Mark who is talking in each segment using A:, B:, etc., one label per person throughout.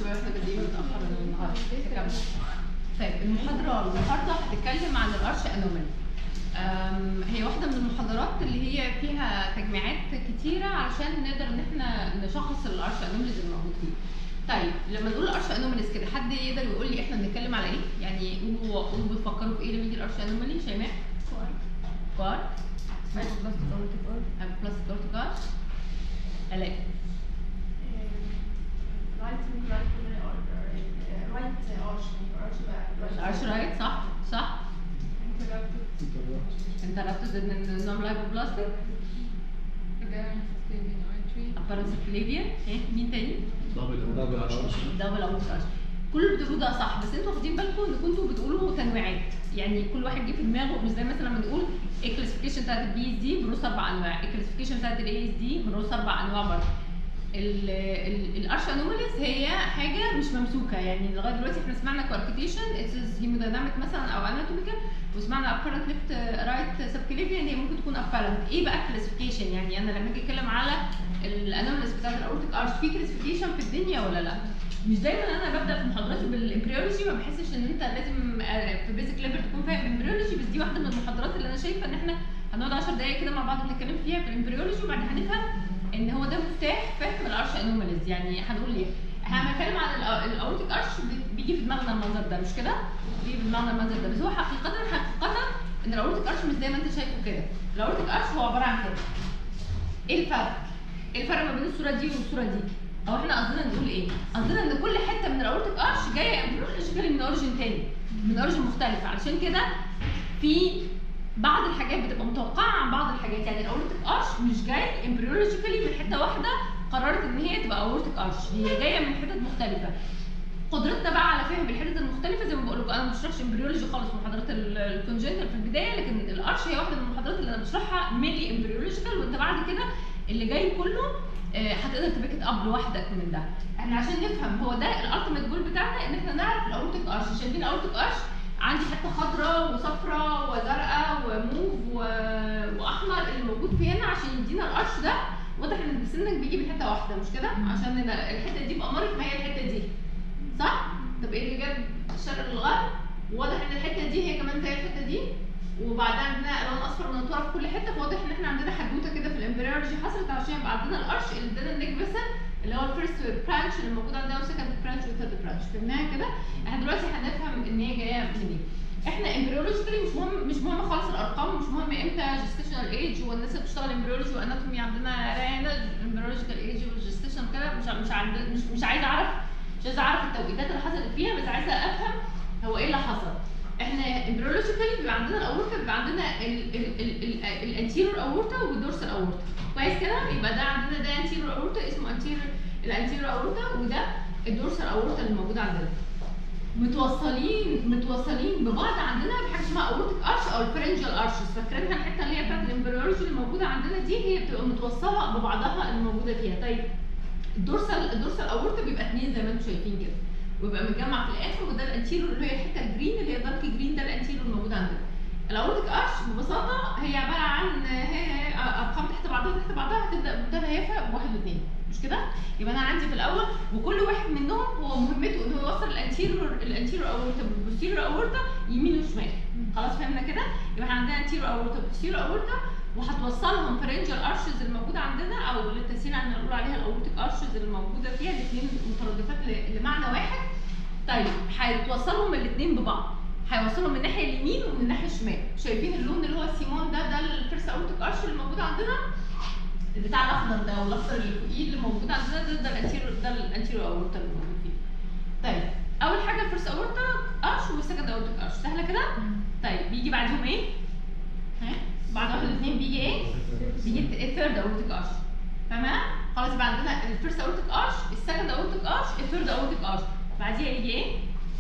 A: شباب احنا بادئين متاخر النهارده كمل. طيب المحاضره النهارده هتتكلم عن الارش انومالي أم، هي واحده من المحاضرات اللي هي فيها تجميعات كتيره علشان نقدر ان احنا نشخص الارش انوماليز الموجود فيه طيب لما نقول الارش انوماليز كده حد يقدر يقول لي احنا بنتكلم على ايه يعني قولوا قولوا بتفكروا في ايه لما يجي الارش انومالي شيماء كوار بلس دورت ارش الاقي الارش رايت صح صح interrupted in non-lipoplastic apparence flavia ايه مين تاني؟ دبل او مش كل اللي بتقولوه ده صح بس انتوا واخدين بالكم ان كنتوا بتقولوا تنويعات يعني كل واحد جه في دماغه مش زي مثلا لما نقول الكلاسيفيكيشن بتاعت البي اس دي بنرص اربع انواع الكلاسيفيكيشن بتاعت الاي اس دي بنرص اربع انواع برضه الارش انوماليز هي حاجه مش ممسوكه يعني لغايه دلوقتي احنا سمعنا كواركتيشن اتس هيمودايناميك مثلا او اناتوميكال وسمعنا ابارنت ليفت رايت سبكليفيان هي ممكن تكون ابارنت ايه بقى كلاسيفيكيشن يعني انا لما اجي اتكلم على الانوماليز بتاعت الاورتيك ارش في كلاسيفيكيشن في الدنيا ولا لا؟ مش دايما انا ببدا في محاضراتي بالامبريولوجي ما بحسش ان انت لازم آه، في بيزك ليفل تكون فاهم امبريولوجي بس دي واحده من المحاضرات اللي انا شايفه ان احنا هنقعد 10 دقائق كده مع بعض نتكلم فيها في الامبريولوجي وبعدين هنفهم ان هو ده مفتاح فهم الارش انوماليز يعني هنقول ليه احنا لما نتكلم عن الأ- الاورتيك ارش بي- بيجي في دماغنا المنظر ده مش كده؟ بيجي في دماغنا المنظر ده بس هو حقيقه حقيقه ان الاورتيك ارش مش زي ما انت شايفه كده الاورتيك ارش هو عباره عن كده ايه الفرق؟ ايه الفرق ما بين الصوره دي والصوره دي؟ او احنا قصدنا نقول ايه؟ قصدنا ان كل حته من الاورتيك ارش جايه امبريولوجيكالي من اوريجين تاني من اوريجين مختلفه علشان كده في بعض الحاجات بتبقى متوقعه عن بعض الحاجات يعني الاورتيك ارش مش جاي امبريولوجيكالي من حته واحده قررت ان هي تبقى اورتيك ارش هي جايه من حتت مختلفه قدرتنا بقى على فهم الحتت المختلفه زي ما بقول لكم انا ما بشرحش امبريولوجي خالص في محاضرات الكونجنتال في البدايه لكن الارش هي واحده من المحاضرات اللي انا بشرحها ميلي امبريولوجيكال وانت بعد كده اللي جاي كله آه، هتقدر تبيكت اب لوحدك من ده احنا عشان نفهم هو ده الالتيميت جول بتاعنا ان احنا نعرف الاورتيك ارش شايفين الاورتيك ارش عندي حته خضراء وصفراء وزرقاء وموف و... واحمر اللي موجود في هنا عشان يدينا القرش ده واضح ان السنك بيجي من حته واحده مش كده عشان نبقى الحته دي بأمارة ما هي الحته دي صح طب ايه اللي جاب الشرق للغرب واضح ان الحته دي هي كمان زي الحته دي وبعدها عندنا الوان اصفر منطوره في كل حته فواضح ان احنا عندنا حدوته كده في الامبريولوجي حصلت عشان يبقى عندنا القرش اللي ادانا النيك فيسل اللي هو الفيرست برانش اللي موجود عندنا وسكند برانش وثيرد برانش فهمناها كده احنا دلوقتي هنفهم ان هي جايه منين احنا امبريولوجيكالي مش مهم مش مهم خالص الارقام مش مهم امتى جستيشنال ايج والناس اللي بتشتغل امبريولوجي واناتومي عندنا هنا امبريولوجيكال ايج والجستيشن كده مش مش عند مش مش عايزه اعرف مش عايزه اعرف التوقيتات اللي حصلت فيها بس عايزه افهم هو ايه اللي حصل احنا امبريولوجيكالي بيبقى عندنا الاورتا بيبقى عندنا الانتيرور اورتا والدورسال اورتا كويس كده يبقى ده عندنا ده انتيرور اورتا اسمه انتيرور الانتيرور اورتا وده الدورسال اورتا اللي موجود عندنا متوصلين متوصلين ببعض عندنا بحاجه اسمها اورتيك ارش او الفرنجال ارشز فاكرينها الحته اللي هي بتاعت الامبريولوجي اللي موجوده عندنا دي هي بتبقى متوصله ببعضها اللي موجوده فيها طيب الدورسال الدورسال اورتا بيبقى اتنين زي ما انتم شايفين كده ويبقى متجمع في الاخر وده الانتيرور اللي هي الحته الجرين اللي هي دارك جرين ده الانتيرور الموجود عندنا الاورتيك ارش ببساطه هي عباره عن هي هي ارقام تحت بعضها تحت بعضها هتبدا بمنتهى هيافه بواحد واثنين مش كده؟ يبقى انا عندي في الاول وكل واحد منهم هو مهمته ان هو يوصل الانتيرور الانتيرور اورتا بالبوستيرور اورتا يمين وشمال خلاص فهمنا كده؟ يبقى احنا عندنا انتيرور اورتا وبوستيرور اورتا وهتوصلهم فرنجال ارشز الموجوده عندنا او للتسهيل عن نقول عليها الاورتيك ارشز الموجوده فيها الاثنين مترادفات ل- لمعنى واحد طيب هيتوصلهم الاثنين ببعض هيوصلهم من الناحيه اليمين ومن الناحيه الشمال شايفين اللون اللي هو السيمون ده ده الفيرست اورتيك ارش اللي موجود عندنا بتاع الاخضر ده والاخضر اللي فوقيه اللي موجود عندنا ده ده الانتيرو ده الانتيرو اورتا اللي موجود فيه طيب اول حاجه الفيرست اورتا ارش والسكند اورتيك ارش سهله كده طيب بيجي بعدهم ايه ها بعد واحد الاثنين بيجي ايه بيجي الثيرد اورتيك ارش تمام خلاص يبقى عندنا الفيرست اورتيك ارش السكند اورتيك ارش الثيرد اورتيك ارش بعديها يجي ايه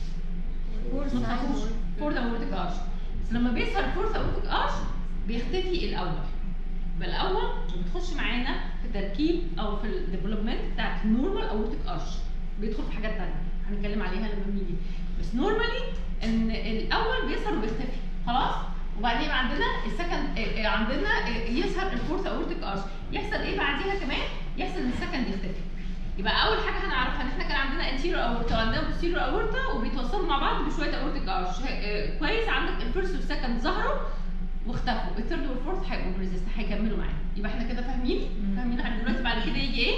A: ما تخافوش فورث اورتيك ارش بس لما بيظهر فورث اورتيك ارش بيختفي الاول يبقى الاول بتخش معانا في تركيب او في الديفلوبمنت بتاعت النورمال اورتيك ارش بيدخل في حاجات تانية هنتكلم عليها لما نيجي بس نورمالي ان الاول بيظهر وبيختفي خلاص وبعدين يبقى عندنا السكند عندنا آه، يظهر الفورث اورتيك ارش يحصل ايه بعديها كمان يحصل ان السكند يختفي يبقى اول حاجه هنعرفها ان احنا كان عندنا انتيريور اورتا وعندنا بوستيريور اورتا وبيتوصلوا مع بعض بشويه اورتيك ارش آه، كويس عندك الفيرست والسكند ظهروا واختفوا الثيرد والفورث هيبقوا بريزيست هيكملوا معانا يبقى احنا كده فاهمين فاهمين لحد دلوقتي بعد كده يجي ايه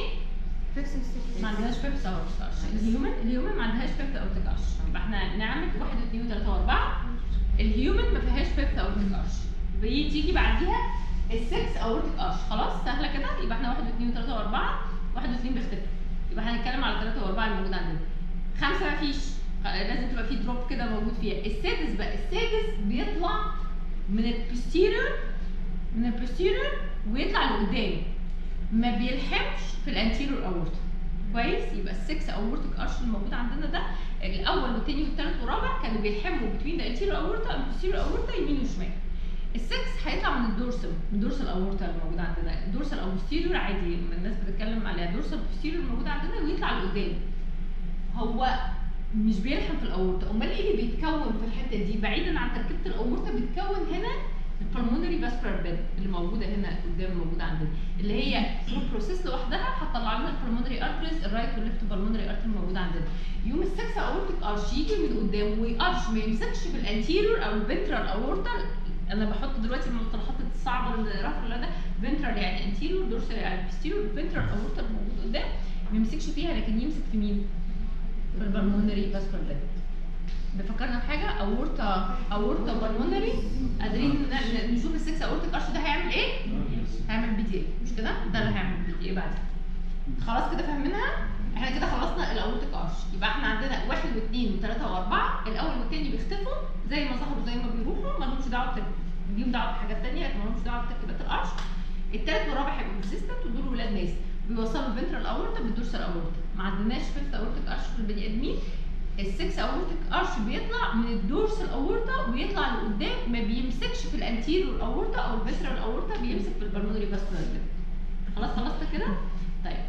A: ما عندناش فيفث اورتيك ارش الهيومن الهيومن ما عندهاش فيفث اورتيك ارش يبقى احنا نعمل 1 2 3 و4 الهيومن ما فيهاش فيفث اورتيك ارش بيجي بعديها السكس اورتيك ارش خلاص سهله كده يبقى احنا 1 2 3 و4 1 و2 بيختفوا يبقى هنتكلم على 3 و4 الموجود عندنا خمسه ما فيش لازم تبقى في دروب كده موجود فيها السادس بقى السادس بيطلع من البوستيريور من البوستيريور ويطلع لقدام ما بيلحمش في الانتيريور اورتا كويس يبقى السكس اورتيك ارش الموجود عندنا ده الاول والثاني والثالث والرابع كانوا بيلحموا بين الانتيريور اورتا والبوستيريور اورتا يمين وشمال السكس هيطلع من الدورسال من الدورسال اورتا الموجود عندنا الدورسال او بوستيريور عادي الناس بتتكلم عليها الدورسال بوستيريور الموجود عندنا ويطلع لقدام هو مش بيلحم في الاورتا امال ايه اللي بيتكون في الحته دي بعيدا عن تركيبه الاورتا بيتكون هنا البلمونري فاسكولار بيد اللي موجوده هنا قدام موجوده عندنا اللي هي فور بروسيس لوحدها هتطلع لنا البلمونري ارتريز الرايت والليفت بالمونري ارتري موجود عندنا يوم السكس اورتيك ارش يجي من قدام ويقرش ما يمسكش في الانتيريور او الفنترال اورتا انا بحط دلوقتي المصطلحات الصعبه اللي رافع ده فنترال يعني انتيريور دورسال يعني بيستيريور فنترال اورتا الموجود قدام ما يمسكش فيها لكن يمسك في مين؟ في البلمونري فاسكولار بيد بفكرنا بحاجه اورتا اورتا بالمونري قادرين نشوف السكس اورتيك ارش ده هيعمل ايه؟ هيعمل بي دي مش كده؟ ده اللي هيعمل بي دي بعد خلاص كده فاهمينها؟ احنا كده خلصنا الاورتيك ارش يبقى احنا عندنا واحد واثنين وثلاثه واربعه الاول والثاني بيختفوا زي ما ظهروا زي ما بيروحوا ما لهمش دعوه ليهم دعوه بحاجات ثانيه لكن ما لهمش دعوه بتركيبات الارش الثالث والرابع هيبقوا ريزيستنت ودول ولاد ناس بيوصلوا الفنترال اورتا بالدورسال اورتا ما عندناش فيفت اورتيك ارش في البني ادمين السكس اورتيك ارش بيطلع من الدورسال اورتا ويطلع لقدام ما بيمسكش في الانتيريور اورتا او الفيسرال اورتا بيمسك في البلمونري فاسكولار خلاص خلصت كده طيب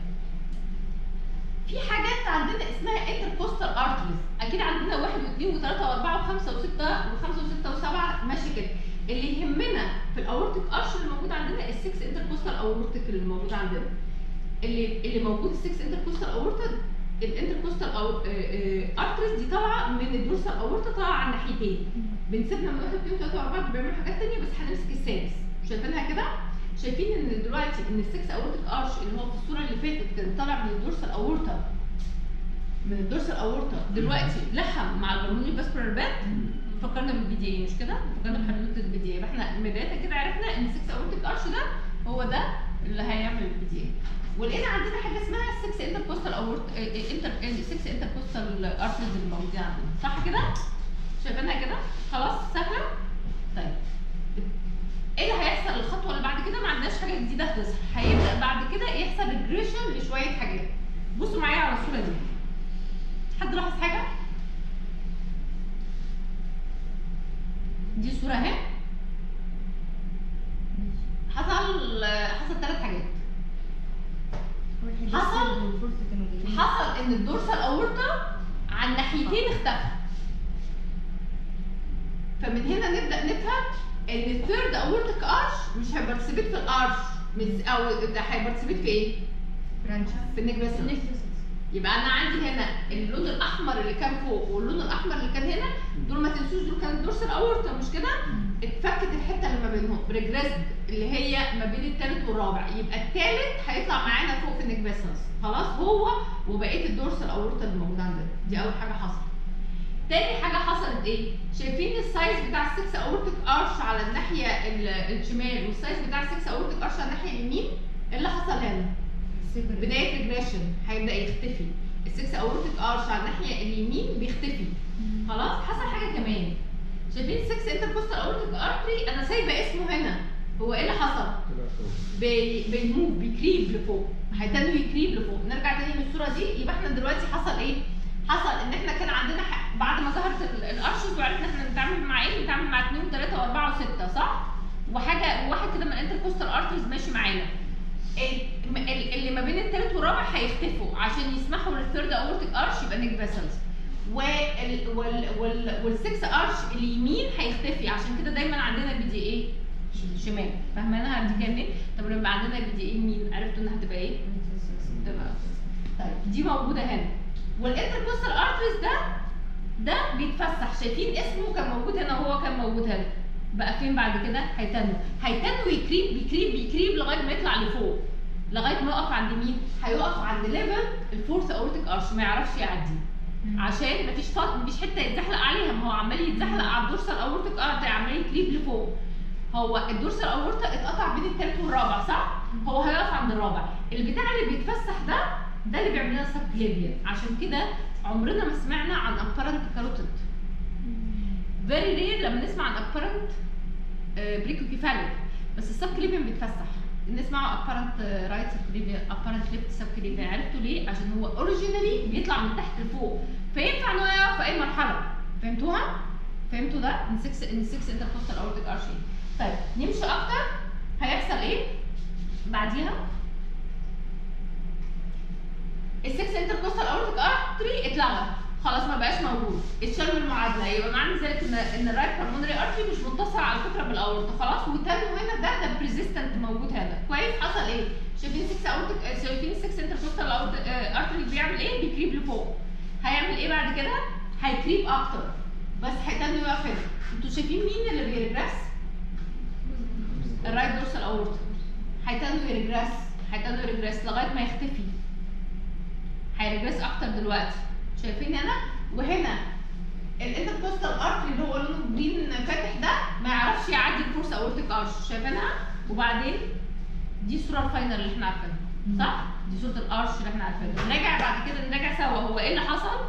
A: في حاجات عندنا اسمها انتركوستال ارتريز اكيد عندنا واحد واثنين وثلاثه واربعه وخمسه وسته وخمسه وسته وسبعه ماشي كده اللي يهمنا في الاورتيك ارش اللي موجود عندنا السكس انتركوستال اورتيك اللي موجود عندنا اللي اللي موجود السكس انتركوستال اورتا الانتركوستال او ارتريز دي طالعه من الدورسال اورتا طالعه على الناحيتين بنسيبنا من 1 2 3 4 بيعملوا حاجات ثانيه بس هنمسك السادس شايفينها كده شايفين ان دلوقتي ان السكس اورتيك ارش اللي هو في الصوره اللي فاتت كان طالع من الدورسال اورتا من الدورسال اورتا دلوقتي لحم مع البلمونري فاسكولار باد فكرنا بالبي دي اي مش كده؟ فكرنا بحدوته البي دي اي يبقى احنا بدايه كده عرفنا ان السكس اورتيك ارش ده هو ده اللي هيعمل البي دي اي ولقينا عندنا حاجه اسمها السكس انتركوستال اورت انتر السكس انتركوستال ارتريز اللي موجوده عندنا صح كده؟ شايفينها كده؟ خلاص سهله؟ طيب ايه اللي هيحصل الخطوه اللي بعد كده ما عندناش حاجه جديده هتظهر هيبدا بعد كده يحصل ريجريشن لشويه حاجات بصوا معايا على الصوره دي حد لاحظ حاجه دي صوره اهي حصل حصل ثلاث حاجات حصل حصل ان الدورسال اورتا على الناحيتين اختفى فمن هنا نبدا نفهم ان الثيرد اورتيك ارش مش هيبارتيسيبيت في الارش او ده هيبارتيسيبيت في ايه؟ في النيك بس يبقى انا عندي هنا اللون الاحمر اللي كان فوق واللون الاحمر اللي كان هنا دول ما تنسوش دول كانوا دورسال اورتا مش كده؟ اتفكت الحته اللي ما بينهم ريجريسد اللي هي ما بين الثالث والرابع يبقى الثالث هيطلع معانا فوق في النيك بيسنس خلاص هو وبقيه الدورسال اورتا اللي موجوده عندنا دي اول حاجه حصلت تاني حاجه حصلت ايه؟ شايفين السايز بتاع السكس اورتيك ارش على الناحيه الشمال والسايز بتاع السكس اورتيك ارش على الناحيه اليمين ايه اللي حصل هنا؟ بدايه ريجريشن هيبدا يختفي السكس اورتيك ارش على الناحيه اليمين بيختفي خلاص حصل حاجه كمان شايفين السكس انتركوستال اورتيك ارتري انا سايبه اسمه هنا هو ايه اللي حصل؟ بي بيموف بيكريب لفوق هيتنوا يكريب لفوق نرجع تاني للصوره دي يبقى احنا دلوقتي حصل ايه؟ حصل ان احنا كان عندنا بعد ما ظهرت الارشز وعرفنا احنا نتعامل مع ايه؟ نتعامل مع 2 و3 و4 و6 صح؟ وحاجه واحد كده من الانتركوستال ارتريز ماشي معانا اللي ما بين الثالث والرابع هيختفوا عشان يسمحوا للثيرد اورتيك ارش يبقى نيك فيسلز وال وال وال والسكس ارش اليمين هيختفي عشان كده دايما عندنا بي دي ايه شمال فاهمانها دي جايه منين؟ طب لما عندنا بي دي ايه يمين عرفتوا انها هتبقى ايه؟ تبقى طيب دي موجوده هنا والانتركوستال ارتريز ده ده بيتفسح شايفين اسمه كان موجود هنا وهو كان موجود هنا بقى فين بعد كده هيتنوا هيتنوا يكريب بيكريب بيكريب لغايه ما يطلع لفوق لغايه ما يقف عند مين هيقف عند ليفل الفورث اورتيك ارش ما يعرفش يعدي عشان مفيش فط... مفيش حته يتزحلق عليها ما هو عمال يتزحلق على الدورسال اورتيك ارت عمال يكريب لفوق هو الدورسال اورتا اتقطع بين الثالث والرابع صح؟ هو هيقف عند الرابع البتاع اللي بيتفسح ده ده اللي بيعمل لنا سبكليفيان عشان كده عمرنا ما سمعنا عن ابارنت كاروتيد فيري رير لما نسمع عن ابارنت بريكوكيفاليك بس السبكليفيان بيتفسح نسمعه ابارنت رايت سبكليفيان ابارنت ليفت سبكليفيان عرفتوا ليه؟ عشان هو اوريجينالي بيطلع من تحت لفوق فينفع ان هو يقف في اي مرحله فهمتوها؟ فهمتوا ده؟ ان 6 ان 6 انتركوستال اورتيك ارشي طيب نمشي اكتر هيحصل ايه؟ بعديها السكس انتركوستال اورتيك ارتري اتلغى خلاص ما بقاش موجود اتشال من المعادله يبقى معنى ذلك ان ان الرايت بالمونري ارتري مش متصل على فكره بالاورطه خلاص وتانو هنا ده ده بريزيستنت موجود هنا كويس حصل ايه؟ شايفين 6 اورتيك شايفين 6 انتركوستال ارتري بيعمل ايه؟ بيكريب لفوق هيعمل ايه بعد كده؟ هيكريب اكتر بس هيتنو يقف هنا انتوا شايفين مين اللي بيرجرس؟ الرايت دورسال اورتا هيتنو يرجرس هيتنو يرجرس لغايه ما يختفي هيرجرس اكتر دلوقتي شايفين هنا وهنا الانتركوستال ارتري اللي هو لونه جرين فاتح ده ما يعرفش يعدي الفورس اورتيك ارش شايفينها وبعدين دي الصوره الفاينل اللي احنا عارفينها صح دي صوره الارش اللي احنا عارفينها نراجع بعد كده نراجع سوا هو ايه اللي حصل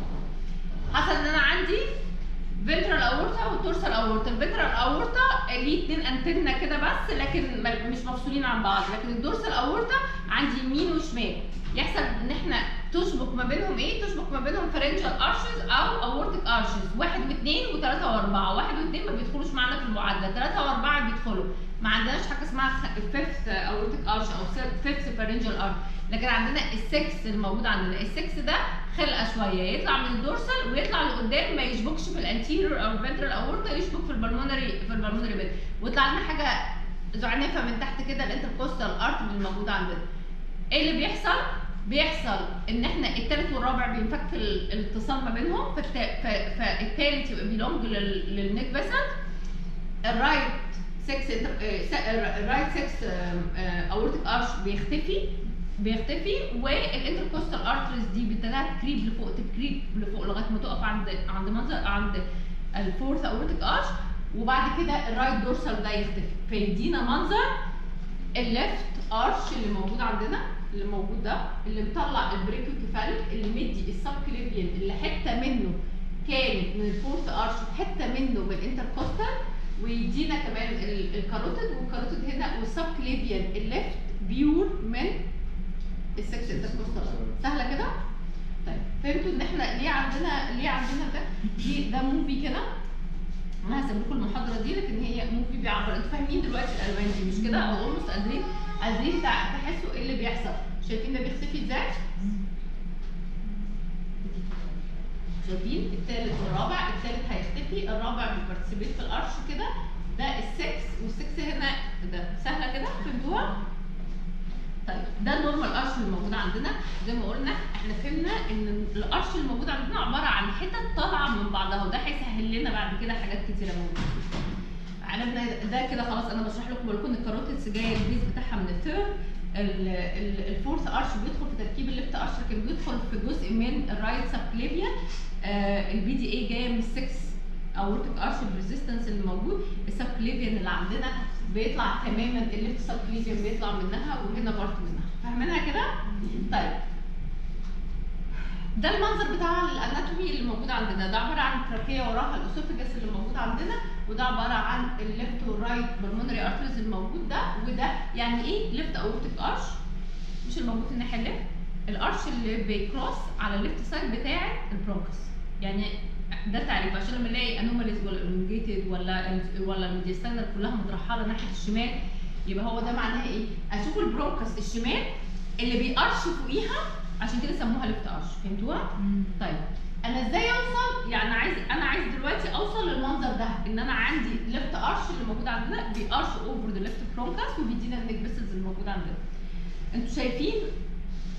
A: حصل ان انا عندي فنترال اورتا والتورسال اورتا الفنترال اورتا ليه اتنين انتنا كده بس لكن مش مفصولين عن بعض لكن الدورسال اورتا عندي يمين وشمال يحصل ان احنا تشبك ما بينهم ايه؟ تشبك ما بينهم فرنجال ارشز او اورتيك ارشز واحد واثنين وثلاثه واربعه، واحد واثنين ما بيدخلوش معانا في المعادله، ثلاثه واربعه بيدخلوا، ما عندناش حاجه اسمها فيفث اورتيك ارش او فيفث فرنجال ارش، لكن عندنا السكس الموجود عندنا، السكس ده خلقه شويه يطلع من الدورسال ويطلع لقدام ما يشبكش في الانتيريور او الفنترال اورتا يشبك في البلمونري في البلمونري بيت، ويطلع لنا حاجه زعنفه من تحت كده الانتركوستال ارت اللي موجود عندنا. ايه اللي بيحصل؟ بيحصل ان احنا الثالث والرابع بينفك الاتصال ما بينهم فالثالث يبقى بيلونج للنيك فيسل الرايت 6 الرايت 6 اورتيك ارش بيختفي بيختفي والانتركوستال ارتريز دي بتبتدي تكريب لفوق تكريب لفوق لغايه ما تقف عند عند منظر عند الفورث اورتيك ارش وبعد كده الرايت دورسال ده يختفي فيدينا منظر الليفت ارش اللي موجود عندنا اللي موجود ده اللي مطلع البريكوكيفاليك اللي مدي السبكليفيان اللي حته منه كانت من الفورث ارش حته منه من الانتركوستال ويدينا كمان الكاروتيد والكاروتيد هنا والسبكليفيان الليفت بيور من السكس انتركوستال سهله كده؟ طيب فهمتوا ان احنا ليه عندنا ليه عندنا ده؟ دي ده موفي كده انا هسيب لكم المحاضره دي لكن هي موفي بيعبر انتوا فاهمين دلوقتي الالوان دي مش كده او اولموست قادرين قادرين تحسوا ايه اللي بيحصل شايفين ده بيختفي ازاي شايفين الثالث والرابع الثالث هيختفي الرابع بيبارتيسيبيت في الارش كده ده السكس والسكس هنا ده سهله كده فهمتوها طيب ده النورمال ارش اللي موجود عندنا زي ما قلنا احنا فهمنا ان الارش اللي موجود عندنا عباره عن حتت طالعه من بعضها وده هيسهل لنا بعد كده حاجات كتيره موجوده عرفنا ده كده خلاص انا بشرح لكم بقول لكم الكاروتيدز جايه البيز بتاعها من الثيرد الفورث ارش بيدخل في تركيب الليفت ارش لكن بيدخل في جزء من الرايت سبكليفيا البي دي اي جايه من السكس اورتيك ارش الريزيستنس اللي موجود السبكليفيان اللي عندنا بيطلع تماما الليفت سبكليفيان بيطلع منها وهنا بارت منها فاهمينها كده؟ طيب ده المنظر بتاع الاناتومي اللي موجود عندنا ده عباره عن تراكيه وراها الاسوفجس اللي موجود عندنا وده عباره عن الليفت والرايت بالمونري ارتريز الموجود ده وده يعني ايه ليفت اورتيك ارش مش الموجود في الناحيه الليفت الارش اللي بيكروس على الليفت سايد بتاع البرونكس يعني ده تعريف عشان لما نلاقي انوماليز ولا الونجيتد ولا ولا الميديستانر كلها مترحله ناحيه الشمال يبقى هو ده معناها ايه؟ اشوف البرونكس الشمال اللي بيقرش فوقيها عشان كده سموها ليفت ارش فهمتوها؟ طيب انا ازاي اوصل يعني عايز انا عايز دلوقتي اوصل للمنظر ده ان انا عندي ليفت ارش اللي موجود عندنا بيقرش اوفر ذا ليفت برونكس وبيدينا النيك فيسلز اللي موجود عندنا انتوا شايفين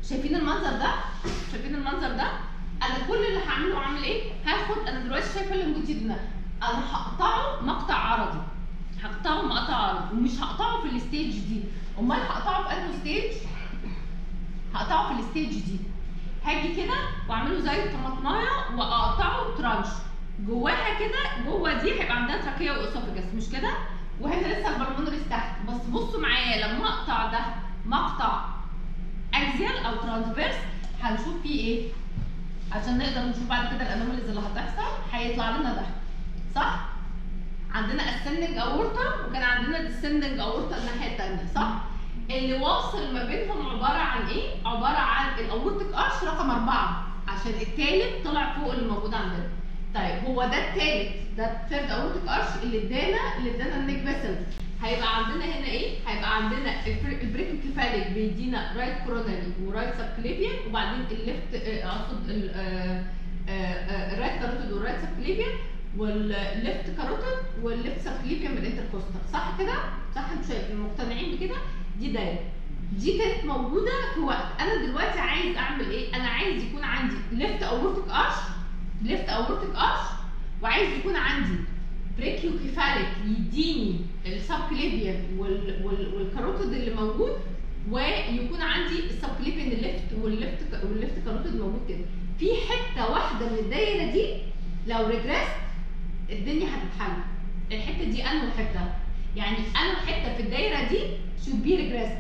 A: شايفين المنظر ده شايفين المنظر ده انا كل اللي هعمله اعمل ايه هاخد انا دلوقتي شايفه اللونجيتيود ده انا هقطعه مقطع عرضي هقطعه مقطع عرضي ومش هقطعه في الستيج دي امال هقطعه في انهي ستيج هقطعه في الستيج دي هاجي كده واعمله زي الطماطمايه واقطعه ترانش جواها كده جوه دي هيبقى عندها تراكيه واسوفجس مش كده وهنا لسه البلمونريس تحت بس بصوا معايا لما اقطع ده مقطع اكزيال او ترانسفيرس هنشوف فيه ايه عشان نقدر نشوف بعد كده الانوماليز اللي هتحصل هيطلع لنا ده صح عندنا ascending اورتا وكان عندنا descending اورتا الناحيه الثانيه صح اللي واصل ما بينهم عباره عن ايه عباره عن الاورتيك ارش رقم أربعة عشان الثالث طلع فوق اللي موجود عندنا طيب هو ده الثالث ده الثيرد اورتيك ارش اللي ادانا اللي ادانا النيك فيسل هيبقى عندنا هنا ايه؟ هيبقى عندنا البريكوكيفاليك بيدينا رايت كوروناري ورايت سبكليبيان وبعدين الليفت اقصد الرايت كاروتيد والرايت سبكليبيان والليفت كاروتيد والليفت سبكليبيان من الانتركوستال صح كده؟ صح انتوا شايفين مقتنعين بكده؟ دي دايره دي كانت موجوده في وقت انا دلوقتي عايز اعمل ايه؟ انا عايز يكون عندي ليفت اورتيك ارش ليفت اورتيك ارش وعايز يكون عندي بريكيو كيفاليك يديني السبكليبيان وال وال والكاروتيد اللي موجود ويكون عندي السبكليبيان الليفت والليفت والليفت كاروتيد موجود كده في حته واحده من الدايره دي لو ريجريست الدنيا هتتحل الحته دي انهي حته يعني انهي حته في الدايره دي should be regressed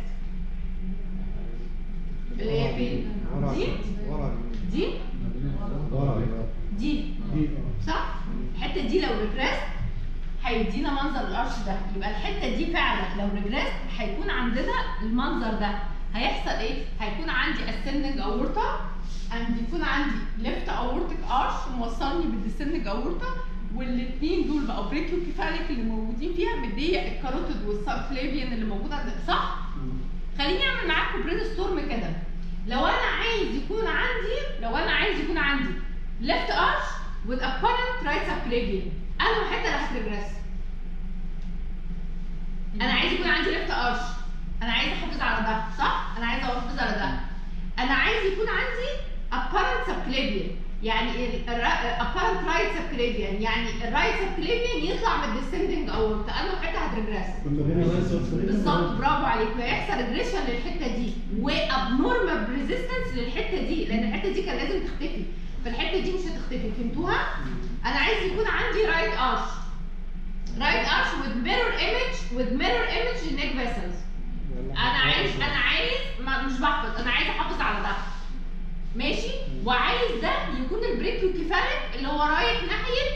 A: اللي هي فين دي دي دي صح الحته دي لو ريجريست هيدينا منظر الارش ده يبقى الحته دي فعلا لو ريجريست هيكون عندنا المنظر ده هيحصل ايه هيكون عندي ascending aorta and يكون عندي left aortic arch موصلني بالديسندنج aorta والاثنين دول بقوا بريكيو كيفاليك اللي موجودين فيها مديه الكاروتيد والسبفليفيان اللي موجود عندنا صح؟ خليني اعمل معاكم برين ستورم كده لو انا عايز يكون عندي لو انا عايز يكون عندي left arch with apparent right subclavian انا حته اللي هترجرس انا عايز يكون عندي left arch انا عايز احافظ على ده صح انا عايز احافظ على ده انا عايز يكون عندي apparent subclavian يعني apparent right subclavian يعني الرايت subclavian يطلع من الديسندنج اورتا انا حته هترجرس بالظبط برافو عليك ويحصل ريجريشن للحته دي وابنورمال ريزيستنس للحته دي لان الحته دي كان لازم تختفي فالحته دي مش هتختفي فهمتوها؟ انا عايز يكون عندي رايت ارش رايت ارش with mirror image with mirror image neck vessels انا عايز انا عايز ما مش بحفظ انا عايز احافظ على ده ماشي وعايز ده يكون البريكيو كيفاليك اللي هو رايح ناحيه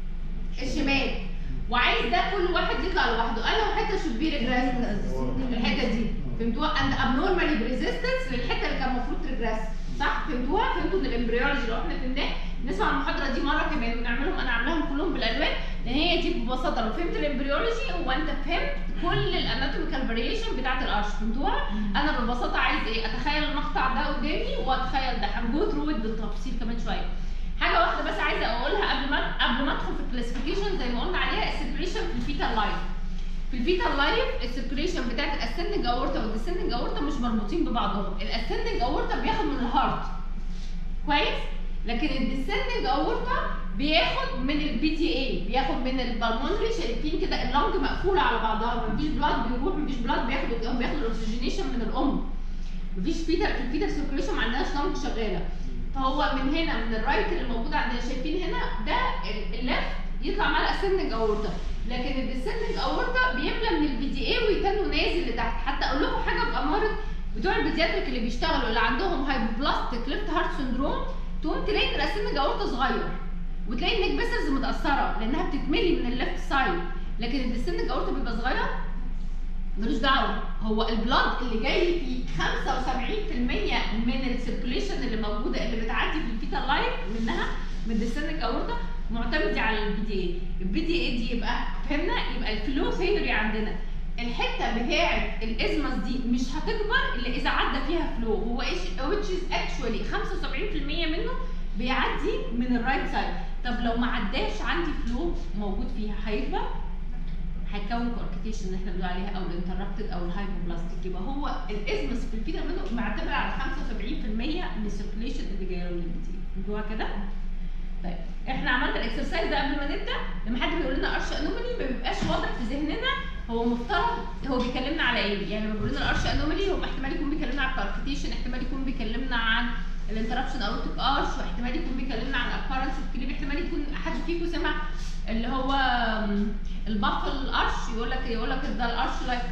A: الشمال وعايز ده كل واحد يطلع لوحده انا وحته should be regress الحته دي فهمتوها and abnormally resistance للحته اللي كان المفروض تريجريس صح فهمتوها فهمتوا ان الامبريولوجي لو احنا فهمناه نسمع المحاضره دي مره كمان ونعملهم انا عاملاهم كلهم بالالوان لان هي دي ببساطه لو فهمت الامبريولوجي هو انت فهمت كل الاناتوميكال فاريشن بتاعت القرش فهمتوها انا ببساطه عايز ايه اتخيل المقطع ده قدامي واتخيل ده هنجو ثرو بالتفصيل كمان شويه حاجه واحده بس عايزه اقولها قبل ما قبل ما ادخل في الكلاسيفيكيشن زي ما قلنا عليها السيبريشن في الفيتال لايف في الفيتال لايف السيركيوليشن بتاعت الاسندنج اورتا والديسندنج اورتا مش مربوطين ببعضهم الاسندنج اورتا بياخد من الهارت كويس لكن الديسندنج اورتا بياخد من البي تي اي بياخد من البلمونري شايفين كده اللنج مقفوله على بعضها مفيش بلاد بيروح مفيش بلاد بياخد بياخد الاكسجينيشن من الام مفيش فيتال في الفيتال سيركيوليشن ما عندناش لنج شغاله فهو من هنا من الرايت اللي موجود عندنا شايفين هنا ده الليفت يطلع مع الاسندنج اورتا لكن الديسندنج اورتا بيملى من البي دي اي ويتنه نازل لتحت حتى اقول لكم حاجه باماره بتوع البيدياتريك اللي بيشتغلوا اللي عندهم هايبوبلاستيك ليفت هارت سندروم تقوم تلاقي ان الاسندنج اورتا صغير وتلاقي النيك فيسلز متاثره لانها بتتملي من الليفت سايد لكن الديسندنج اورتا بيبقى صغير ملوش دعوه هو البلاد اللي جاي فيه 75% من السيركوليشن اللي موجوده اللي بتعدي في الفيتال لايف منها من الديسندنج اورتا معتمد على البي دي اي البي دي اي دي يبقى فهمنا يبقى الفلو ثيوري عندنا الحته بتاعه الازمس دي مش هتكبر الا اذا عدى فيها فلو هو ايش which is actually 75% منه بيعدي من الرايت سايد طب لو ما عداش عندي فلو موجود فيها هيكبر هيكون كوركيتيشن اللي احنا بنقول عليها او الانتربتد او الهايبوبلاستيك يبقى هو الازمس في الفيتا منه معتمد على 75% من السيركيليشن اللي جايه له من البتيل انتوا كده؟ طيب احنا عملنا الاكسرسايز ده قبل ما نبدا لما حد بيقول لنا ارش انومالي ما بيبقاش واضح في ذهننا هو مفترض هو بيكلمنا على ايه؟ يعني لما بيقول لنا الارش انومالي هو احتمال يكون بيكلمنا على الكاركتيشن احتمال يكون بيكلمنا عن الانتربشن اورتيك ارش واحتمال يكون بيكلمنا عن الاكفارنس كليب احتمال يكون حد فيكم سمع اللي هو البافل ارش يقول لك يقول لك ده الارش لايك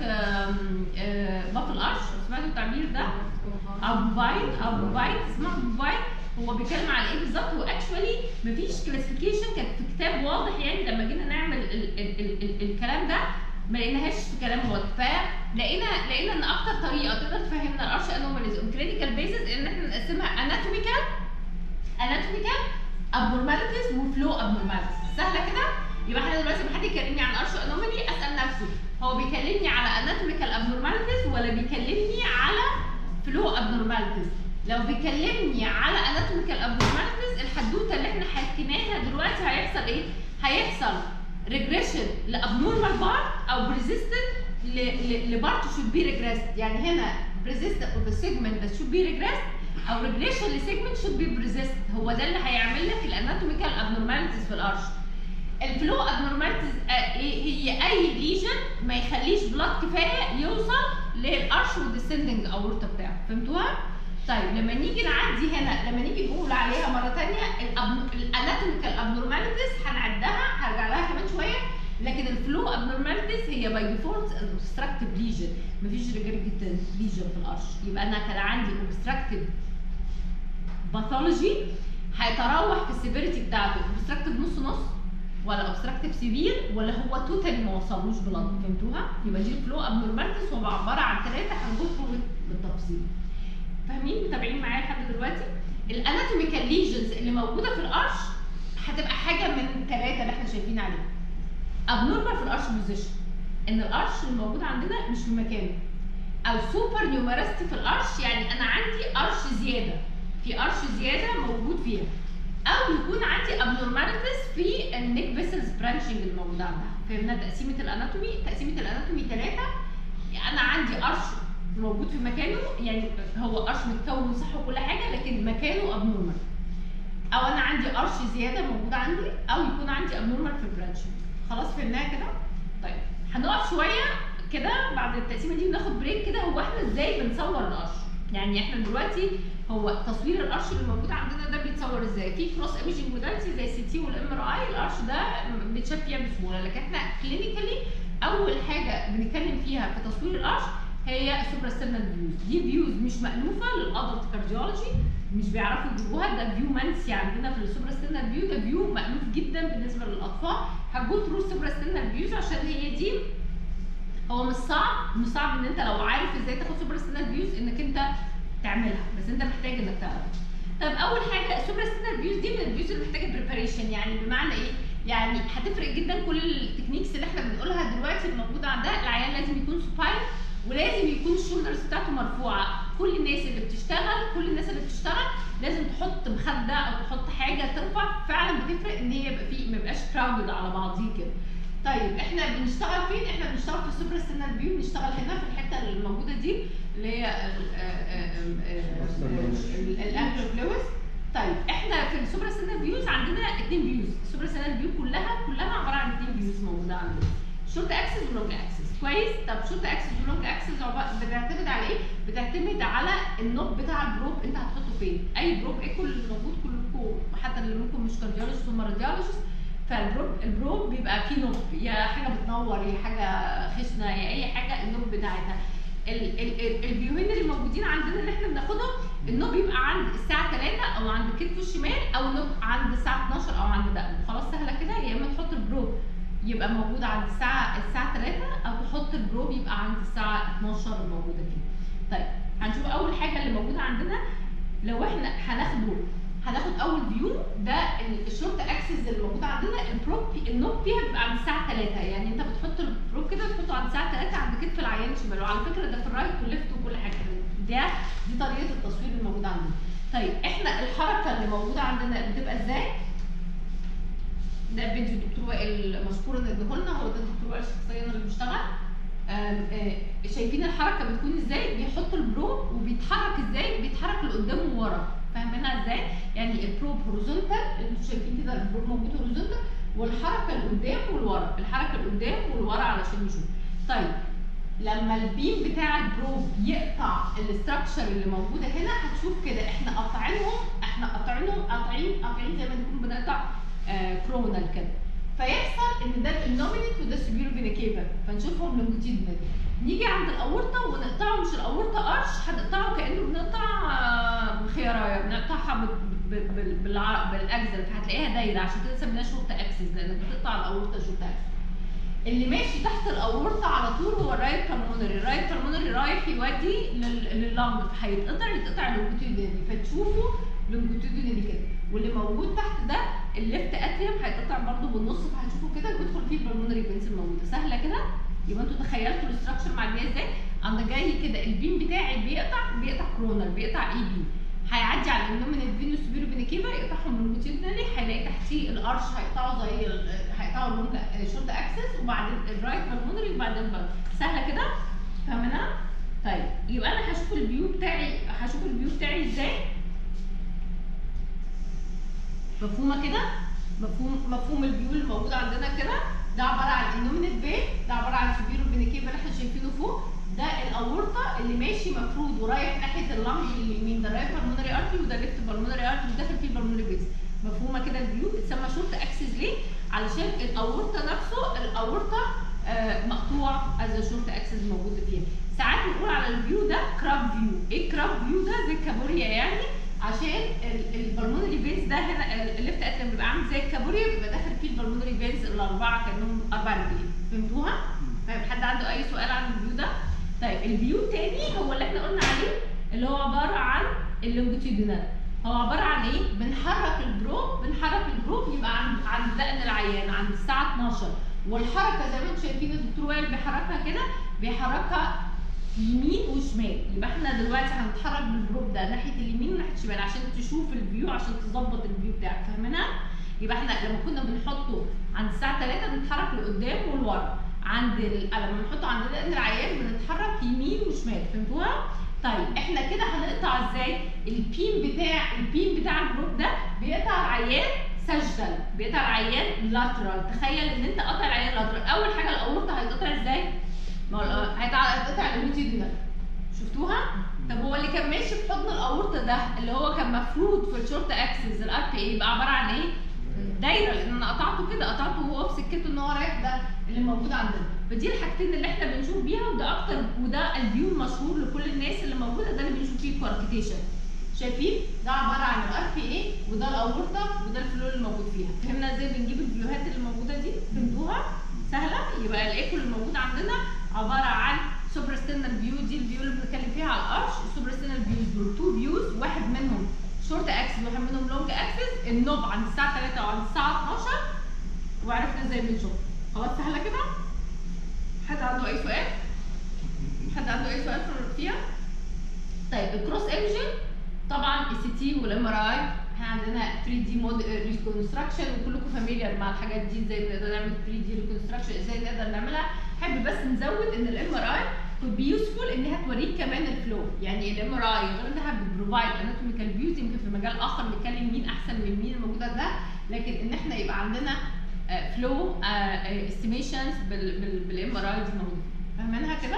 A: بافل ارش سمعتوا التعبير ده؟ او بوفاين او بوفاين اسمها بوفاين هو بيتكلم على ايه بالظبط واكشولي مفيش كلاسيفيكيشن كانت في كتاب واضح يعني لما جينا نعمل ال ال ال ال الكلام ده ما لقيناهاش في كلام واضح فلقينا لقينا ان اكتر طريقه تقدر تفهمنا الارش انوماليز اون كلينيكال بيزس ان احنا نقسمها اناتوميكال اناتوميكال ابنورماليتيز وفلو ابنورماليتيز سهله كده يبقى احنا دلوقتي لما حد يكلمني عن ارش انومالي اسال نفسي هو بيكلمني على اناتوميكال ابنورماليتيز ولا بيكلمني على فلو ابنورماليتيز لو بيكلمني على اناتوميكال ابنورماليتيز الحدوته اللي احنا حكيناها دلوقتي هيحصل ايه؟ هيحصل ريجريشن لابنورمال بارت او بريزيستنت لبارت شود بي ريجريست يعني هنا بريزيستنت اوف ذا سيجمنت ذات شود بي ريجريست او ريجريشن لسيجمنت شود بي بريزيست هو ده اللي هيعمل لك الاناتوميكال ابنورماليتيز في الارش الفلو ابنورماليتيز ايه هي اي ليجن ما يخليش بلاد كفايه يوصل للارش والديسندنج اورتا بتاعه فهمتوها؟ طيب لما نيجي نعدي هنا لما نيجي نقول عليها مره ثانيه الاناتوميكال ابنورماليتيز هنعدها هرجع لها كمان شويه لكن الفلو ابنورماليتيز هي باي ديفولت اوبستراكتيف ليجن مفيش ريجريتد ليجن في القرش يبقى انا كان عندي اوبستراكتيف باثولوجي هيتراوح في السيفيريتي بتاعته اوبستراكتيف نص نص ولا اوبستراكتيف سيفير ولا هو توتالي ما وصلوش بلاد فهمتوها؟ يبقى دي الفلو ابنورماليتيز هو عباره عن ثلاثه هنقولهم بالتفصيل فاهمين متابعين معايا لحد دلوقتي الاناتوميكال ليجنز اللي موجوده في القرش هتبقى حاجه من الثلاثه اللي احنا شايفين عليها ابنورمال في القرش بوزيشن ان القرش الموجود عندنا مش في مكانه او سوبر نيومرستي في القرش يعني انا عندي قرش زياده في قرش زياده موجود فيها او يكون عندي ابنورماليتيز في النيك فيسلز برانشنج الموجود عندها فهمنا تقسيمه الاناتومي تقسيمه الاناتومي ثلاثه انا عندي قرش موجود في مكانه يعني هو قرش متكون صح وكل حاجه لكن مكانه ابنورمال او انا عندي قرش زياده موجود عندي او يكون عندي ابنورمال في البرانشنج خلاص فهمناها كده طيب هنقف شويه كده بعد التقسيمه دي ناخد بريك كده هو احنا ازاي بنصور القرش يعني احنا دلوقتي هو تصوير القرش اللي موجود عندنا ده بيتصور ازاي في كروس ايميجنج موداليتي زي السي تي والام ار اي القرش ده بيتشاف فيها بسهوله لكن احنا كلينيكالي اول حاجه بنتكلم فيها في تصوير القرش هي السوبراستيرنال فيوز دي فيوز مش مألوفه للادلت كارديولوجي مش بيعرفوا يجيبوها ده فيو منسي عندنا في السوبراستيرنال فيو ده فيو مألوف جدا بالنسبه للاطفال هتجو ثرو السوبراستيرنال فيوز عشان هي دي هو مش صعب مش صعب ان انت لو عارف ازاي تاخد سوبراستيرنال فيوز انك انت تعملها بس انت محتاج انك تعرف طب اول حاجه السوبراستيرنال فيوز دي من الفيوز اللي محتاجه بريباريشن يعني بمعنى ايه؟ يعني هتفرق جدا كل التكنيكس اللي احنا بنقولها دلوقتي الموجوده عندها العيان لازم يكون سوباين ولازم يكون الشولدرز بتاعته مرفوعه كل الناس اللي بتشتغل كل الناس اللي بتشتغل لازم تحط مخده او تحط حاجه ترفع فعلا بتفرق ان هي يبقى في ما يبقاش كراودد على بعضيه كده طيب احنا بنشتغل فين؟ احنا بنشتغل في السوبر ستينال فيو بنشتغل هنا في الحته الموجوده دي اللي هي الانكل فلويس طيب احنا في السوبر ستينال فيوز عندنا اثنين فيوز السوبر ستينال فيو كلها كلها عباره عن اثنين فيوز موجوده عندنا شورت اكسس ولونج اكسس كويس طب شورت اكسس ولونج اكسس بتعتمد على ايه بتعتمد على النوب بتاع البروب انت هتحطه فين اي بروب ايكو اللي موجود كلكم حتى اللي منكم مش كارديولوجيست هم راديولوجيست فالبروب البروب بيبقى فيه نوب يا حاجه بتنور يا حاجه خشنه يا اي حاجه النوب بتاعتها الفيوهين اللي موجودين عندنا اللي احنا بناخدهم النوب بيبقى عند الساعه 3 او عند كتفه الشمال او النوب عند الساعه 12 او عند دقنه خلاص سهله كده يا اما تحط البروب يبقى موجود عند الساعه الساعه 3 او تحط البروب يبقى عند الساعه 12 الموجوده فيه طيب هنشوف اول حاجه اللي موجوده عندنا لو احنا هناخده هناخد اول فيو ده الشورت اكسس اللي موجود عندنا البروب النوب فيها بيبقى عند الساعه 3 يعني انت بتحط البروب كده بتحطه عند الساعه 3 عند كتف العيان الشمال وعلى فكره ده في الرايت والليفت وكل حاجه ده دي طريقه التصوير الموجوده عندنا طيب احنا الحركه اللي موجوده عندنا بتبقى ازاي ده فيديو الدكتور وائل مشكور ان لنا هو ده الدكتور وائل شخصيا اللي بيشتغل آه، شايفين الحركه بتكون ازاي بيحط البرو وبيتحرك ازاي بيتحرك لقدام وورا فاهمينها ازاي يعني البرو هوريزونتال انتوا شايفين كده البرو موجود هوريزونتال والحركه لقدام والورا الحركه لقدام والورا علشان نشوف طيب لما البيم بتاع البرو يقطع الاستراكشر اللي موجوده هنا هتشوف كده احنا قاطعينهم احنا قاطعينهم قاطعين قاطعين زي ما نكون بنقطع آه كرونال كده فيحصل ان ده النومينيت وده السبيرو فينيكيفا فنشوفهم لونجيتيودنال نيجي عند الاورطه ونقطعه مش الاورطه ارش هنقطعه كانه بنقطع آه، خيارايه بنقطعها بالاجزل فهتلاقيها دايره عشان كده سميناها شورت اكسس لانك بتقطع الاورطه شورت اكسس اللي ماشي تحت الاورطه على طول هو الرايت بالمونري الرايت بالمونري رايح يودي لللنج فهيتقطع يتقطع لونجيتيودنالي فتشوفوا لونجيتيودنالي كده واللي موجود تحت ده الليفت اتريوم هيتقطع برده بالنص فهتشوفوا كده ويدخل فيه البلمونري فينس الموجوده سهله كده يبقى انتوا تخيلتوا الاستراكشر معديه ازاي انا جاي كده البيم بتاعي بيقطع بيقطع كرونال بيقطع اي بي هيعدي على الانومينال فينوس سبيرو فينيكيفا يقطعهم لونجيتيودنالي هيلاقي تحتيه الارش هيقطعه زي هيقطعوا اللونج شورت اكسس وبعدين الرايت بالمونري وبعدين سهله كده فاهمينها؟ طيب يبقى انا هشوف الفيو بتاعي هشوف الفيو بتاعي ازاي مفهومه كده مفهوم مفهوم الفيو اللي موجود عندنا كده ده عباره عن النومينيت فين ده عباره عن سوبيرو فينيكيفا اللي احنا شايفينه فوق ده الاورطه اللي ماشي مفروض ورايح ناحيه اللنج اليمين ده رايح بالمونري ارتري وده ليفت بالمونري ارتري وداخل فيه البالمونري بيز مفهومه كده الفيو اتسمى شورت اكسس ليه؟ علشان الاورطه نفسه الاورطه آه مقطوع از شورت اكسس موجود فيها ساعات بنقول على الفيو ده كراب فيو ايه كراب فيو ده زي الكابوريا يعني عشان البلمونري فينز ده هنا الليفت اتريم بيبقى عامل زي الكابوريا بيبقى داخل فيه البلمونري فينز الاربعه كانهم اربع رجلين فهمتوها؟ طيب حد عنده اي سؤال عن الفيو ده؟ طيب الفيو الثاني هو اللي احنا قلنا عليه اللي هو عباره عن اللونجيتيودينال هو عباره عن ايه؟ بنحرك البرو بنحرك البرو بيبقى عند عند دقن العيان عند الساعه 12 والحركه زي ما انتم شايفين الدكتور وائل بيحركها كده بيحركها يمين وشمال يبقى احنا دلوقتي هنتحرك بالجروب ده ناحيه اليمين وناحيه الشمال عشان تشوف الفيو عشان تظبط الفيو بتاعك فاهمينها؟ يبقى احنا لما كنا بنحطه عند الساعه 3 بنتحرك لقدام ولورا عند ال... لما بنحطه عند دقن العيان بنتحرك يمين وشمال فهمتوها؟ طيب احنا كده هنقطع ازاي؟ البيم بتاع البيم بتاع الجروب ده بيقطع العيان سجدل بيقطع العيان لاترال تخيل ان انت قطع العيان لاترال اول حاجه الاورطه هيتقطع ازاي؟ ما هو هيتقطع ده شفتوها؟ طب هو اللي كان ماشي في حضن الاورطه ده اللي هو كان مفروض في الشورت اكسس الار بي اي يبقى عباره عن ايه؟ دايره لان انا قطعته كده قطعته وهو في سكته ان هو رايح ده اللي موجود عندنا فدي الحاجتين اللي احنا بنشوف بيها وده اكتر وده الفيو المشهور لكل الناس اللي موجوده ده اللي بنشوف فيه كواركتيشن شايفين ده عباره عن الار بي اي وده الاورطه وده الفلو اللي موجود فيها فهمنا ازاي بنجيب الفيوهات اللي موجوده دي فهمتوها سهله يبقى الايكو اللي موجود عندنا عباره عن سوبرستينال فيو دي الفيو اللي بنتكلم فيها على الارش السوبرستينال فيوز دول تو فيوز واحد منهم شورت اكسس واحد منهم لونج اكسس النوب عند الساعه 3 وعند الساعه 12 وعرفنا ازاي بنشوف خلاص سهله كده حد عنده اي سؤال حد عنده اي سؤال فيها طيب الكروس ايمجن طبعا السي تي والام ار اي احنا عندنا 3 دي مود ريكونستراكشن وكلكم فاميليار مع الحاجات دي ازاي نقدر نعمل 3 دي ريكونستراكشن ازاي نقدر نعملها حابب بس نزود ان الام ار اي could be useful انها توريك كمان الفلو يعني الام ار اي غير انها بتبروفايد اناتوميكال فيوز يمكن في مجال اخر نتكلم مين احسن من مين الموجوده ده لكن ان احنا يبقى عندنا فلو استيميشنز بالام ار اي دي موجوده فاهمينها كده؟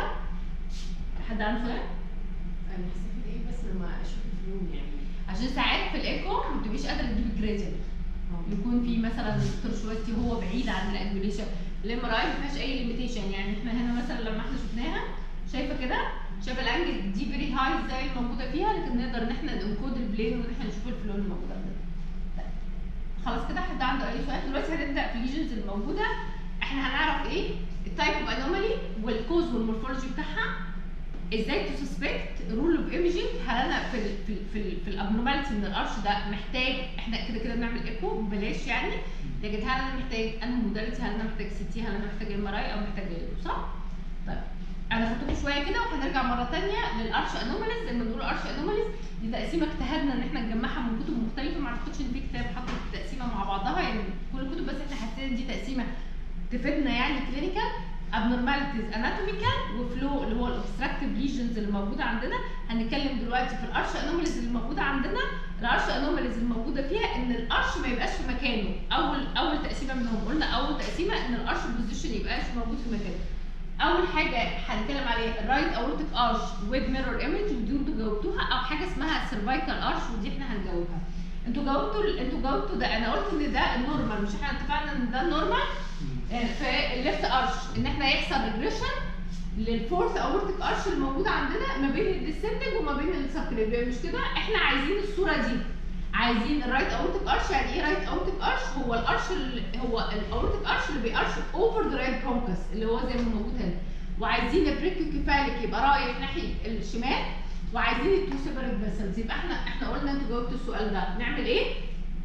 A: حد عنده سؤال؟
B: انا هستفيد ايه بس لما اشوف الفلو يعني
A: عشان ساعات في الايكو ما بتبقيش قادره تجيب الجريدينت يكون في مثلا دكتور شويتي هو بعيد عن الانجوليشن الام ار اي ما فيهاش اي ليميتيشن يعني احنا هنا مثلا لما احنا شفناها شايفه كده شايفه الانجل دي فيري هاي ازاي الموجوده فيها لكن نقدر ان احنا ننكود البلين وان احنا نشوف الفلو الموجوده عندنا طيب. خلاص كده حد عنده اي سؤال دلوقتي هنبدا في الليجنز الموجوده احنا هنعرف ايه التايب اوف انومالي والكوز والمورفولوجي بتاعها ازاي تسسبكت رول اوف ايمجنج هل انا في ال في ال في, ال في الابنورماليتي من القرش ده محتاج احنا كده كده بنعمل ايكو ببلاش يعني لكن هل انا محتاج انهي موداليتي هل انا محتاج سي تي هل انا محتاج ام ار اي او محتاج غيره صح؟ طيب انا خدتكم شويه كده وهنرجع مره ثانيه للارش انوماليز لما بنقول ارش انوماليز دي تقسيمه اجتهدنا ان احنا نجمعها من كتب مختلفه ما اعتقدش ان في كتاب حط التقسيمه مع بعضها يعني كل الكتب بس احنا حاسين ان دي تقسيمه تفيدنا يعني كلينيكال abnormalities anatomical وفلو اللي هو الاوبستراكتيف ليجنز اللي موجوده عندنا هنتكلم دلوقتي في الارش انوماليز اللي موجوده عندنا الارش انوماليز اللي موجوده فيها ان الارش ما يبقاش في مكانه اول اول تقسيمه منهم قلنا اول تقسيمه ان الارش بوزيشن يبقاش موجود في مكانه اول حاجه هنتكلم عليها الرايت اورتيك ارش ويز ميرور ايمج ودي انتوا جاوبتوها او حاجه اسمها سيرفايكال ارش ودي احنا هنجاوبها انتوا جاوبتوا انتوا جاوبتوا ده انا قلت ان ده النورمال مش احنا اتفقنا ان ده النورمال في الليفت ارش ان احنا يحصل ريجريشن للفورث اورتيك ارش الموجوده عندنا ما بين الديسندنج وما بين السبكليفيا مش كده احنا عايزين الصوره دي عايزين الرايت اورتيك ارش يعني ايه رايت اورتيك ارش هو الارش اللي هو الاورتيك ارش اللي بيارش اوفر ذا رايت برونكس اللي هو زي ما موجود هنا وعايزين البريكيو كيفاليك يبقى رايح ناحيه الشمال وعايزين التو سيبريت فيسلز يبقى احنا احنا قلنا انتوا جاوبتوا السؤال ده نعمل ايه؟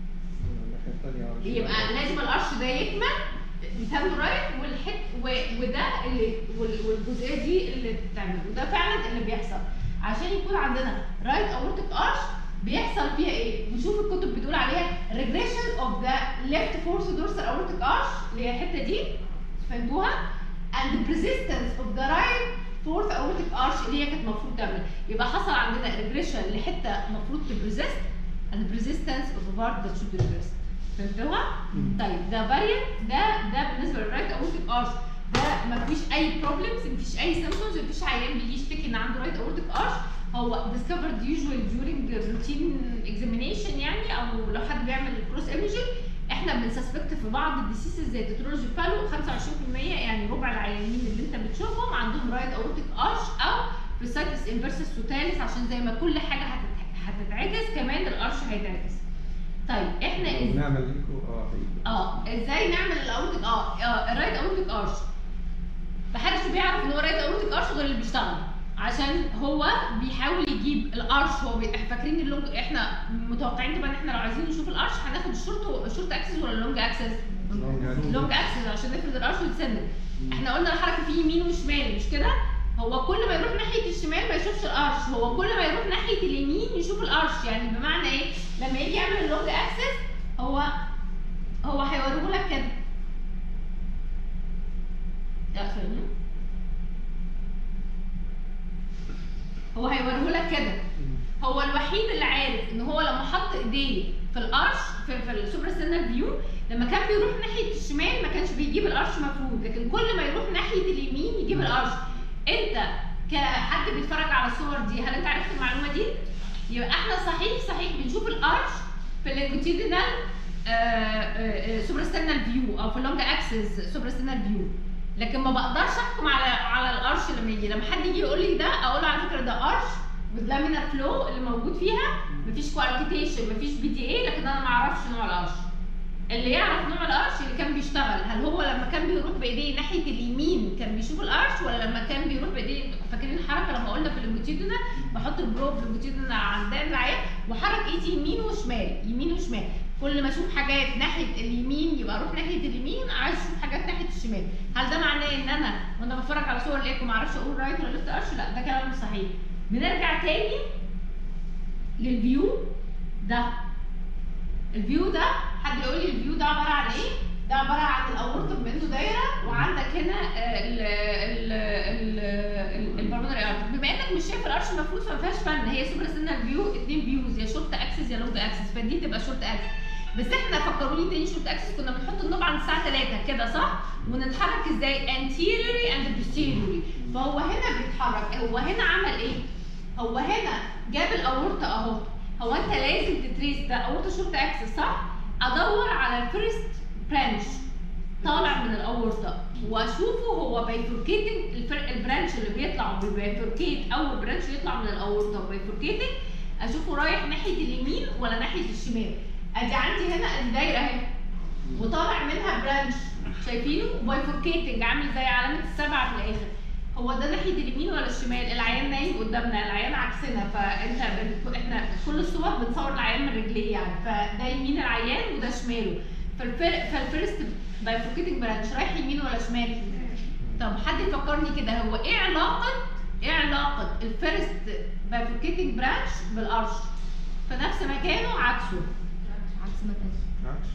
A: يبقى لازم القرش ده يكمل يتم رايت والحت و- وده اللي وال- والجزئيه دي اللي بتتعمل وده فعلا اللي بيحصل عشان يكون عندنا رايت اورتيك ارش بيحصل فيها ايه؟ نشوف الكتب بتقول عليها regression of the left fourth dorsal aortic arch اللي هي الحته دي فهمتوها؟ and persistence of the right fourth aortic arch اللي هي كانت المفروض تعمل يبقى حصل عندنا regression لحته المفروض تبريزست and persistence of a part that should be reversed فهمتوها؟ طيب ده فاريانت ده ده بالنسبه للرايت اورتيك ارش ده ما فيش اي بروبلمز ما فيش اي سيمبتومز ما فيش عيان بيجي يشتكي ان عنده رايت اورتيك ارش هو discovered usually during routine examination يعني او لو حد بيعمل كروس ايمجنج احنا بنسسبكت في بعض الديسيسز زي تترولوجي فالو 25% يعني ربع العيانين اللي انت بتشوفهم عندهم رايت اورتيك ارش او بريسايتس انفيرسس توتاليس عشان زي ما كل حاجه هتت- هتتعكس كمان الارش هيتعكس طيب احنا إز...
C: بنعمل لينكو اه هي.
A: اه ازاي نعمل الاورتيك اه آه، الرايت اورتيك ارش محدش بيعرف ان هو رايت اورتيك ارش غير اللي بيشتغل عشان هو بيحاول يجيب الارش هو بي... إحنا فاكرين اللونج احنا متوقعين طبعا ان احنا لو عايزين نشوف الارش هناخد الشورت الشورت اكسس ولا اللونج اكسس
C: لونج أكسس.
A: لونج اكسس عشان نفرد الارش ويتسند احنا قلنا الحركه فيه يمين وشمال مش كده هو كل ما يروح ناحيه الشمال ما يشوفش الارش هو كل ما يروح ناحيه اليمين يشوف الارش يعني بمعنى ايه لما يجي يعمل اللونج اكسس هو هو هيوريه لك كده لا فاهمين هو هيوريه لك كده هو الوحيد اللي عارف ان هو لما حط ايديه في الارش في, في السوبر سينال فيو لما كان بيروح ناحيه الشمال ما كانش بيجيب الارش مفروض لكن كل ما يروح ناحيه اليمين يجيب الارش انت كحد بيتفرج على الصور دي هل انت عرفت المعلومه دي يبقى احنا صحيح صحيح بنشوف الارش في اللونجيتيودينال سوبر سينال فيو او في اللونج اكسس سوبر سينال فيو لكن ما بقدرش احكم على على الارش لما يجي لما حد يجي يقول لي ده اقول له على فكره ده ارش واللامينار فلو اللي موجود فيها مفيش كواليفيكيشن مفيش بي تي اي لكن انا ما اعرفش نوع الارش اللي يعرف نوع الارش اللي كان بيشتغل هل هو لما كان بيروح بايديه ناحيه اليمين كان بيشوف الارش ولا لما كان بيروح بايديه فاكرين الحركه لما قلنا في اللونجيتيودنا بحط البرو في اللونجيتيودنا عند العين وحرك ايدي يمين وشمال يمين وشمال كل ما اشوف حاجات ناحيه اليمين يبقى اروح ناحيه اليمين عايز اشوف حاجات ناحيه الشمال هل ده معناه ان انا وانا بتفرج على صور ليكم ما اعرفش اقول رايت ولا ليفت ارش لا ده كلام مش صحيح بنرجع تاني للفيو ده الفيو ده حد يقول لي الفيو ده عباره عن ايه ده عباره عن الاورطه بما انه دايره وعندك هنا ال ال ال البلمونري ارتر بما انك مش شايف الارش المفروض فما فيهاش فن هي سوبر سينال فيو اتنين فيوز يا شورت اكسس يا لونج اكسس فدي تبقى شورت اكسس بس احنا فكروني تاني شورت اكسس كنا بنحط النوب عند الساعه 3 كده صح ونتحرك ازاي anteriorly and posteriorly فهو هنا بيتحرك هو هنا عمل ايه هو هنا جاب الاورطه اهو هو انت لازم تتريس ده اورطه شورت اكسس صح ادور على الفيرست برانش طالع من الاورطه واشوفه هو بايفوركيتنج البرانش اللي بيطلع بايفوركيت اول برانش يطلع من الاورطه بايفوركيتنج اشوفه رايح ناحيه اليمين ولا ناحيه الشمال ادي عندي هنا ادي دايره اهي وطالع منها برانش شايفينه بايفوركيتنج عامل زي علامه السبعه في الاخر هو ده ناحيه اليمين ولا الشمال العيان نايم قدامنا العيان عكسنا فانت بن... احنا كل الصور بنصور العيان من رجليه يعني فده يمين العيان وده شماله فالفر... فالفيرست بايفوركيتنج برانش رايح يمين ولا شمال طب حد يفكرني كده هو ايه علاقه ايه علاقه الفيرست بايفوركيتنج برانش بالارش في نفس مكانه عكسه
D: عكس مكان
C: عكس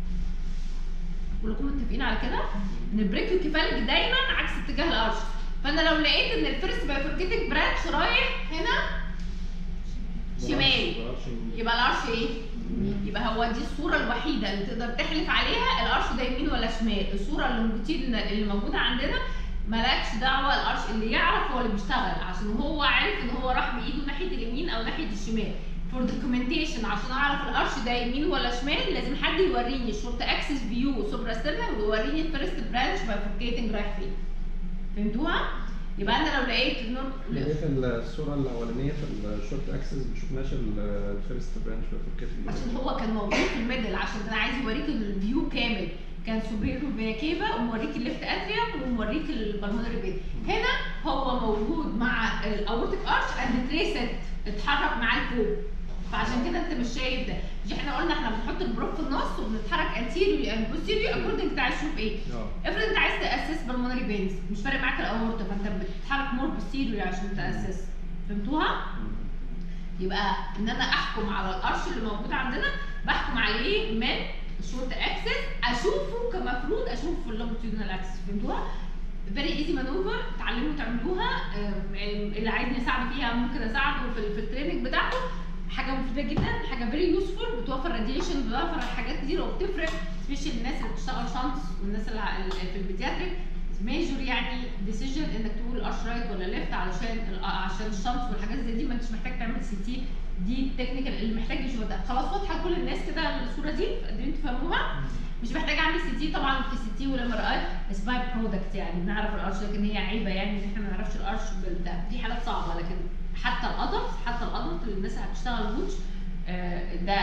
A: كلكم متفقين على كده ان البريكيو كيفاليك دايما عكس اتجاه الارش فانا لو لقيت ان الفيرست بايفوركيتنج برانش رايح هنا شمال يبقى الارش ايه؟ يبقى هو دي الصوره الوحيده اللي تقدر تحلف عليها الارش ده يمين ولا شمال الصوره اللونجيتيود اللي موجوده عندنا مالكش دعوه الارش اللي يعرف هو اللي بيشتغل عشان هو عارف ان هو راح بايده ناحيه اليمين او ناحيه الشمال فور دوكيومنتيشن عشان اعرف الارش ده يمين ولا شمال لازم حد يوريني الشورت اكسس فيو سوبرا ستيرنا ويوريني الفيرست برانش بايفوركيتنج رايح فين فهمتوها؟ يبقى انا لو لقيت
C: ليه
A: النور
C: في الصورة الأولانية في الشورت أكسس ما شفناش الفيرست برانش في
A: عشان هو كان موجود في الميدل عشان كان عايز يوريك الفيو كامل كان سوبيرو فيناكيفا وموريك الليفت اتريوم وموريك البلمونري بيت هنا هو موجود مع الاورتيك ارش اند تريست اتحرك معاه لفوق فعشان كده انت مش شايف ده مش احنا قلنا احنا بنحط البروب في النص وبنتحرك انتيريو اند بوستيريو اكوردنج انت عايز تشوف ايه
C: اه
A: افرض انت عايز تاسس بالمونري بينز مش فارق معاك الاورتا فانت بتتحرك مور بوستيريو عشان تاسس فهمتوها؟ يبقى ان انا احكم على القرش اللي موجود عندنا بحكم عليه من الشورت اكسس اشوفه كمفروض اشوفه في اللونجيتودينال اكسس فهمتوها؟ فيري ايزي مانوفر اتعلموا تعملوها آم، يعني اللي عايزني اساعده فيها ممكن اساعده في, في التريننج بتاعته حاجه مفيده جدا حاجه فيري يوسفول بتوفر راديشن بتوفر حاجات كتير وبتفرق سبيشال الناس اللي بتشتغل شانس والناس اللي ع- اللي في البيدياتريك ميجور يعني ديسيجن انك تقول ارش رايت ولا ليفت علشان ال- عشان الشمس والحاجات زي دي ما انتش محتاج تعمل سي تي دي التكنيكال اللي محتاج يشوف ده خلاص واضحه لكل الناس كده الصوره دي قادرين تفهموها مش محتاج اعمل سي تي طبعا في سي تي والام ار اي بس باي برودكت يعني بنعرف الارش لكن هي عيبه يعني ان احنا ما نعرفش الارش بالده في حالات صعبه لكن حتى الادلت حتى الادلت الناس اللي هتشتغل بوتش آه، ده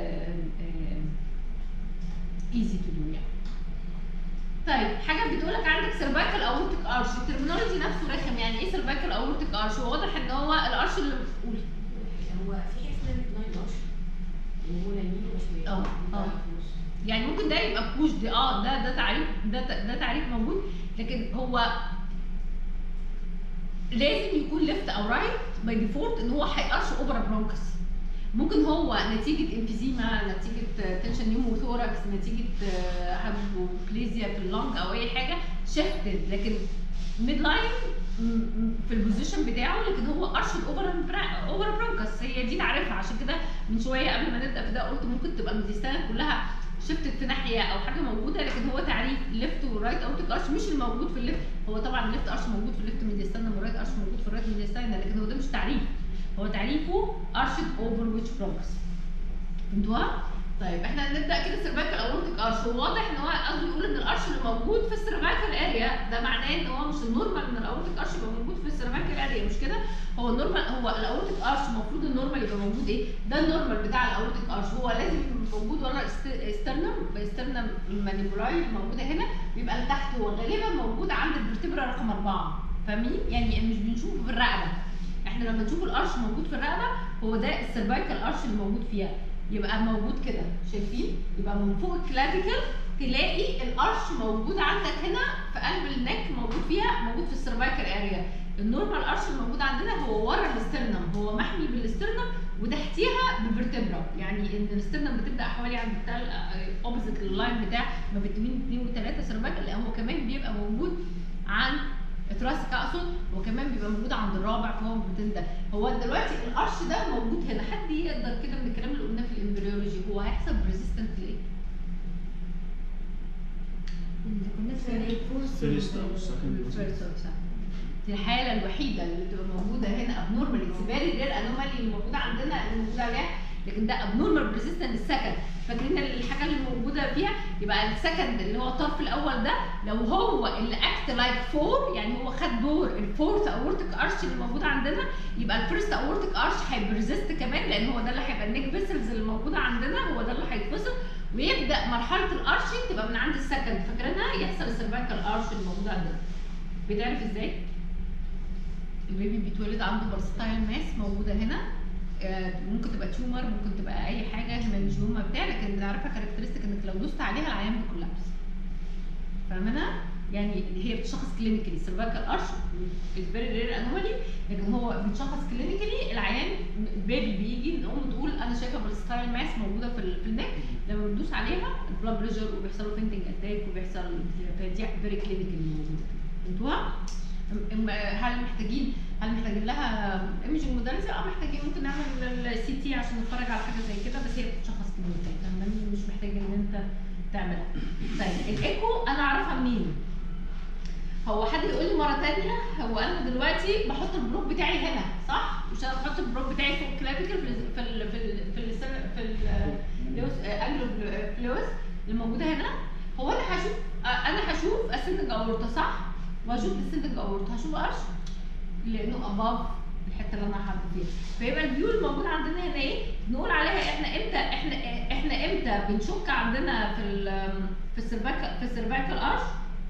A: ايزي تو دو يعني طيب حاجه بتقول لك عندك سيرفايكال اورتيك ارش الترمينولوجي نفسه رخم يعني ايه سيرفايكال اورتيك ارش هو واضح ان هو الارش اللي قولي
B: هو في حاجه اسمها ناين داش اللي هو لا يمين ولا شمال
A: اه،
B: ده
A: اه.
B: في النص.
A: يعني ممكن ده يبقى بوش دي اه ده ده تعريف ده ده تعريف موجود لكن هو لازم يكون ليفت او رايت باي ديفولت ان هو هيقرش اوفر برونكس ممكن هو نتيجه انفيزيما نتيجه تنشن نيوموثوركس نتيجه هايبوكليزيا في اللنج او اي حاجه شفتد لكن ميد لاين في البوزيشن بتاعه لكن هو قرش الاوفر اوفر برونكس هي دي تعرفها عشان كده من شويه قبل ما نبدا في ده قلت ممكن تبقى الميديستانا كلها شفتت في ناحيه او حاجه موجوده لكن هو تعريف ليفت ورايت اوتيك ارش مش الموجود في الليفت هو طبعا الليفت ارش موجود في الليفت ميديستانا والرايت ارش موجود في الرايت ميديستانا لكن هو ده مش تعريف هو تعريفه ارشد اوفر ويتش برونكس فهمتوها؟ طيب احنا نبدا كده سيرفايكال اورتيك ارش هو واضح ان هو قصده يقول ان الارش اللي موجود في السيرفايكال اريا ده معناه ان هو مش النورمال ان الاورتيك ارش يبقى موجود في السيرفايكال اريا مش كده هو النورمال هو الاورتيك ارش المفروض النورمال يبقى موجود ايه ده النورمال بتاع الاورتيك ارش هو لازم يبقى موجود ورا استرنم استرنم مانيبولاي موجوده هنا بيبقى لتحت هو غالبا موجود عند الفرتبرا رقم أربعة فاهمين يعني مش بنشوفه في الرقبه احنا لما نشوف الارش موجود في الرقبه هو ده السيرفايكال ارش اللي موجود فيها يبقى موجود كده شايفين يبقى من فوق الكلافيكل تلاقي الارش موجود عندك هنا في قلب النك موجود فيها موجود في السيرفايكال اريا النورمال ارش الموجود عندنا هو ورا الاسترنم هو محمي بالاسترنم وتحتيها بالفرتبرا يعني ان الاسترنم بتبدا حوالي عند بتاع اوبزيت اللاين بتاع ما بين 2 و3 سيرفايكال لا هو كمان بيبقى موجود عند التراسك اقصد وكمان بيبقى موجود عند الرابع فهو موجود ده هو دلوقتي القرش ده موجود هنا حد يقدر كده من الكلام اللي قلناه في الامبريولوجي هو هيحصل ريزيستنت لايه؟
D: اللي كنا في
E: First أو second
A: First or second. دي الحاله الوحيده اللي بتبقى موجوده هنا ابنورمال اتس فيري رير انومالي اللي موجوده عندنا اللي موجوده عليها لكن ده ابنورمال ريزيستنت السكند فاكرين الحاجه اللي موجوده فيها يبقى السكند اللي هو الطرف الاول ده لو هو اللي اكت لايك فور يعني هو خد دور الفورث اورتيك ارش اللي موجود عندنا يبقى الفيرست اورتيك ارش هيبريزيست كمان لان هو ده اللي هيبقى النيك فيسلز اللي موجوده عندنا هو ده اللي هيتفصل ويبدا مرحله الارشنج تبقى من عند السكند فاكرينها يحصل السيرفايكال ارش اللي موجود عندنا بيتعرف ازاي؟ البيبي بيتولد عنده برستايل ماس موجوده هنا آه، ممكن تبقى تيومر ممكن تبقى اي حاجه هيمانجيوما بتاع لكن بنعرفها كاركترستيك انك لو دوست عليها العيان بيكولابس فاهمينها؟ يعني هي بتشخص كلينيكالي سيرفايكال ارش فيري رير انومالي لكن هو بيتشخص كلينيكالي العيان البيبي بيجي الام تقول انا شايفه بالستايل ماس موجوده في, ال- في النك لما بندوس عليها البلاد بريشر وبيحصل له فينتنج اتاك وبيحصل فدي فيري كلينيكالي موجوده فهمتوها؟ أم- أم- هل محتاجين هل محتاجين لها ايمجنج موداليتي؟ اه محتاجين ممكن نعمل السي تي عشان نتفرج على حاجه زي كده بس هي بتتشخص كلينيكالي فاهماني؟ مش محتاج ان انت تعملها. طيب الايكو انا اعرفها منين؟ هو حد يقول لي مره تانية هو انا دلوقتي بحط البلوك بتاعي هنا صح؟ مش انا بحط البلوك بتاعي فوق الكلافيكل في ال في ال في ال في ال في ال انجلو فلوس اللي موجوده هنا هو انا هشوف انا هشوف اسندنج اورطه صح؟ وهشوف السندنج اورطه هشوف قرش لانه اباف الحته اللي انا حاطه فيها فيبقى الفيو الموجود عندنا هنا ايه؟ نقول عليها احنا امتى احنا احنا امتى بنشك عندنا في ال في السيرفايكال في السيرفايكال ارش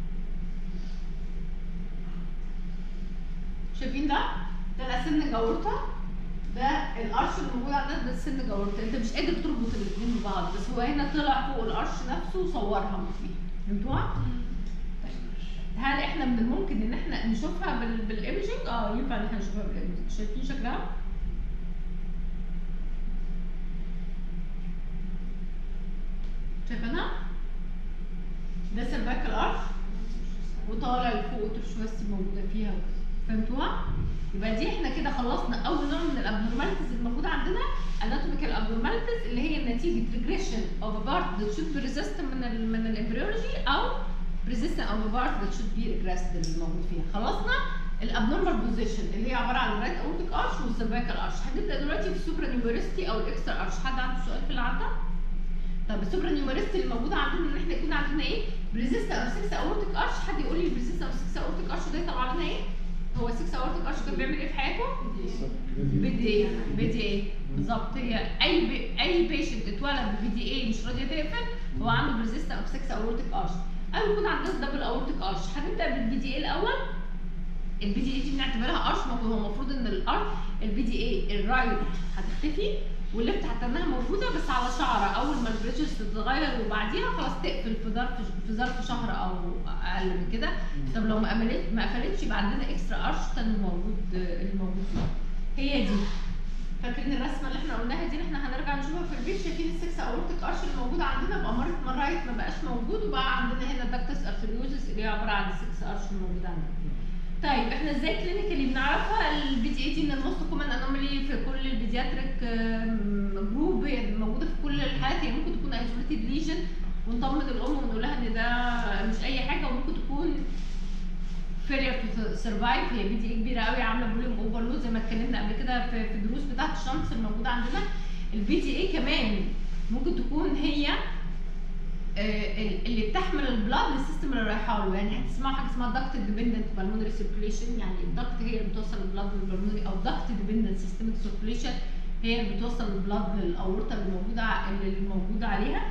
A: شايفين ده؟ ده السن جورته ده القرش اللي موجود عندنا ده السن جورته انت مش قادر تربط الاثنين ببعض بس هو هنا طلع فوق القرش نفسه وصورها فيه فهمتوها؟ طيب. هل احنا من الممكن ان احنا نشوفها بال... بالايمجنج؟ اه ينفع ان احنا نشوفها بالايمجنج شايفين شكلها؟ شايفينها؟ ده سيرفايكال ارش وطالع لفوق وترشوستي موجوده فيها وكده فهمتوها؟ يبقى دي احنا كده خلصنا اول نوع من الابنورماليتيز الموجوده عندنا اناتوميكال abnormalities اللي هي نتيجه ريجريشن اوف a part that should be resistant من ال من الامبريولوجي او resistant of a part that should be regressed اللي موجود فيها خلصنا الابنورمال بوزيشن اللي هي عباره عن الرايت اورتيك ارش والسيرفايكال ارش هنبدا دلوقتي في السوبرا نيوميرستي او الاكسترا ارش حد عنده سؤال في اللي عدى؟ طب السوبرا نيوميرستي اللي موجوده عندنا ان احنا يكون عندنا ايه؟ بريزيست او 6 اورتيك ارش حد يقول لي البريزيست او 6 اورتيك ارش ده يطلع لنا ايه؟ هو 6 اورتيك ارش كان بيعمل ايه في حياته؟ بي دي ايه بي دي ايه بالظبط هي اي بي اي بيشنت اتولد ببي دي ايه مش راضيه تقفل هو عنده بريزيست او 6 اورتيك ارش او يكون عندنا دبل اورتيك ارش هنبدا بالبي دي ايه الاول البي دي اي دي بنعتبرها ارش ما هو المفروض ان الارش البي دي اي الرايت هتختفي والليفت هتنها موجوده بس على شعره اول ما البريتشرز تتغير وبعديها خلاص تقفل في ظرف في ظرف شهر او اقل من كده طب لو ما قفلت ما قفلتش يبقى عندنا اكسترا ارش تاني موجود اللي موجود فيها هي دي فاكرين الرسمه اللي احنا قلناها دي اللي احنا هنرجع نشوفها في البيت شايفين السكس اورتيك ارش اللي موجود عندنا بأمارة مرايت ما بقاش موجود وبقى عندنا هنا داكتس ارتريوزس اللي هي عباره عن السكس ارش اللي موجود عندنا طيب احنا ازاي كلينيكالي بنعرفها البي دي اي دي من الموست كومن انومالي في كل البيدياتريك جروب هي موجوده في كل الحالات هي ممكن تكون ايزوليتد ليجن ونطمن الام ونقول لها ان ده مش اي حاجه وممكن تكون فيلير تو سرفايف هي بي دي اي كبيره قوي عامله فوليوم اوفرلود زي ما اتكلمنا قبل كده في في الدروس بتاعت الشمس الموجوده عندنا البي دي اي كمان ممكن تكون هي آه، اللي بتحمل البلاد للسيستم اللي رايحه له يعني هتسمعوا حاجه اسمها دكت ديبندنت بالمونري سيركيليشن يعني الدكت هي اللي بتوصل البلاد للبلمونري او دكت ديبندنت سيستميك سيركيليشن هي اللي بتوصل البلاد للاورطه اللي موجوده ع- اللي موجوده عليها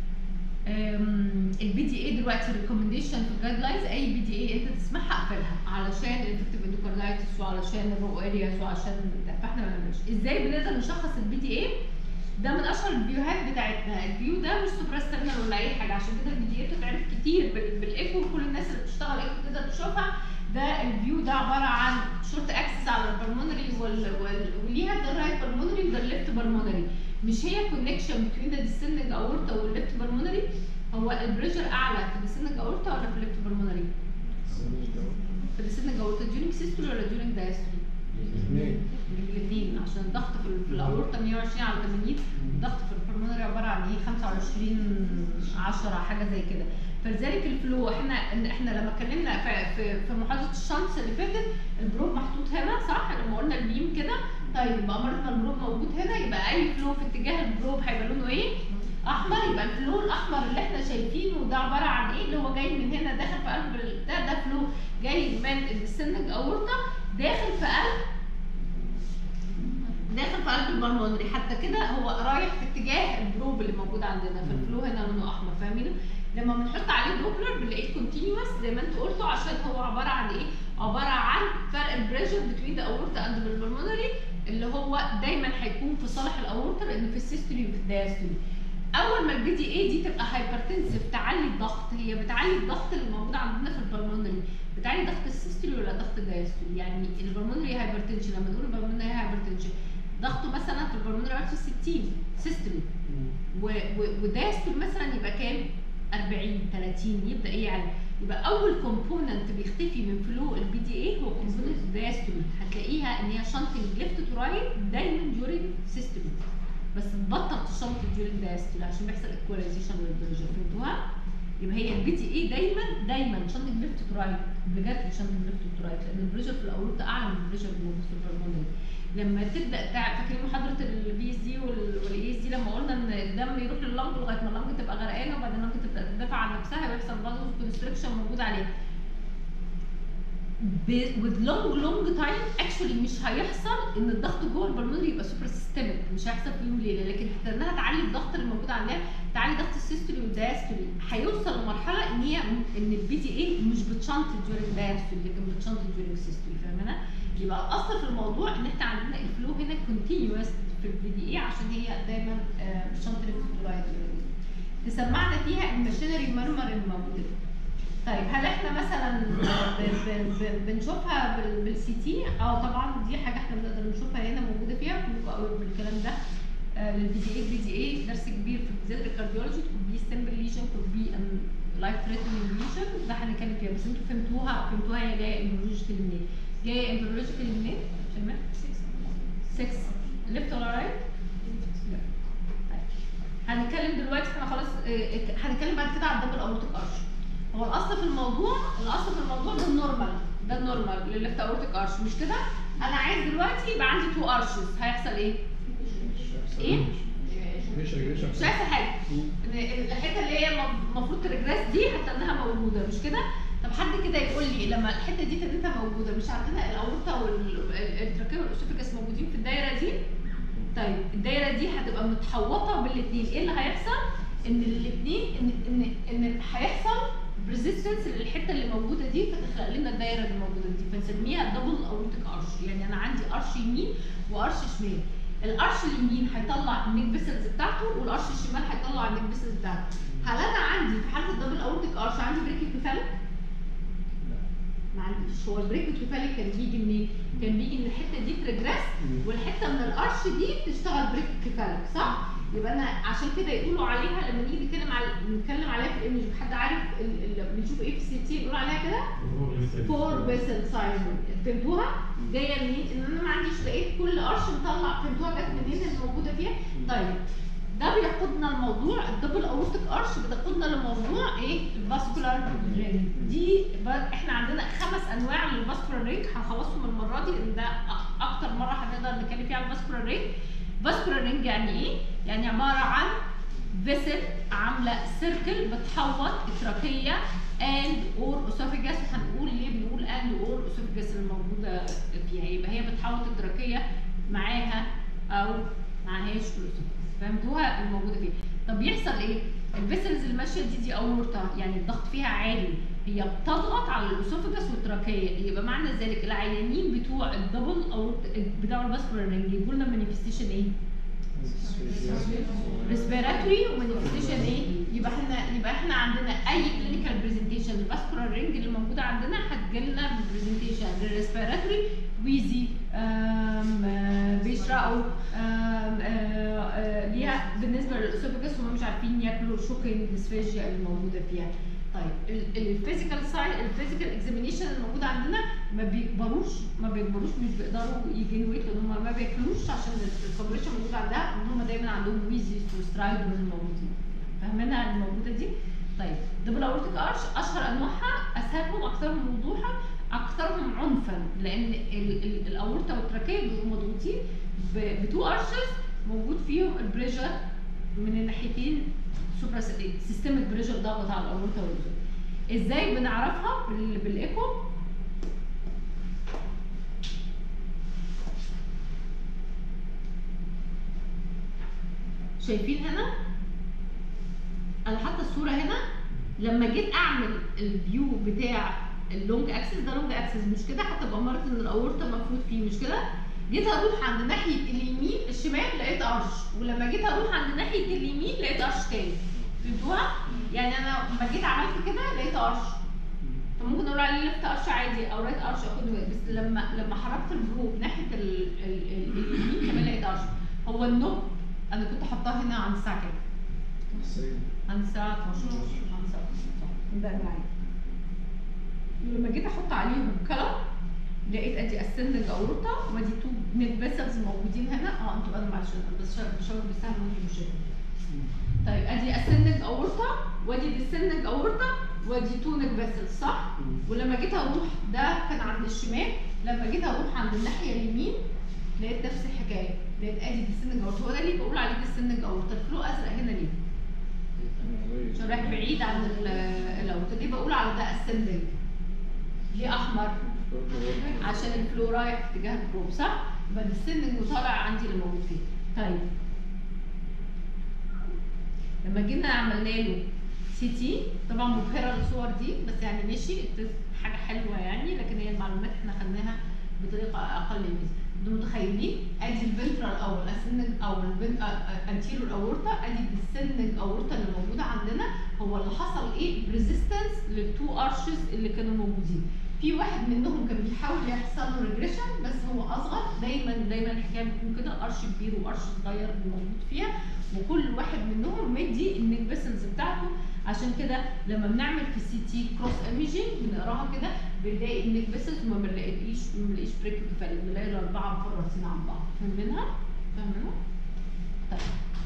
A: البي دي اي دلوقتي ريكومنديشن في الجايد لاينز اي بي دي اي انت تسمعها اقفلها علشان الانفكتيف اندوكاردايتس وعلشان الرو ارياز وعشان فاحنا ما بنعملش ازاي بنقدر نشخص البي دي اي ده من اشهر الفيوهات بتاعتنا الفيو ده مش سوبرا ستيرنال ولا اي حاجه عشان كده البي دي اي بتتعرف كتير بال- بالايكو وكل الناس اللي بتشتغل ايكو تقدر تشوفها ده الفيو ده عباره عن شورت اكسس على البلمونري وال... وال... وليها ده الرايت بلمونري وده الليفت بلمونري مش هي كونكشن بين ذا ديسندنج اورتا والليفت بلمونري هو البريشر اعلى في الديسندنج اورتا ولا في الليفت بلمونري؟ في الديسندنج اورتا ديورنج سيستول ولا ديورنج دايستول؟ الاثنين عشان الضغط في, ال- في الاورطه 120 على 80 الضغط في البلمونري عباره عن ايه 25 10 حاجه زي كده فلذلك الفلو احنا إن احنا لما اتكلمنا في في, في محاضره الشمس اللي فاتت البروب محطوط هنا صح لما قلنا البيم كده طيب يبقى امرنا البروب موجود هنا يبقى اي فلو في اتجاه البروب هيبقى لونه ايه؟ احمر يبقى الفلو الاحمر اللي احنا شايفينه ده عباره عن ايه اللي هو جاي من هنا داخل في قلب ال- ده ده فلو جاي من الديسندنج اورطه داخل في قلب داخل في قلب البلمونري حتى كده هو رايح في اتجاه البروب اللي موجود عندنا فالفلو هنا لونه احمر فاهمين لما بنحط عليه دوبلر بنلاقيه كونتينوس زي ما انتوا قلتوا عشان هو عباره عن ايه عباره عن فرق البريشر بتوين ذا اورتا اند البلمونري اللي هو دايما هيكون في صالح الاورتا لانه في السيستولي وفي الدايستولي اول ما البي دي اي دي تبقى هايبرتنسيف تعلي الضغط هي بتعلي الضغط اللي موجود عندنا في البلمونري بتعلي ضغط السيستولي ولا ضغط الدايستولي يعني البلمونري هايبرتنشن لما نقول البلمونري هايبرتنشن ضغطه مثلا في البلمونري 60 سيستولي ودايستول مثلا يبقى كام 40 30 يبدا ايه يعني يبقى اول كومبوننت بيختفي من فلو البي دي اي هو كومبوننت دايستول هتلاقيها ان هي شانتنج ليفت تو رايت دايما ديورنج سيستولي بس تبطل تشنط ديورنج دايستول عشان بيحصل ايكواليزيشن للبريشر فهمتوها؟ يبقى هي البي تي اي دايما دايما شنطنج ليفت تو رايت بجد شنطنج ليفت تو رايت لان البريشر في الاورطه اعلى من البريشر اللي موجود في البلمونري لما تبدا تع... فاكرين محاضره البي اس دي والاي اس دي لما قلنا ان الدم يروح لللنج لغايه ما اللنج تبقى غرقانه وبعدين اللنج تبدا تدافع عن نفسها ويحصل فازو كونستريكشن موجود عليها with long long time actually مش هيحصل ان الضغط جوه البلمونري يبقى سوبر سيستميك مش هيحصل في يوم وليله لكن حتى انها تعلي الضغط اللي موجود عليها تعلي ضغط السيستولي والدايستولي هيوصل لمرحله ان هي ان البي تي اي مش بتشنط ديورنج دايستولي لكن بتشنط ديورنج سيستولي فاهمه يبقى الاصل في الموضوع ان احنا عندنا الفلو هنا كونتينوس في البي دي اي عشان هي دايما بتشنط الفلورايد تسمعنا فيها الماشينري مارمر الموجوده طيب هل احنا مثلا بنشوفها بالسي تي؟ اه طبعا دي حاجه احنا بنقدر نشوفها هنا موجوده فيها كلكم قوي بالكلام ده للبي دي اي بي دي اي درس كبير في بالذات الكارديولوجي تكون بي سمبل ليجن تكون بي لايف ثريتنينج ليجن ده هنتكلم فيها بس انتوا فهمتوها فهمتوها هي جايه امبريولوجيكال منين؟ جايه امبريولوجيكال منين؟ شمال 6 ليفت ولا رايت؟ هنتكلم دلوقتي احنا خلاص هنتكلم بعد كده على الدبل اورتيك ارش هو الاصل في الموضوع الاصل في الموضوع ده النورمال ده النورمال للليفت اورتيك ارش مش كده انا عايز دلوقتي يبقى عندي تو ارشز هيحصل ايه ايه مش هيحصل حاجه الحته اللي هي المفروض ترجريس دي هتلاقيها موجوده مش كده طب حد كده يقول لي لما الحته دي تلاقيها موجوده مش عندنا الاورطه والتراكيه والاسوفيجاس موجودين في الدايره دي طيب الدايره دي هتبقى متحوطه بالاثنين ايه اللي هيحصل ان الاثنين ان ان ان هيحصل ريزيستنس للحته اللي موجوده دي فتخلق لنا الدايره اللي موجوده دي فنسميها دبل اورتيك ارش يعني انا عندي ارش يمين وارش شمال الارش اليمين هيطلع النيك بيسلز بتاعته والارش الشمال هيطلع النيك بيسلز بتاعته هل انا عندي في حاله الدبل اورتيك ارش عندي بريك كيفاليك؟ ما عنديش هو البريك كيفاليك كان بيجي منين؟ كان بيجي من الحته دي تريجريس والحته من الارش دي تشتغل بريك كيفاليك صح؟ يبقى انا عشان كده يقولوا عليها لما نيجي نتكلم على نتكلم عليها في الايمج حد عارف بنشوف ايه في السي تي بنقول عليها كده؟ فور بيسل سايز فهمتوها؟ جايه منين؟ ان انا ما عنديش لقيت كل قرش مطلع فهمتوها جت منين اللي موجوده فيها؟ طيب ده بيقودنا لموضوع الدبل اورتيك ارش بتقودنا لموضوع ايه؟ الفاسكولار رينج دي احنا عندنا خمس انواع للفاسكولار رينج هنخلصهم المره دي لان ده اكتر مره هنقدر نتكلم فيها عن الفاسكولار رينج فاسكولار رينج يعني ايه؟ يعني عباره عن فيسل عامله سيركل بتحوط التراكيه اند اور اسوفيجاس هنقول ليه بنقول اند اور اسوفيجاس الموجوده فيها يبقى هي بتحوط التراكيه معاها او معهاش الاسوفيجاس فهمتوها الموجوده فيها طب يحصل ايه؟ الفيسلز اللي ماشيه دي دي اورتا يعني الضغط فيها عالي هي بتضغط على الاسوفيجاس والتراكيه يبقى معنى ذلك العيانين بتوع الدبل او بتوع الفاسكولار رينج يجوا لنا مانيفستيشن ايه؟ ريسبيراتوري ومانيفستيشن ايه؟ يبقى احنا يبقى احنا عندنا اي كلينيكال برزنتيشن الفاسكولار رينج اللي موجوده عندنا هتجي لنا برزنتيشن للريسبيراتوري ويزي بيشرقوا ليها بالنسبه للاسوفيجاس هم مش عارفين ياكلوا شوكينج ديسفيجيا اللي موجوده فيها طيب الفيزيكال سايد الفيزيكال اكزامينيشن الموجود عندنا ما بيكبروش ما بيكبروش مش بيقدروا يجنويت لان هم ما بياكلوش عشان الكوبريشن موجود عندها ان هم دايما عندهم ويزيز وسترايد الموجودين فاهمينها الموجوده دي طيب دبل اورتيك ارش اشهر انواعها اسهلهم اكثرهم وضوحا اكثرهم عنفا لان الاورطه والتراكيه بيبقوا مضغوطين بتو ارشز موجود فيهم البريشر من الناحيتين سوبرا سيستمك بريشر ضغط على الاورطه والجزء ازاي بنعرفها بالايكو شايفين هنا انا حاطه الصوره هنا لما جيت اعمل الفيو بتاع اللونج اكسس ده لونج اكسس مش كده حتى بأمارة ان الاورطه مفروض فيه مش كده جيت اروح عند ناحيه اليمين الشمال لقيت قرش ولما جيت اروح عند ناحيه اليمين لقيت قرش تاني فهمتوها؟ يعني انا لما جيت عملت كده لقيت قرش فممكن اقول عليه لفت قرش عادي او رايت قرش اخد بالي بس لما لما حركت الجروب ناحيه ال ال ال اليمين كمان لقيت قرش هو النوب انا كنت حاطاه هنا عند الساعه كام؟ عند الساعه 12 عند الساعه 12 ده معايا ولما جيت احط عليهم كلام لقيت ادي اسندنج اورطه وادي تو نيك فيسلز موجودين هنا اه انتوا انا معلش انا بس بشاور بالسهم وانتوا مش شايفين طيب ادي اسندنج اورطه وادي ديسندنج اورطه وادي تو نيك فيسلز صح؟ ولما جيت اروح ده كان عند الشمال لما جيت اروح عند الناحيه اليمين لقيت نفس الحكايه لقيت ادي ديسندنج اورطه هو ده اللي بقول عليه ديسندنج اورطه الفلو ازرق هنا ليه؟ عشان رايح بعيد عن ال- الاورطه ليه بقول على ده اسندنج؟ ليه احمر؟ عشان الفلو رايح في اتجاه الجروب صح؟ يبقى السندنج وطالع عندي اللي موجود فيه. طيب لما جينا عملنا له سي تي طبعا مبهره الصور دي بس يعني ماشي حاجه حلوه يعني لكن هي المعلومات احنا خدناها بطريقه اقل ميزه انتوا متخيلين ادي الفنترال او الاسندنج او الانتيريور اورتا ادي السندنج اورتا اللي موجوده عندنا هو اللي حصل ايه ريزيستنس للتو ارشز اللي كانوا موجودين في واحد منهم كان بيحاول يحصل له ريجريشن بس هو اصغر دايما دايما الحكايه بتكون كده قرش كبير وقرش صغير اللي موجود فيها وكل واحد منهم مدي النيك بيسنس بتاعته عشان كده لما بنعمل في السي تي كروس ايميجنج بنقراها كده بنلاقي النيك بيسنس وما بنلاقيش ما بنلاقيش بريك كفايه بنلاقي الاربعه مفرطين عن بعض فاهمينها؟ فاهمينها؟ طيب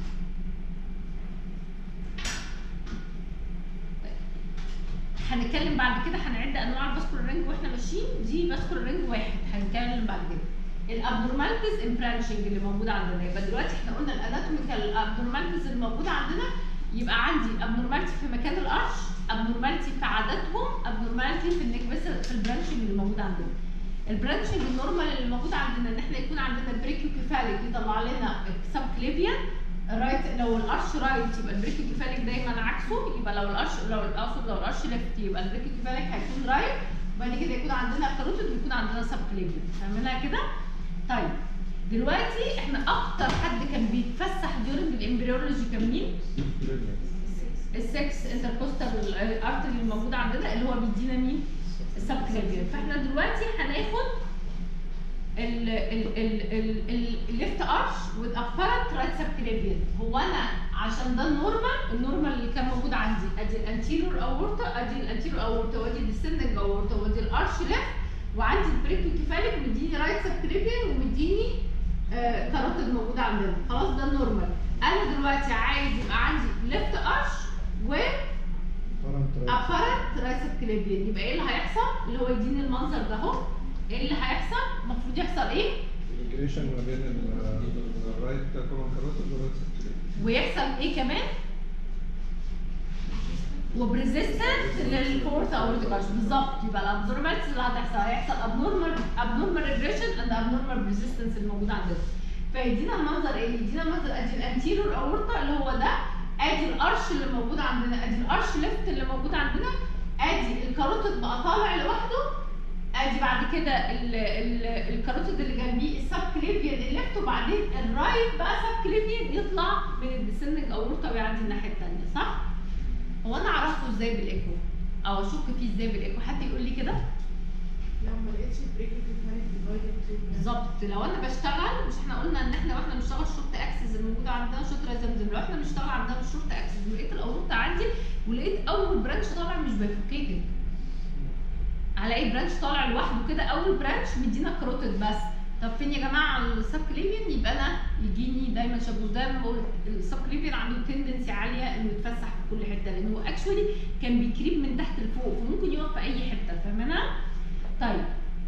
A: هنتكلم بعد كده هنعد انواع الفاسكولار رينج واحنا ماشيين دي فاسكولار رينج واحد هنتكلم بعد كده الابنورماليتيز ان برانشنج اللي موجوده عندنا يبقى دلوقتي احنا قلنا الاناتوميكال ابنورماليتيز اللي موجوده عندنا يبقى عندي ابنورماليتي في مكان القرش ابنورماليتي في عددهم ابنورماليتي في النيك بس في البرانشنج اللي موجود عندنا البرانشنج النورمال اللي موجود عندنا ان احنا يكون عندنا بريكيو كيفاليك يطلع لنا سب كليفيان الرايت لو القرش رايت يبقى البريكيو كيفاليك دايما عكسه يبقى لو القرش لو اقصد لو القرش ليفت يبقى البريكيو كيفاليك هيكون رايت وبعد كده يكون عندنا كاروتيد ويكون عندنا سب كليفيان فاهمينها كده؟ طيب دلوقتي احنا اكتر حد كان بيتفسح ديورنج الامبريولوجي كان مين؟ السكس انتركوستال ارتري اللي موجود عندنا اللي هو بيدينا مين؟ السب كليفيان فاحنا دلوقتي هناخد ال ال ال ال الليفت ارش with apparent right subclavian هو انا عشان ده النورمال النورمال اللي كان موجود عندي ادي الانتيريور اورتا ادي الانتيريور اورتا وادي الديسندنج اورتا وادي الارش ليفت وعندي البريكيو كيفاليك مديني رايت سبكليفيان ومديني آه كاروتيد موجود عندنا خلاص ده النورمال انا دلوقتي عايز يبقى عندي ليفت ارش و ابارنت رايت سبكليفيان يبقى ايه اللي هيحصل اللي هو يديني المنظر ده اهو ايه اللي هيحصل المفروض يحصل ايه
C: الانجريشن ما بين الرايت كومن كاروتيد والرايت سبكليفيان
A: ويحصل ايه كمان وبريزيستنت للفورث او الارش بالظبط يبقى الابنورمالز اللي هتحصل هيحصل ابنورمال ابنورمال ريجريشن اند ابنورمال ريزيستنس الموجود عندنا فيدينا المنظر ايه؟ يدينا المنظر ادي الانتيريور اورتا اللي هو ده ادي الارش اللي موجود عندنا ادي الارش ليفت اللي موجود عندنا ادي الكاروتيد بقى طالع لوحده ادي بعد كده ال- ال- الكاروتيد اللي جنبيه السب كليفيان الليفت وبعدين الرايت بقى سب كليفيان يطلع من الديسندنج اورتا ويعدي الناحيه الثانيه صح؟ هو انا اعرفه ازاي بالايكو؟ او اشك فيه ازاي بالايكو؟ حد يقول لي كده؟
B: لو ما لقيتش بريك كيفاليك ديفايدد تو
A: بالظبط لو انا بشتغل مش احنا قلنا ان احنا واحنا بنشتغل شورت اكسس الموجوده عندنا شورت زمزم لو احنا بنشتغل عندنا الشورت اكسس ولقيت الاورطه عندي ولقيت اول برانش طالع مش بايفوكيتد هلاقي برانش طالع لوحده كده اول برانش مدينا كروتد بس طب فين يا جماعه السب كليفيان يبقى انا يجيني دايما شابوس دايما بقول السب كليفيان عنده تندنسي عاليه انه يتفسح في كل حته لانه اكشولي كان بيكريب من تحت لفوق فممكن يقف في اي حته فاهمينها؟ طيب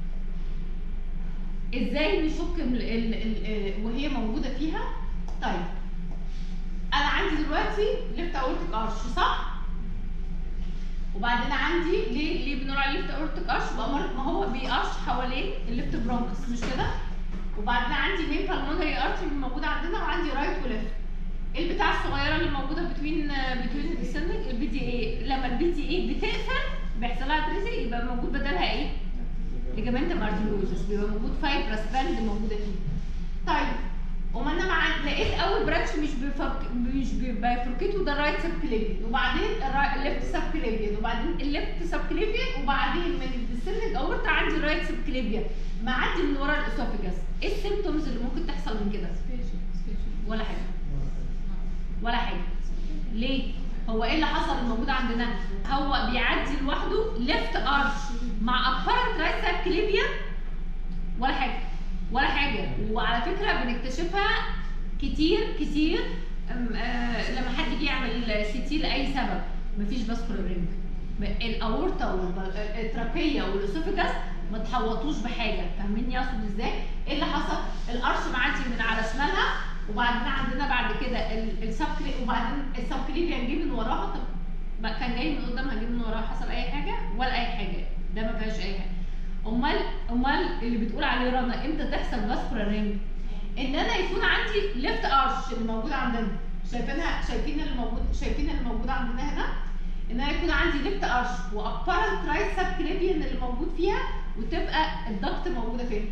A: ازاي نشك ال ال ال وهي موجوده فيها طيب انا عندي دلوقتي ليفت اورتيك ارش صح وبعدين عندي ليه ليه بنقول عليه ليفت اورتيك ارش بأمارة ما هو بيقرش حوالين الليفت برونكس مش كده وبعدين عندي مين بالمونري ارتري موجوده عندنا وعندي رايت وليفت ايه البتاع الصغيره اللي موجوده بتوين بتوين الديسندنج البي دي اي لما البي دي اي بتقفل بيحصل لها تريسي يبقى موجود بدلها ايه ليجامنتم ارتيريوزس بيبقى موجود فايبرس باند موجوده فيه طيب وما انا مع لقيت اول برانش مش بفرك مش بيفركته ده الرايت سبكليفيان وبعدين الليفت سبكليفيان وبعدين الليفت سبكليفيان وبعدين من الديسندنج اورتا عندي الرايت سبكليفيان معدي من ورا الاسوفيجاس ايه السيمتومز اللي ممكن تحصل من كده؟ ولا حاجه ولا حاجه ليه؟ هو ايه اللي حصل الموجود عندنا؟ هو بيعدي لوحده ليفت ارش مع ابارنت رايت سبكليفيان ولا حاجه ولا حاجه وعلى فكره بنكتشفها كتير كتير أم، آه، لما حد يجي يعمل سي تي لاي سبب مفيش باسكولار رينج الاورطه والتراكيه والاسوفيجاس ما تحوطوش بحاجه فاهميني اقصد ازاي؟ ايه اللي حصل؟ القرش معدي من على شمالها وبعدين عندنا بعد كده السبكلي وبعدين السبكليفيان جه من وراها طب ما كان جاي من قدامها جه من وراها حصل اي حاجه ولا اي حاجه ده ما فيهاش اي حاجه امال امال اللي بتقول عليه رنا امتى تحصل فاسكولار رينج ان انا يكون عندي ليفت ارش اللي موجود عندنا شايفينها شايفين اللي موجود شايفين اللي موجود عندنا هنا ان انا يكون عندي ليفت ارش وابارنت رايت سبكليفيان اللي موجود فيها وتبقى الضغط موجوده فين؟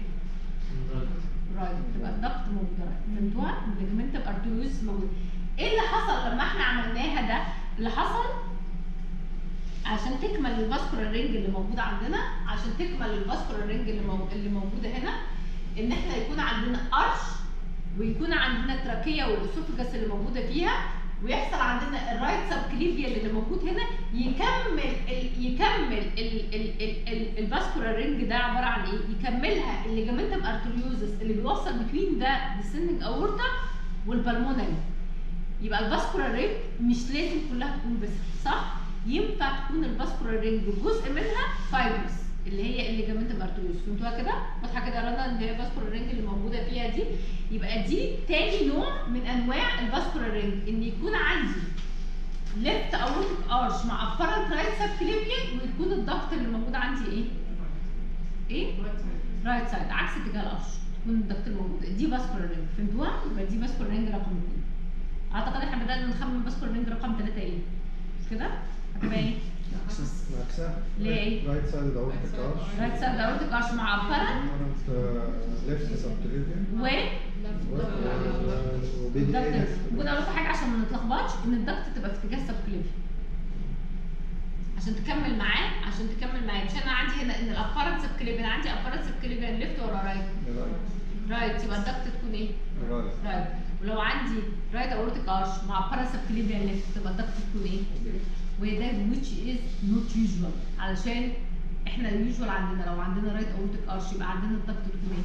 A: رايت تبقى الضغط موجود رايت فهمتوها؟ الليجمنت ارتيوز موجود ايه اللي حصل لما احنا عملناها ده؟ اللي حصل عشان تكمل الفاسكولار رينج اللي موجوده عندنا عشان تكمل الفاسكولار رينج اللي, مو... اللي موجوده هنا ان احنا يكون عندنا ارش ويكون عندنا التراكيه والاسوفجس اللي موجوده فيها ويحصل عندنا الرايت سبكليفيال اللي موجود هنا يكمل ال يكمل ال ال ال ال الفاسكولار رينج ده عباره عن ايه؟ يكملها الليجامنتم ارتريوزس اللي بيوصل بتوين ده ديسندنج اورتا والبلمونري يبقى الفاسكولار رينج مش لازم كلها تكون بس صح؟ ينفع تكون الفاسكولار رينج جزء منها فايبرس اللي هي الليجامنتم ارتريوز فهمتوها كده؟ واضحه كده يا رنا ان هي الفاسكولار رينج اللي موجوده فيها دي يبقى دي تاني نوع من انواع الفاسكولار رينج ان يكون عندي ليفت اورتيك ارش مع ابارنت رايت سبكليفيان ويكون الضغط اللي موجود عندي ايه؟ ايه؟ رايت سايد عكس اتجاه القرش تكون الضغط الموجود دي فاسكولار رينج فهمتوها؟ يبقى دي فاسكولار رينج رقم 2 اعتقد احنا بدانا نخمن فاسكولار رينج رقم 3 ايه؟ مش كده؟ هتبقى ايه؟
C: عكسها
A: ليه إيه؟
C: رايت سايد اورتيك ارش
A: رايت سايد اورتيك ارش مع ابارنت
C: ليفت سبكليفيان
A: و
C: وبي دي
A: الضغط
C: اي
A: ممكن اقول لكم حاجه عشان ما نتلخبطش ان الضغط تبقى في اتجاه سبكليفي عشان تكمل معاه عشان تكمل معاه مش انا عندي هنا ان الابارنت سبكليفي انا عندي ابارنت سبكليفي ليفت ولا رايت رايت يبقى الضغط تكون ايه
C: رايت
A: رايت ولو عندي رايت اورتيك ارش مع ابارنت سبكليفي ليفت تبقى الضغط تكون ايه وهي ده which is not usual علشان احنا اليوجوال عندنا لو عندنا رايت اورتيك ارش يبقى عندنا الضغط تكون ايه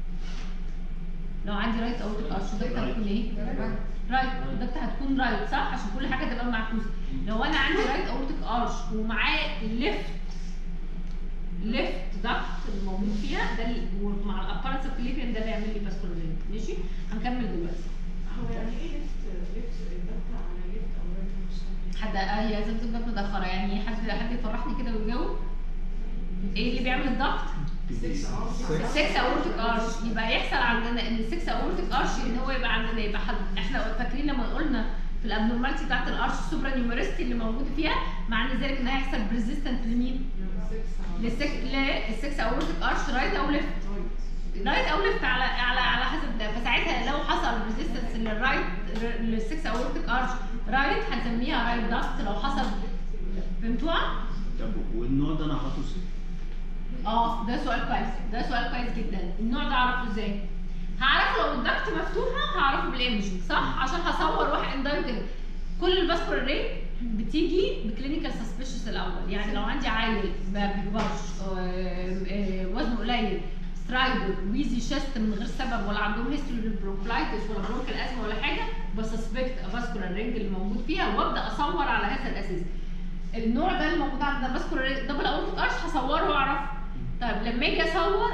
A: لو عندي رايت اورتيك ارش الضغط هتكون ايه رايت الضغط هتكون رايت صح عشان كل حاجه تبقى معكوسه لو انا عندي رايت اورتيك ارش ومعاه ليفت ليفت ضغط الموجود فيها ده اللي- ومع الابارنت سبكليفيان ده اللي يعمل لي فاسكولار ماشي هنكمل دلوقتي
B: هو يعني ايه ليفت ليفت الضغط على ليفت او رايت مش فاهمة.
A: حد آه، هي زمزم جت متاخره يعني حد حد يفرحني كده ويجاوب ايه اللي بيعمل الضغط؟ السكس اورتيك ارش يبقى يحصل عندنا ان السكس اورتيك ارش ان هو يبقى عندنا يبقى حد احنا فاكرين لما قلنا في الابنورماليتي بتاعت الارش السوبرا نيوميرستي اللي موجود فيها معنى ذلك ان هيحصل بريزيستنت لمين؟ للسك للسكس اورتيك ارش رايت او ليفت رايت او ليفت على على على حسب ده فساعتها لو حصل ريزيستنس للرايت للسكس اورتيك ارش رايت هنسميها رايت ضغط لو حصل فهمتوها؟
E: طب والنوع ده انا اعرفه ازاي؟
A: اه ده سؤال كويس ده سؤال كويس جدا النوع ده اعرفه ازاي هعرفه لو الضغط مفتوحه هعرفه بالايمجنج صح عشان هصور واحد اندايركت كل الفاسكولار ريت بتيجي بكلينيكال سسبشس الاول يعني لو عندي عيل ما بيكبرش آه، آه، وزنه قليل سترايدر ويزي شيست من غير سبب ولا عندهم هيستوري للبرونكلايتس ولا برونكال ازمه ولا حاجه بسسبكت فاسكولار رينج اللي موجود فيها وابدا اصور على هذا الاساس النوع ده اللي موجود عندنا فاسكولار دبل اورتيك ارش هصوره واعرفه طيب لما اجي اصور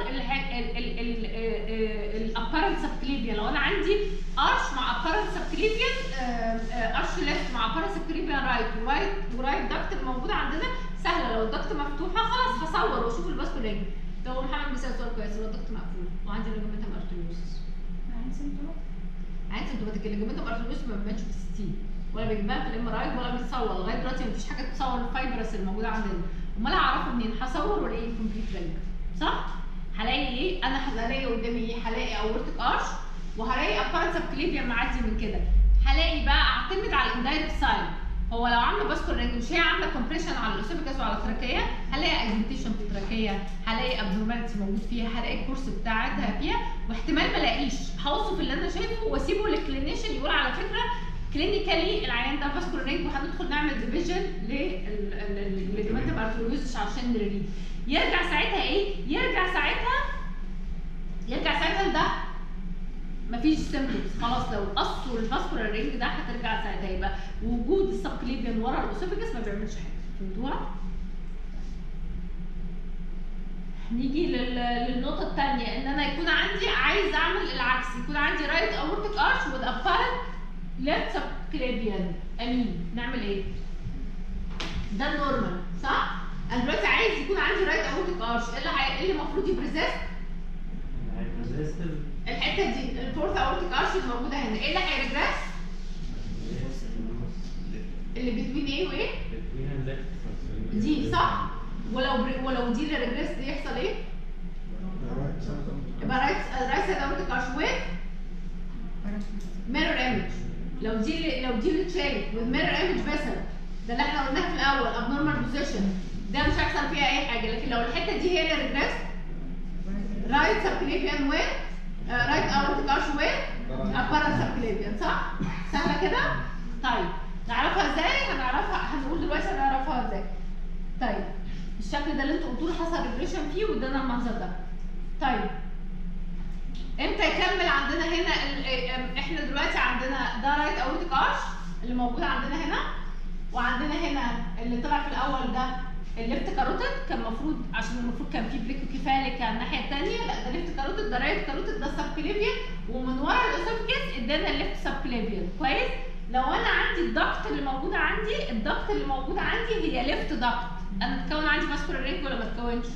A: الابارنت سبكليفيان لو انا عندي ارش مع ابارنت سبكليفيان ارش ليفت مع ابارنت سبكليفيان رايت ورايت ورايت دكت الموجوده عندنا سهله لو الدكت مفتوحه خلاص هصور واشوف الفاسكولار لو محمد بيسال سؤال كويس لو الدكت مقفول وعندي ليجمنتم ارتريوسس عادي سيمتوماتيك الليجمنتم ارتريوسس ما بيبانش في الستين ولا بيبان في الام ار اي ولا بيتصور لغايه دلوقتي مفيش حاجه تصور الفايبرس الموجوده عندنا امال هعرفه منين هصور والاقيه كومبليت رينج صح هلاقي ايه انا هلاقي قدامي ايه هلاقي اورتيك ارش وهلاقي ابارنس كليبيا معدي من كده هلاقي بقى اعتمد على الاندايركت ساين هو لو عامله باسكول رينج مش هي عامله كومبريشن على الاسوفيجاس وعلى التراكيه هلاقي اجنتيشن في التراكيه هلاقي ابنورماليتي موجود فيها هلاقي الكورس بتاعتها فيها واحتمال ما الاقيش هوصف اللي انا شايفه واسيبه للكلينيشن يقول على فكره كلينيكالي العيان ده باسكول رينج وهندخل نعمل ديفيجن للليجمنت ارثروزس عشان نريد يرجع ساعتها ايه؟ يرجع ساعتها يرجع ساعتها لده مفيش سيمبتومز خلاص لو قصوا الفاسكولار رينج ده هترجع ساعتها يبقى وجود السبكليبيان ورا الاسوفيجس ما بيعملش حاجه فهمتوها؟ نيجي لل- للنقطة الثانية إن أنا يكون عندي عايز أعمل العكس يكون عندي رايت أورتيك أرش with apparent left subclavian أمين نعمل إيه؟ ده النورمال صح؟ أنا دلوقتي عايز يكون عندي رايت أورتيك أرش إيه اللي هي- إيه اللي المفروض يبريزست؟ الحتة دي الفورث أورتيك أرش اللي موجودة هنا إيه اللي هيرجريس؟ اللي بتوين إيه وإيه؟ دي صح؟ ولو بر... ولو دي اللي ريجريس دي يحصل إيه؟ يبقى رايت رايت سايد اورتيك ارش ويز ميرور ايمج لو دي اللي- لو دي اللي اتشالت with mirror image vessel ده اللي احنا قلناه في الاول abnormal position ده مش هيحصل فيها اي حاجه لكن لو الحته دي هي اللي ريجريس رايت سبكليبيان وين رايت اورتيك ارش وين apparent سبكليبيان صح؟ سهله كده؟ طيب نعرفها ازاي؟ هنعرفها هنقول دلوقتي هنعرفها ازاي طيب الشكل ده اللي انتوا قلتوا لي حصل ريجريشن فيه وادانا المنظر ده طيب امتى يكمل عندنا هنا ال- ام- احنا دلوقتي عندنا ده رايت اورتيك ارش اللي موجود عندنا هنا وعندنا هنا اللي طلع في الاول ده الليفت كاروتيد كان المفروض عشان المفروض كان في بريكو كيفاليك على الناحيه الثانيه لا ده ليفت كاروتيد ده رايت كاروتيد ده سبكليفيان ومن ورا الاسوفجس ادانا الليفت سبكليفيان كويس لو انا عندي الضغط اللي موجوده عندي الضغط اللي موجوده عندي هي ليفت ضغط انا تكون عندي ماسكولار رينج ولا ما تكونش؟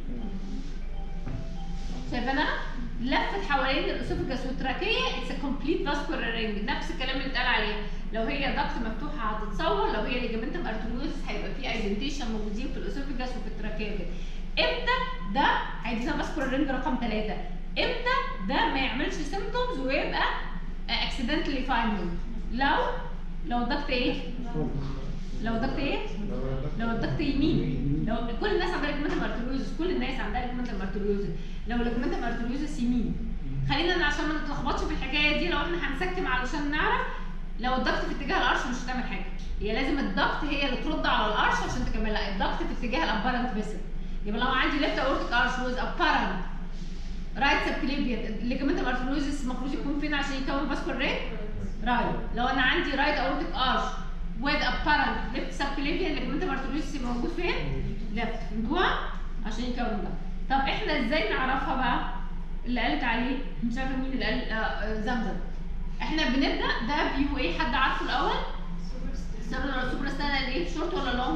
A: شايفانا لفت حوالين الاسوفجس والتراكيه اتس كومبليت فاسكولار رينج نفس الكلام اللي اتقال عليه لو هي ضغط مفتوحه هتتصور لو هي ليجامنتم ارتريوزس هيبقى في ايدنتيشن موجودين في الاسوفجس وفي التراكيه كده امتى ده عايزينها فاسكولار رينج رقم ثلاثة امتى ده ما يعملش سيمبتومز ويبقى اكسيدنتالي فايندنج لو لو الضغط ايه؟ لو الضغط ايه؟ لو الضغط يمين لو كل الناس عندها ليجمنتم ارتريوزس كل الناس عندها ليجمنتم ارتريوزس لو ليجمنتم ارتريوزس يمين خلينا أنا عشان ما نتلخبطش في الحكايه دي لو احنا هنسكم علشان نعرف لو الضغط في اتجاه القرش مش هتعمل حاجه هي لازم الضغط هي اللي ترد على القرش عشان تكملها الضغط في اتجاه الابارنت فيسل يبقى لو عندي ليفت اورتيك ارش ويز ابارنت رايت سبكليفيان الليجمنتم ارتريوزس المفروض يكون فين عشان يكون فاسكول ريت رايت لو انا عندي رايت اورتيك ارش with apparent left subclavian ligamentum arteriosus موجود فين؟ left فهمتوها؟ عشان يكون ده طب احنا ازاي نعرفها بقى؟ اللي قالت عليه مش عارفه مين اللي قال آه، آه، زمزم احنا بنبدا ده فيو ايه حد عارفه الاول؟ سيرولار سوبر ستانا ايه شورت ولا لونج؟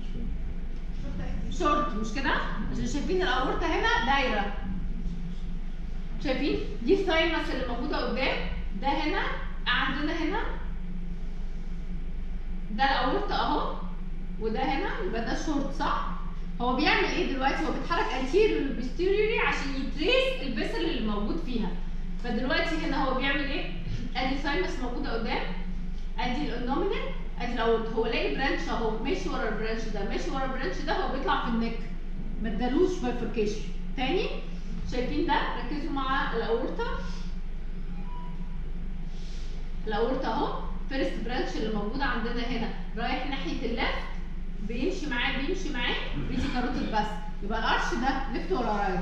A: شورت مش كده؟ عشان شايفين الاورطه هنا دايره شايفين؟ دي الثايمس اللي موجوده قدام ده هنا عندنا هنا ده الاورطه اهو وده هنا يبقى ده شورت صح؟ هو بيعمل ايه دلوقتي؟ هو بيتحرك anterior posteriorly عشان يتريس الفيسل اللي موجود فيها فدلوقتي هنا هو بيعمل ايه؟ ادي ثايمس موجوده قدام ادي الانومينال ادي الاورطه هو لاقي برانش اهو ماشي ورا البرانش ده ماشي ورا البرانش ده هو بيطلع في النك ما ادالوش بايفركيشن تاني شايفين ده ركزوا مع الاورطه الاورطه اهو فيرست برانش اللي موجود عندنا هنا رايح ناحيه الليفت بيمشي معاه بيمشي معاه بيجي كاروتيد بس يبقى الارش ده ليفت ولا رايت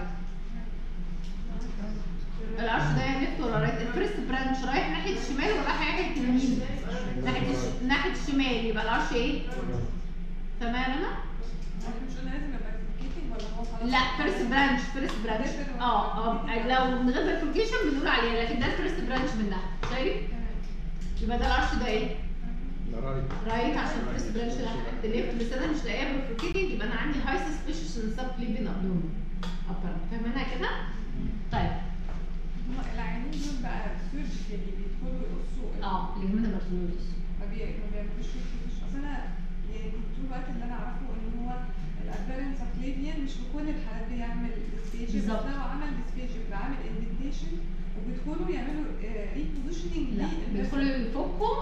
A: الارش ده ليفت ولا رايت الفيرست برانش رايح ناحيه الشمال ولا رايح ناحيه اليمين ناحيه الش... ناحيه الشمال يبقى الارش ايه تمام انا
F: مش قلنا لازم يبقى كيتنج ولا هو خلاص؟
A: لا فيرست برانش فيرست برانش اه اه لو من غير فيرفيكيشن بنقول عليها لكن ده الفيرست برانش منها شايف يبقى ده الارش ده ايه
C: ده رايت
A: رايت عشان الفيرست برانش ناحيه الليفت بس انا مش لاقيها بالفيرفيكيشن يبقى انا عندي هاي سسبشن سب ليبين ابنورمال ابر فاهمينها كده طيب
F: هما العيانين دول بقى سيرجيكالي بيدخلوا يقصوا
A: اه ليجمنت مارتينوزس
F: ما بي- ما بيعملوش فيه اصل انا يعني طول الوقت اللي انا اعرفه ان هو الابيرنس سبكليفيان مش في كل الحالات بيعمل ديسبيجيا بس
A: بالظبط.
F: لو عمل ديسبيجيا بيبقى عامل اندنتيشن وبيدخلوا يعملوا ريبوزيشننج
A: لا بيدخلوا يفكوا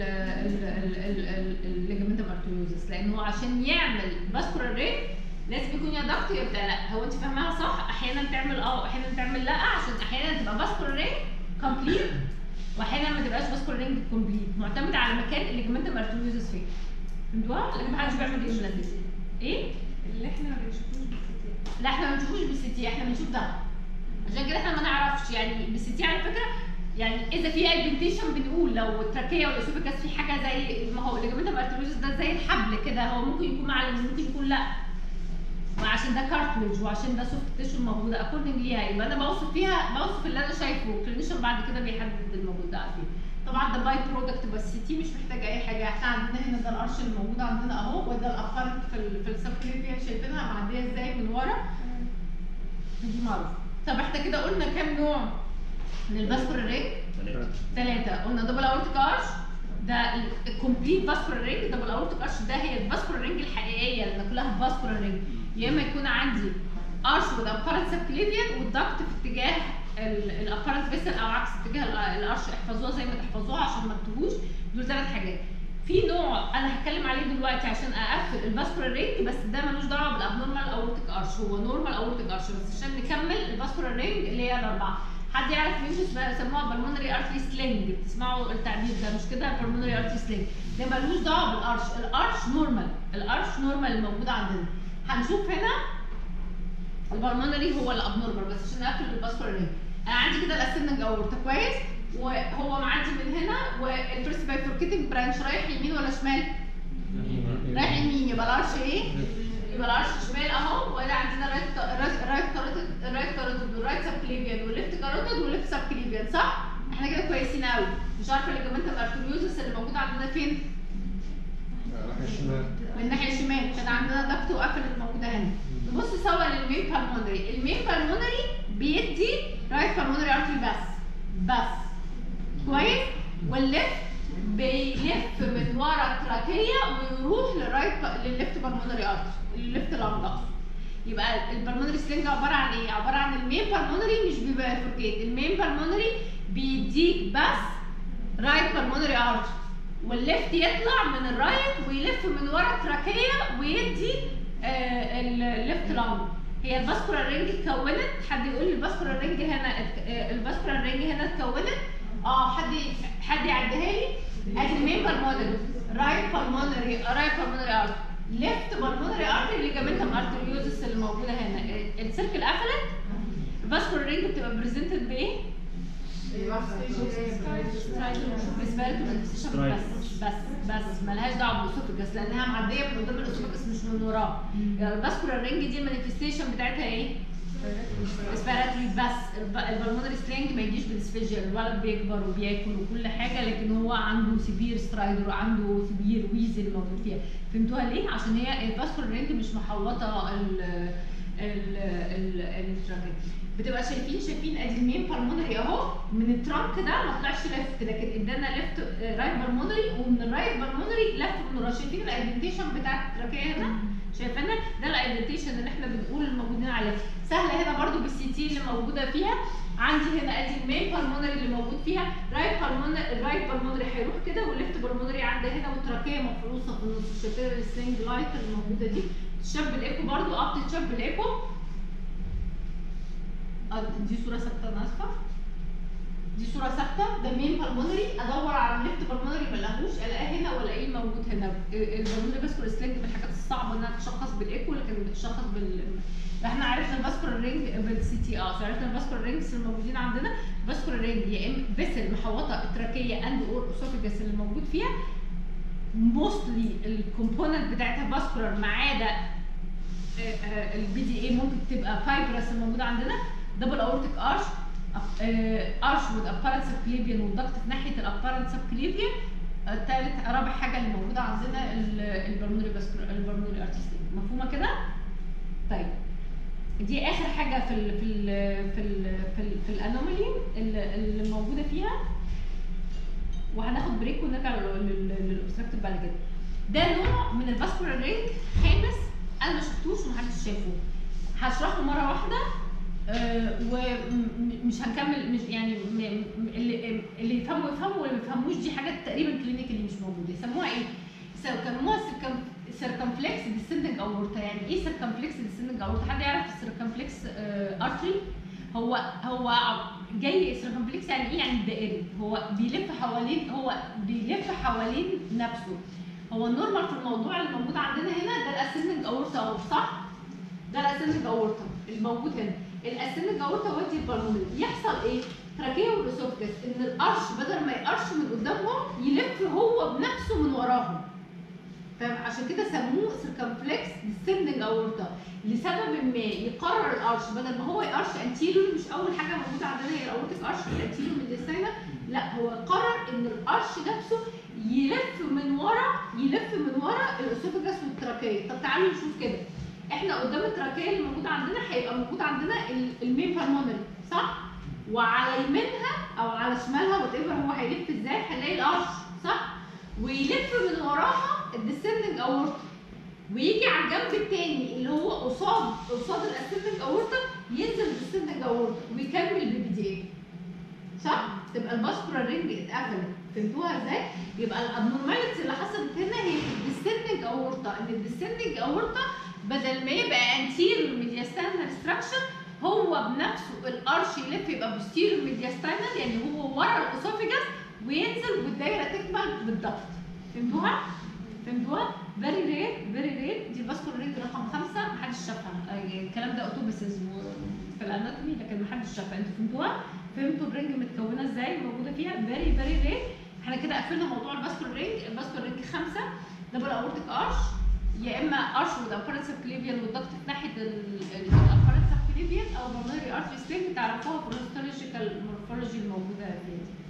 A: الليجمنتم ارتريوزس لان هو عشان يعمل فاسكولار رينج لازم يكون يا ضغط يا بتاع لا هو انت فاهماها صح احيانا تعمل اه احيانا تعمل لا عشان احيانا تبقى فاسكولار رينج كومبليت واحيانا ما تبقاش فاسكولار رينج كومبليت معتمد على مكان الليجمنتم ارتريوزس فين فهمتوها؟ لكن ما حدش بيعمل ريجمنتيشن ايه؟
F: اللي احنا ما بنشوفوش بالستات
A: لا احنا ما بنشوفوش بالستي احنا بنشوف ده عشان كده احنا ما نعرفش يعني بالستي على فكره يعني اذا في ايدنتيشن بنقول لو التراكيه والاسوفيجاس في حاجه زي ما هو الليجمنتم ارتريوزس ده زي الحبل كده هو ممكن يكون معلم ممكن يكون لا وعشان ده كارتلج وعشان ده سوفت تيشو موجوده اكوردنج ليها يبقى انا بوصف فيها بوصف اللي انا شايفه الكلينيشن بعد كده بيحدد الموجود ده فين طبعا ده باي برودكت بس تي مش محتاج اي حاجه احنا عندنا هنا ده القرش اللي موجود عندنا اهو وده الابارت في ال في السبكليفيا شايفينها معديه ازاي من ورا دي معروفه طب احنا كده قلنا كام نوع من الفاسكولار رينج
E: ثلاثة
A: ثلاثة قلنا دبل اورتيك ارش ده الكومبليت فاسكولار رينج دبل اورتيك ارش ده هي الفاسكولار رينج الحقيقيه اللي كلها فاسكولار رينج يا اما يكون عندي ارش وذ ابارنت سبكليفيان والضغط في اتجاه الابارنت فيسل او عكس اتجاه ال- الارش احفظوها زي ما تحفظوها عشان ما تتوهوش دول ثلاث حاجات في نوع انا هتكلم عليه دلوقتي عشان اقفل الفاسكولار رينج بس ده ملوش دعوه بالابنورمال اورتيك ارش هو نورمال اورتيك ارش بس عشان نكمل الفاسكولار رينج اللي هي الاربعه حد يعرف مين اسمها سموها بالمونري ارتري سلينج بتسمعوا التعبير ده مش كده بالمونري ارتري سلينج ده ملوش دعوه بالارش الارش نورمال الارش نورمال الموجود عندنا هنشوف هنا البالمونري هو الابنورمال بس عشان اقفل الفاسكولار رينج انا عندي كده الاسنج اورتا كويس وهو معدي من هنا والفيرست بايفوركيتنج برانش رايح يمين ولا شمال؟ رايح يمين يبقى الارش ايه؟ يبقى الارش شمال اهو وادي عندنا رايت رايت كاروتيد رايت كاروتيد ورايت سبكليفيان وليفت كاروتيد وليفت سبكليفيان صح؟ احنا كده كويسين قوي مش عارفه الليجمنتم ارتريوزس اللي موجود عندنا فين؟
C: ناحية الشمال
A: من الناحيه الشمال كان عندنا ضغط وقفلت موجوده هنا نبص سوا للمين بالمونري المين بالمونري بيدي رايت بالمونري ارتري بس بس كويس والليفت بيلف من ورا التراكيه ويروح للرايت للليفت بالمونري ارتري الليفت لانج أقصد. يبقى البلمونري سلينج عباره عن ايه؟ عباره عن المين بالمونري مش بيبقى فوركيت المين بالمونري بيديك بس رايت بالمونري ارتري والليفت يطلع من الرايت ويلف من ورا التراكيه ويدي آه الليفت لانج هي الفاسكولار رينج اتكونت حد يقول لي الفاسكولار رينج هنا ات- آه، الفاسكولار رينج هنا اتكونت اه حد حد يعديها لي ادي المين بالمونري رايت بالمونري رايت بالمونري ارتري ليفت بالمونري ارتري ليجامنتم ارتريوزس اللي موجوده هنا ال- السيركل قفلت الفاسكولار رينج بتبقى بريزنتد بايه؟ بالنسبه بس بس بس ملهاش دعوه بالاسوفجس لانها معديه من قدام الاسوفجس مش من وراه يعني الباسكولار رينج دي المانيفستيشن بتاعتها ايه؟ اسبيراتوري بس الب- البلمونري سلينج ما يجيش بالسفيجيال الولد بيكبر وبياكل وكل حاجه لكن هو عنده سيفير سترايدر وعنده سيفير ويزل موجود فيها فهمتوها ليه؟ عشان هي الباسكولار رينج مش محوطه ال ال ال التراكية بتبقى شايفين شايفين ادي المين بالمونري اهو من الترانك ده ما طلعش ليفت لكن ادانا ليفت رايت بالمونري ومن الرايت بالمونري لف من ورا شايفين الايدنتيشن بتاعت التراكيه هنا شايفينها ده الايدنتيشن اللي احنا بنقول الموجودين عليه سهله هنا برضو بالسي تي اللي موجوده فيها عندي هنا ادي المين بالمونري اللي موجود فيها رايت بالمونري الرايت بالمونري هيروح كده والليفت بالمونري عندي هنا والتراكيه مفروصه في النص شايفين السلينج لايت اللي موجوده دي تشاب بالايكو برضو اه بتتشاب بالايكو اه دي صوره ثابته انا اسفه دي صوره ثابته ده مين بالمونري ادور على الليفت بالمونري ما الاقيهوش الاقيه هنا والاقيه موجود هنا البالمونري فاسكولار سلينج من الحاجات الصعبه انها تشخص بالايكو لكن بتشخص بال احنا عرفنا الفاسكولار رينج بالسي تي اه عرفنا الفاسكولار رينجز الموجودين عندنا الفاسكولار رينج يا اما فيسل محوطه التراكيه اند اور اسوفيجاس اللي موجود فيها موستلي الكومبوننت بتاعتها فاسكولار ما عدا البي دي اي ممكن تبقى فايبرس الموجوده عندنا دبل اورتيك ارش ارش وذ ابارنت سبكليفيان والضغط في ناحيه الابارنت سبكليفيان الثالث رابع حاجه اللي موجوده عندنا البرمونري فاسكولار البرمونري ارتستيك مفهومه كده؟ طيب دي اخر حاجه في ال في ال في ال في, ال في الانومالي اللي اللي موجوده فيها وهناخد بريك ونرجع للاوبستراكتيف بعد كده ده نوع من الفاسكولار رينج خامس انا ما شفتوش ومحدش شافه هشرحه مره واحده آه، ومش هنكمل مش يعني م- م- اللي اللي يفهموا يفهموا واللي ما يفهموش دي حاجات تقريبا كلينيكالي مش موجوده يسموها ايه؟ يسموها سيركمفلكس ديسندنج اورتا يعني ايه سيركمفلكس ديسندنج اورتا؟ حد يعرف السيركمفلكس ارتري؟ هو هو جاي سيركمفلكس يعني ايه؟ يعني الدائري هو بيلف حوالين هو بيلف حوالين نفسه هو النورمال في الموضوع اللي موجود عندنا هنا ده الاسندنج اورتا اهو صح؟ ده الاسندنج اورتا الموجود هنا الاسندنج اورتا ودي البالمونري يحصل ايه؟ تراكيه والاسوفجس ان القرش بدل ما يقرش من قدامهم يلف هو بنفسه من وراهم فاهم عشان كده سموه سيركمفلكس ديسندنج اورتا لسبب ما يقرر القرش بدل ما هو يقرش انتيريور مش اول حاجه موجوده عندنا هي الاورتيك قرش الانتيريور من السنه لا هو قرر ان القرش نفسه يلف من ورا يلف من ورا الاسوفجس والتراكيه طب تعالوا نشوف كده احنا قدام التراكيه اللي موجوده عندنا هيبقى موجود عندنا ال- المين بالمونري صح وعلى يمينها او على شمالها وات ايفر هو هيلف ازاي هنلاقي القرش صح ويلف من وراها الديسندنج اورتا ويجي على الجنب التاني اللي هو قصاد قصاد الاسندنج اورتا ينزل الديسندنج اورتا ويكمل ببدايه صح؟ تبقى الباسكولار رينج اتقفلت فهمتوها ازاي؟ يبقى الابنورماليتي اللي حصلت هنا هي في الديسندنج اورتا ان الديسندنج اورتا بدل ما يبقى انتيريور ميدياستانال ستراكشر هو بنفسه الارش يلف يبقى بوستيريور ميدياستانال يعني هو ورا الاسوفيجاس وينزل والدايره تكمل بالضغط فهمتوها؟ فهمتوها؟ فيري رير فيري رير دي الباسكولار رينج رقم خمسه محدش شافها آه، الكلام ده اوتوبيسز في الاناتومي لكن محدش شافها انتوا فهمتوها؟ فهمتوا الرينج متكونه ازاي موجوده فيها فيري فيري رير احنا كده قفلنا موضوع الباسكولار رينج الباسكولار رينج خمسه دبل اورتيك ارش يا اما ارش والابارنس كليفيان والضغط في ناحيه الابارنس كليفيان او بالمونري ارش ستيك تعرفوها في الهيستولوجيكال مورفولوجي الموجوده فيها دي.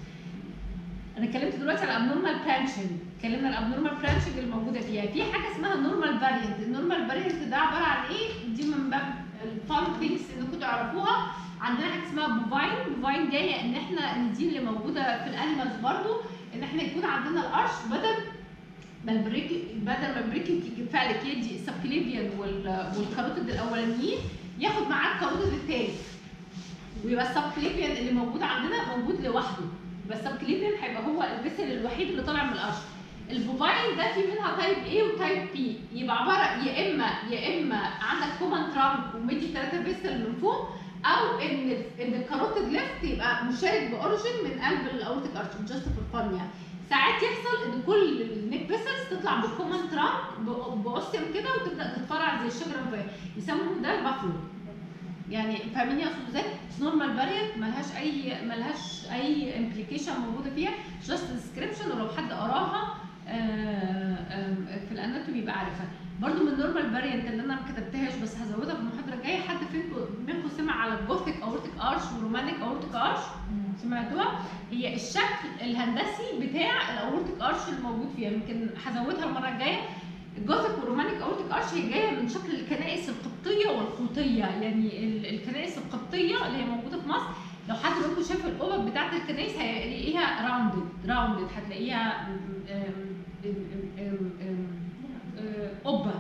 A: انا اتكلمت دلوقتي على الابنورمال برانشنج اتكلمنا الابنورمال برانشنج الموجوده فيها في حاجه اسمها نورمال فاريانت النورمال فاريانت ده عباره عن ايه دي من باب الفان ثينكس انكم تعرفوها عندنا حاجه اسمها بوفاين بوفاين جايه ان احنا دي اللي موجوده في الانيمالز برضو ان احنا يكون عندنا القرش بدل ما البريك بدل ما البريكنج كفالك يدي السبكليفيان والكاروتيد الاولانيين ياخد معاه الكاروتيد الثالث ويبقى السبكليفيان اللي موجود عندنا موجود لوحده يبقى السبكليفيان هيبقى هو الفيسل الوحيد اللي طالع من القرش البوفاين ده في منها تايب A وتايب B يبقى عباره يا اما يا اما عندك كومن ترانك ومدي ثلاثه فيسل من فوق او ان ان الكاروتيد ليفت يبقى مشارك باوريجن من قلب الاورتيك ارش جاست فور فن يعني ساعات يحصل ان كل النيك فيسلز تطلع بالكومن ترانك باوستيوم كده وتبدا تتفرع زي الشجره الفوقيه يسموه ده البافلو يعني فاهمين اقصد ازاي؟ نورمال فاريانت ملهاش اي ملهاش اي امبليكيشن موجوده فيها جاست ديسكريبشن ولو حد قراها آه، آم، في الاناتومي يبقى عارفها برضو من النورمال فاريانت اللي انا ما كتبتهاش بس هزودها في المحاضره الجايه حد فيكم منكم سمع على الجوثيك اورتيك ارش ورومانيك اورتيك ارش سمعتوها هي الشكل الهندسي بتاع الاورتيك ارش الموجود فيها يمكن هزودها المره الجايه الجوثيك والرومانيك اورتيك ارش هي جايه من شكل الكنائس القبطيه والقوطيه يعني ال- الكنائس القبطيه اللي هي موجوده في مصر لو حد منكم شاف القبب بتاعت الكنائس هيلاقيها راوندد راوندد هتلاقيها م- م- م- م- م- آه، قبه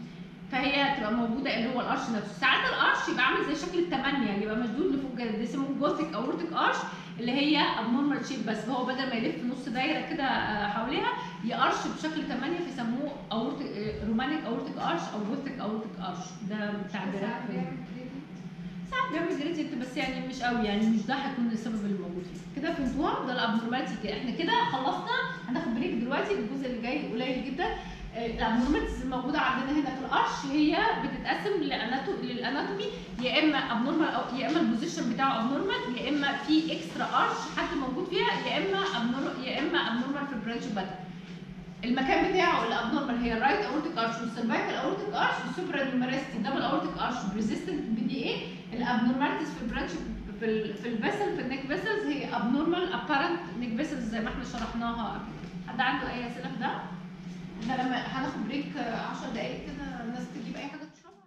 A: فهي تبقى موجوده اللي هو الارش نفسه ساعات الارش يبقى عامل زي شكل الثمانيه يعني يبقى مشدود لفوق كده ده اسمه جوثيك اورتيك ارش اللي هي ابنورمال شيب بس هو بدل ما يلف نص دايره كده آه، حواليها يقرش بشكل ثمانيه فيسموه اورتيك رومانيك اورتيك ارش او جوثيك اورتيك ارش ده تعبيرات
F: ساعات
A: في-
F: بيعمل كريدي.
A: ساعات بيعمل جريدينت بس يعني مش قوي يعني مش ده هيكون السبب اللي موجود فيه كده فهمتوها ده الابنورماليتي كده احنا كده خلصنا هناخد بريك دلوقتي الجزء اللي جاي قليل جدا الابنورماليتيز الموجوده عندنا هنا في القرش هي بتتقسم للأناتو- للاناتومي يا اما ابنورمال او يا اما البوزيشن بتاعه ابنورمال يا اما في اكسترا قرش حد موجود فيها يا اما ابنورمال يا اما ابنورمال في البرانش باتر المكان بتاعه الابنورمال هي الرايت اورتيك ارش والسيرفايكال اورتيك ارش والسوبرا نيوميرستي دبل اورتيك ارش بريزيستنت بي دي اي الابنورماليتيز في البرانش في ال في الفيسل في النيك فيسلز هي ابنورمال ابارنت نيك فيسلز زي ما احنا شرحناها قبل كده. حد عنده اي اسئله في ده؟ احنا لما هناخد بريك 10 دقايق كده الناس تجيب اي حاجه تشربها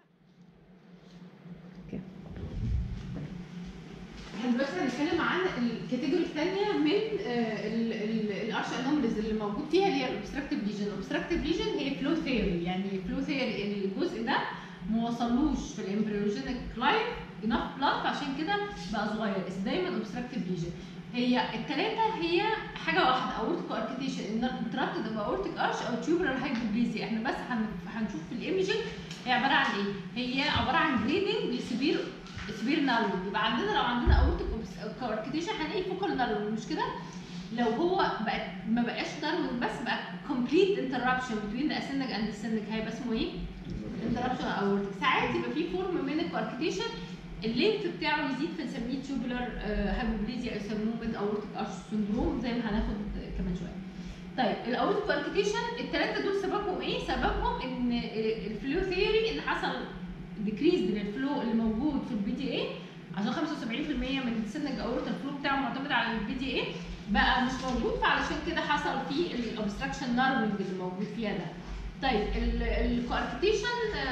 A: احنا دلوقتي هنتكلم عن الكاتيجوري الثانيه من الارش انوماليز اللي موجود فيها اللي هي الاوبستراكتيف ليجن الاوبستراكتيف ليجن هي فلو ثيوري يعني فلو ثيوري الجزء ده ما وصلوش في الامبريوجينيك لاين انف بلاد فعشان كده بقى صغير بس دايما اوبستراكتيف ليجن هي الثلاثه هي حاجه واحده اورتيك اركتيشن ان انترابتد اوف اورتيك ارش او تيوبرال هايبوبليزيا احنا بس هن- هنشوف في الايمجنج هي عباره عن ايه؟ هي عباره عن جريدنج لسبير سبير نالون يبقى عندنا لو عندنا اورتيك اركتيشن هنلاقي فوكال نالون مش كده؟ لو هو بقى ما بقاش نالون بس بقى كومبليت انتربشن بين الاسنج اند السنج هيبقى اسمه ايه؟ انتربشن اورتيك ساعات يبقى في فورم من الكواركتيشن اللينك بتاعه يزيد فنسميه تيوبولار هايبوبليزيا او يسموه ميد اورتيك ارش سندروم زي ما هناخد كمان شويه. طيب الاورتيك كواركتيشن الثلاثه دول سببهم ايه؟ سببهم ان الفلو ثيوري ان حصل ديكريز للفلو اللي موجود في البي دي اي عشان 75% من السنج اورتا الفلو بتاعه معتمد على البي دي اي بقى مش موجود فعلشان كده حصل فيه الاوبستراكشن نارونج اللي موجود فيها ده. طيب الكواركتيشن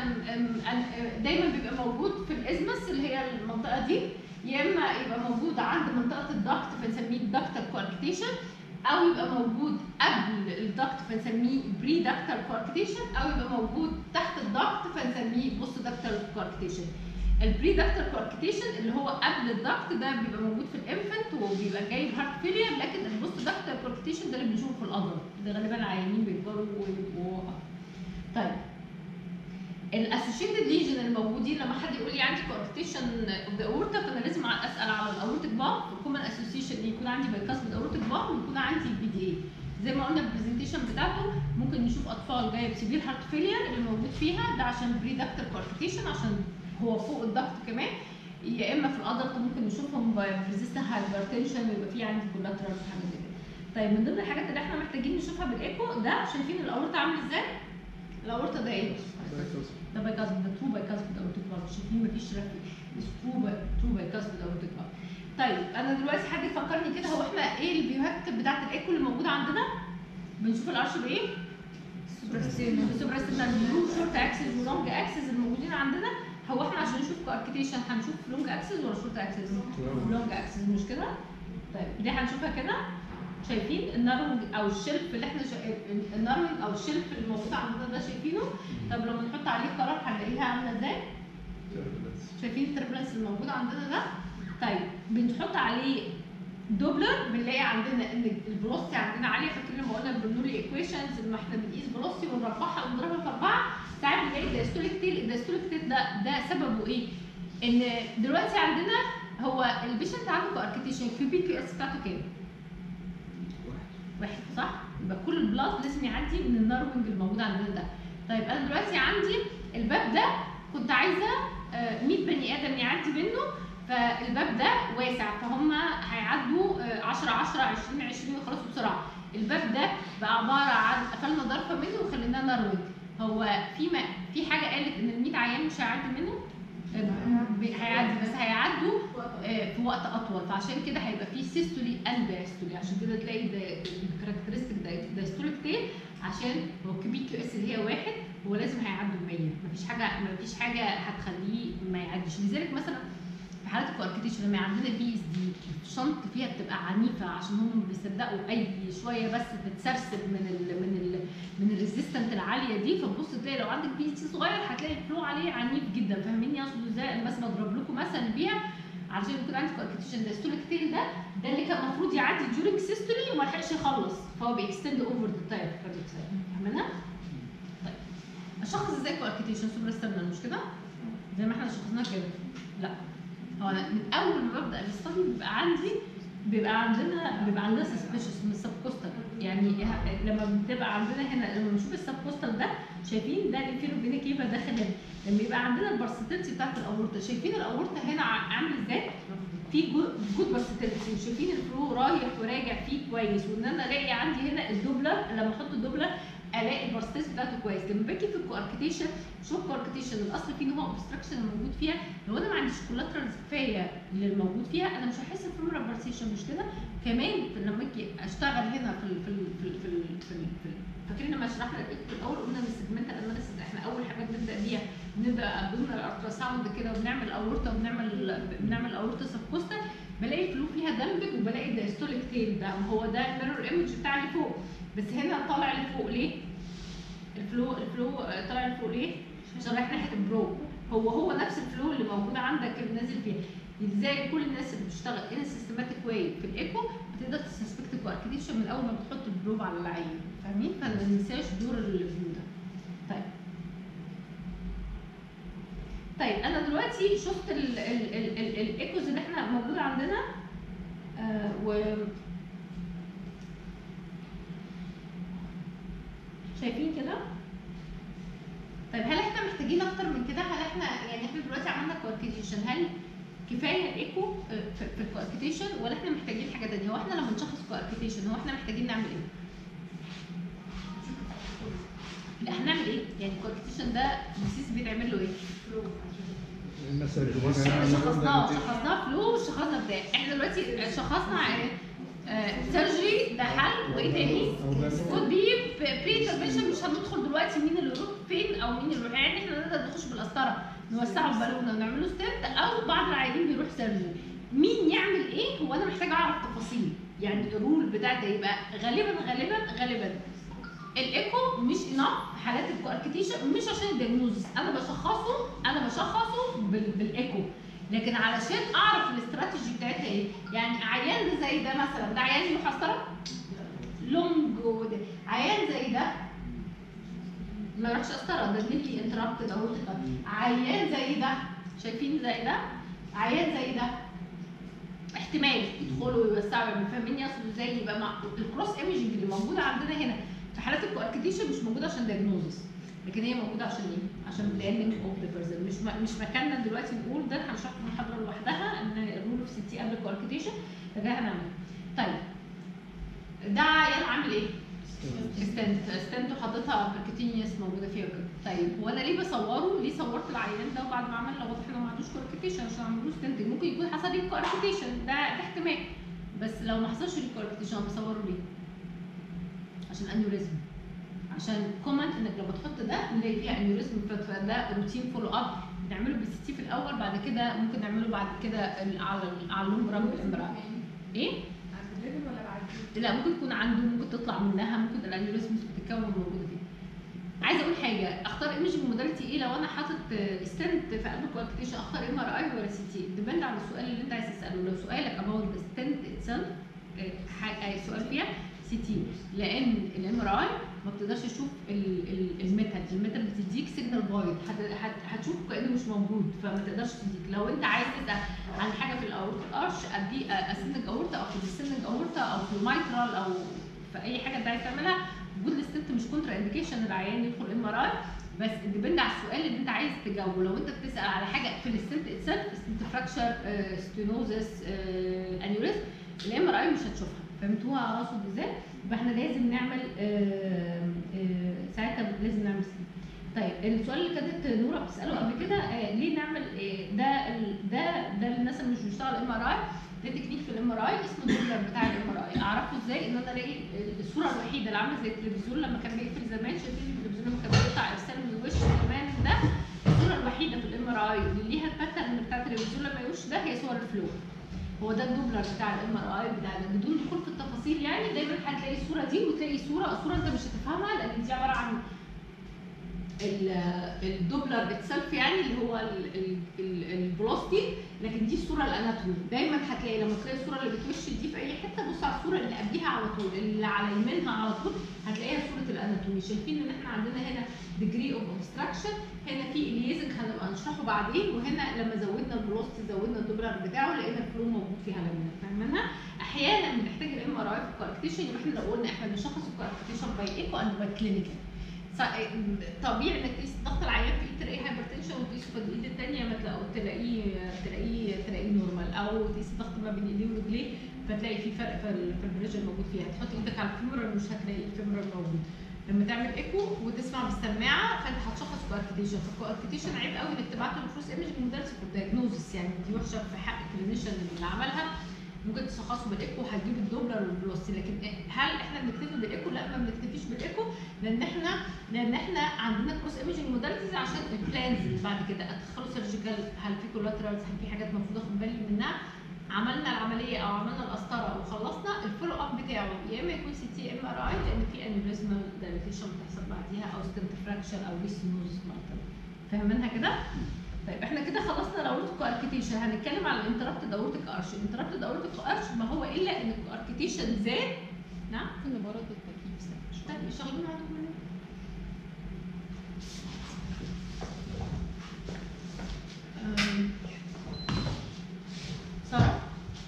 A: دايما بيبقى موجود في الازمس اللي هي المنطقه دي يا اما يبقى موجود عند منطقه الضغط فنسميه الدكتال كواركتيشن او يبقى موجود قبل الضغط فنسميه بري دكتال كواركتيشن او يبقى موجود تحت الضغط فنسميه بوست دكتال كواركتيشن البري دكتال كواركتيشن اللي هو قبل الضغط ده بيبقى موجود في الانفنت وبيبقى جايب هارت فيلير لكن البوست دكتال كواركتيشن ده اللي بنشوفه في الادلت ده غالبا العيانين بيكبروا ويبقوا طيب الاسوشيتد ليجن الموجودين لما حد يقول لي عندي كواركتيشن اوف ذا اورتا فانا لازم اسال على الاورتيك بار الكومن اسوشيشن يكون عندي بايكاس بالاورتيك بار ويكون عندي البي دي اي زي ما قلنا البرزنتيشن بتاعته ممكن نشوف اطفال جايه بسيفير هارت فيلير اللي موجود فيها ده عشان بري دكتور كواركتيشن عشان هو فوق الضغط كمان يا اما في الادلت ممكن نشوفهم بريزيستنت هايبرتنشن ويبقى في عندي كولاترال وحاجه زي كده طيب من ضمن الحاجات اللي احنا محتاجين نشوفها بالايكو ده شايفين الاورطه عامل ازاي؟ الاورطه ده ايه؟ ده بايكاسب ده ترو بايكاسب ده اورتيك فالف شايفين مفيش رفي مش ترو باي ترو بايكاسب ده اورتيك فالف طيب انا دلوقتي حد يفكرني كده هو احنا ايه الفيوهات بتاعت الايكو اللي موجوده عندنا؟ بنشوف الارش بايه؟ السوبراستينال بلو شورت اكسس ولونج اكسس الموجودين عندنا هو احنا عشان نشوف كاركتيشن هنشوف لونج اكسس ولا شورت اكسس؟ لونج اكسس مش كده؟ طيب دي هنشوفها كده شايفين النارونج او الشلف اللي احنا شا... النارونج او الشلف اللي موجود عندنا ده شايفينه طب لما نحط عليه قرار هنلاقيها عامله ازاي؟ شايفين التربلنس الموجود عندنا ده؟ طيب بنحط عليه دوبلر بنلاقي عندنا ان الفيلوسيتي عندنا عاليه فاكرين لما قلنا البرنولي ايكويشنز لما احنا بنقيس فيلوسيتي ونربحها ونضربها في اربعه ساعات بنلاقي الدايستوليك تيل الدايستوليك تيل ده ده سببه ايه؟ ان دلوقتي عندنا هو البيشنت عنده كاركتيشن في بي كيو اس بتاعته كام؟ واحد صح؟ يبقى كل البلاد لازم يعدي من الناروينج الموجود عندنا ده. طيب انا دلوقتي عندي الباب ده كنت عايزه آه، 100 بني ادم يعدي منه فالباب ده واسع فهم هيعدوا آه، 10 10 20 20 ويخلصوا بسرعه. الباب ده بقى عباره عن قفلنا ضرفه منه وخليناه ناروينج. هو في ما في حاجه قالت ان ال 100 عيان مش هيعدي منه؟ آه، هيعدي بس هيعدوا آه، في وقت اطول فعشان كده هيبقى في سيستولي اند دايستولي عشان كده تلاقي الكاركترستيك دايستوليك تيل عشان هو كبي كيو اس اللي هي واحد هو لازم هيعدوا 100 مفيش حاجه مفيش حاجه هتخليه ما يعديش لذلك مثلا في حالات الكواركتيشن لما عندنا بي اس دي الشنط فيها بتبقى عنيفه عشان هم بيصدقوا اي شويه بس بتسرسب من ال من ال من الريزيستنت العاليه دي فتبص تلاقي لو عندك بي اس دي صغير هتلاقي الفلو عليه عنيف جدا فاهمين اقصد ازاي انا بس بضرب لكم مثل بيها علشان يكون عندك كواركتيشن ده ستوليك تيل ده ده اللي كان المفروض يعدي ديورنج سيستولي وما لحقش يخلص فهو بيكستند اوفر ذا تايم فاهمينها؟ طيب اشخص ازاي كواركتيشن سوبر مش كده؟ زي ما احنا شخصناها كده لا هو انا من اول ما ببدا الاستادي بيبقى عندي بيبقى عندنا بيبقى عندنا سسبشس من السب كوستال يعني ه- لما بتبقى عندنا هنا لما بنشوف السب كوستال ده شايفين ده الانفيرو فينا كيفا داخل هنا لما يبقى عندنا البرستنسي بتاعت الاورطه شايفين الاورطه هنا ع- عامل ازاي؟ في جود برستنسي وشايفين الفلو رايح وراجع فيه كويس وان انا الاقي عندي هنا الدوبلر لما احط الدوبلر الاقي البرستنسي بتاعته كويس لما باجي في الكواركتيشن شوف كواركتيشن الاصل فيه ان هو اوبستراكشن الموجود فيها لو انا ما عنديش كولاترالز كفايه للموجود فيها انا مش هحس بفلورال برسيشن مش كده كمان في- لما اجي اشتغل هنا في ال في ال في ال في ال في, ال في ال فاكرين لما شرحنا الايك في الاول قلنا ان السيجمنتال اناليسيس احنا اول حاجه بنبدا بيها بنبدا ضمن الالترا ساوند كده وبنعمل اورطه وبنعمل بنعمل اورطه سبكوستال بلاقي الفلو فيها دمبج وبلاقي الدايستوليك تيل ده هو ده الميرور ايمج بتاع اللي فوق بس هنا طالع لفوق ليه؟ الفلو الفلو آه، طالع لفوق ليه؟ عشان رايح ناحيه البرو هو هو نفس الفلو اللي موجود عندك اللي نازل فيها ازاي كل الناس اللي بتشتغل ان سيستماتيك واي في الايكو بتقدر تسسبكت كواركتيشن من اول ما بتحط البروب على العين فاهمين؟ فما ننساش دور الفلو ده طيب طيب انا دلوقتي شفت ال ال ال ال الايكوز اللي احنا موجوده عندنا آه و شايفين كده طيب هل احنا محتاجين اكتر من كده هل احنا يعني احنا دلوقتي عملنا كواركتيشن هل كفايه الايكو آه، في في الكواركتيشن ولا احنا محتاجين حاجه تانية هو احنا لما نشخص كواركتيشن هو احنا محتاجين نعمل ايه لا هنعمل ايه يعني الكواركتيشن ده ديسيس بيتعمل له ايه
C: المسج
A: شخصناه شخصناه فلو شخصنا بتاع احنا دلوقتي شخصنا سيرجري ده حل وايه تاني؟ كود بي بري انترفنشن مش هندخل دلوقتي مين اللي يروح فين او مين اللي يروح يعني احنا نقدر نخش بالقسطره نوسعه ببالونه ونعمله ستنت او بعض العيانين بيروح سيرجري مين يعمل ايه هو انا محتاجه اعرف تفاصيل يعني الرول بتاعتي يبقى غالبا غالبا غالبا الايكو مش انف في حالات الكواركتيشن مش عشان الدياجنوزس انا بشخصه انا بشخصه بال- بالايكو لكن علشان اعرف الاستراتيجي بتاعتها ايه يعني عيان ده زي ده مثلا ده عيان يروح قسطره لونج وده. عيان زي ده ما يروحش قسطره ده نيلي انتربتد اهو عيان زي ده شايفين زي ده عيان زي ده احتمال يدخلوا ويوسعوا يعملوا فاهمين يقصد ازاي يبقى مع الكروس ايمجنج اللي موجوده عندنا هنا في حالات الكواركتيشن مش موجوده عشان دايجنوزس لكن هي موجوده عشان ايه؟ عشان بلاننج اوف ذا بيرسون مش م- مش مكاننا دلوقتي نقول ده هنشرح في محاضره لوحدها ان الرول اوف سي تي قبل الكواركتيشن فده هنعمله. طيب ده عيان عامل ايه؟ ستنت ستنت وحاططها بركتينيوس موجوده فيها وكده طيب هو انا ليه بصوره ليه صورت العيان ده وبعد ما عمل لو واضح انه ما عندوش كواركتيشن عشان عملوا ستنت ممكن يكون حصل ليه كواركتيشن ده ده احتمال بس لو ما حصلش ليه كواركتيشن بصوره ليه عشان انيوريزم عشان كومن انك لو بتحط ده نلاقي فيها انيوريزم فده روتين فولو اب بنعمله بالسي تي في الاول بعد كده ممكن نعمله بعد كده ال- على ال- على اللونج ران بالامبراج ايه
F: عند الليفل ولا بعد
A: لا ممكن تكون عنده ممكن تطلع منها ممكن الانيوريزمز بتتكون موجوده فيه عايزه اقول حاجه اختار ايمجنج موداليتي ايه لو انا حاطط ستنت في قلب الكواركتيشن اختار ام ار اي ولا سي تي ديبند على السؤال اللي انت عايز تساله لو سؤالك اباوت ذا ستنت اتسيلف سؤال فيها سي تي لان الام ار اي ما بتقدرش تشوف ال- ال- الميتال الميتال بتديك سيجنال بايظ هتشوف كانه مش موجود فما تقدرش تديك لو انت عايز تسال عن حاجه في الاورت ارش ادي اسنج اورتا او في السنج اورتا او في المايترال او في اي حاجه انت عايز تعملها وجود الست مش كونترا انديكيشن العيان يدخل ام ار اي بس ديبند على السؤال اللي انت عايز تجاوبه لو انت بتسال على حاجه في الستنت اتسلف ستنت فراكشر ستينوزس انيوريزم الام ار اي مش هتشوفها فهمتوها اقصد ازاي؟ يبقى احنا لازم نعمل آه، آه، ساعتها لازم نعمل سي طيب السؤال اللي كانت نوره بتساله قبل كده آه، ليه نعمل آه، ده ال- ده ده للناس اللي مش بيشتغل ام ار اي ده تكنيك في الام ار اي اسمه الدوبلر بتاع الام ار اي اعرفه ازاي ان انا الاقي الصوره الوحيده اللي عامله زي التلفزيون لما كان بيقفل زمان شايفين التلفزيون لما كان بيقطع ارسال من الوش زمان ده الصوره الوحيده في الام ار اي اللي ليها الباترن بتاع التلفزيون لما يوش ده هي صور الفلو هو ده الدوبلر بتاع الام ار اي بتاعنا بدون دخول في التفاصيل يعني دايما هتلاقي الصوره دي وتلاقي صوره صوره انت مش هتفهمها لان دي عباره عن ال- الدوبلر اتسلف يعني اللي هو الفلوستي لكن دي الصوره الاناتومي دايما هتلاقي لما تلاقي الصوره اللي بتوش دي في اي حته بص على الصوره اللي قبليها على طول اللي على يمينها على طول هتلاقيها صوره الاناتومي شايفين ان احنا عندنا هنا degree of obstruction هنا في اليزنج هنبقى نشرحه بعدين وهنا لما زودنا الفلوستي زودنا الدوبلر بتاعه لقينا الفلو موجود فيها لما فاهمينها احيانا بنحتاج الام ار اي في الكواركتيشن يبقى احنا لو قلنا احنا بنشخص الكواركتيشن باي ايكو اند باي كلينيكال طبيعي انك تقيس ضغط العيان في ايد تلاقيه هايبرتنشن وتقيسه في الايد الثانيه ما تلاقوا تلاقيه تلاقيه تلاقيه نورمال او تقيس الضغط ما بين ايديه ورجليه فتلاقي في فرق في ال- في البريشر موجود فيها تحط ايدك على الفيمورال مش هتلاقي الفيمورال موجود لما تعمل ايكو وتسمع بالسماعه فانت هتشخص كواركتيشن فالكواركتيشن عيب قوي انك تبعت له الفلوس ايمج مدرس في الدايجنوزس يعني دي وحشه في حق الكلينيشن اللي عملها ممكن تشخصه بالايكو هتجيب الدوبلر والفلوسي لكن هل احنا بنكتفي بالايكو؟ لا ما بنكتفيش بالايكو لان احنا لان احنا عندنا كروس ايمجنج موداليتيز عشان البلانز اللي بعد كده ادخله سيرجيكال هل في كولاترالز هل في حاجات المفروض اخد بالي منها عملنا العمليه او عملنا القسطره وخلصنا الفولو اب بتاعه يا اما يكون سي تي ام ار اي لان في انيوريزمال دايليتيشن بتحصل بعديها او ستنت فراكشن او ريسنوز فاهمينها كده؟ طيب احنا كده خلصنا الاورتيك اركيتيشن هنتكلم على الانتربتد اورتيك ارش الانتربتد اورتيك ارش ما هو الا ان الاركيتيشن زاد نعم
D: كنا برضه التكييف ساعة.
A: طيب شغلنا عندهم أم، سارة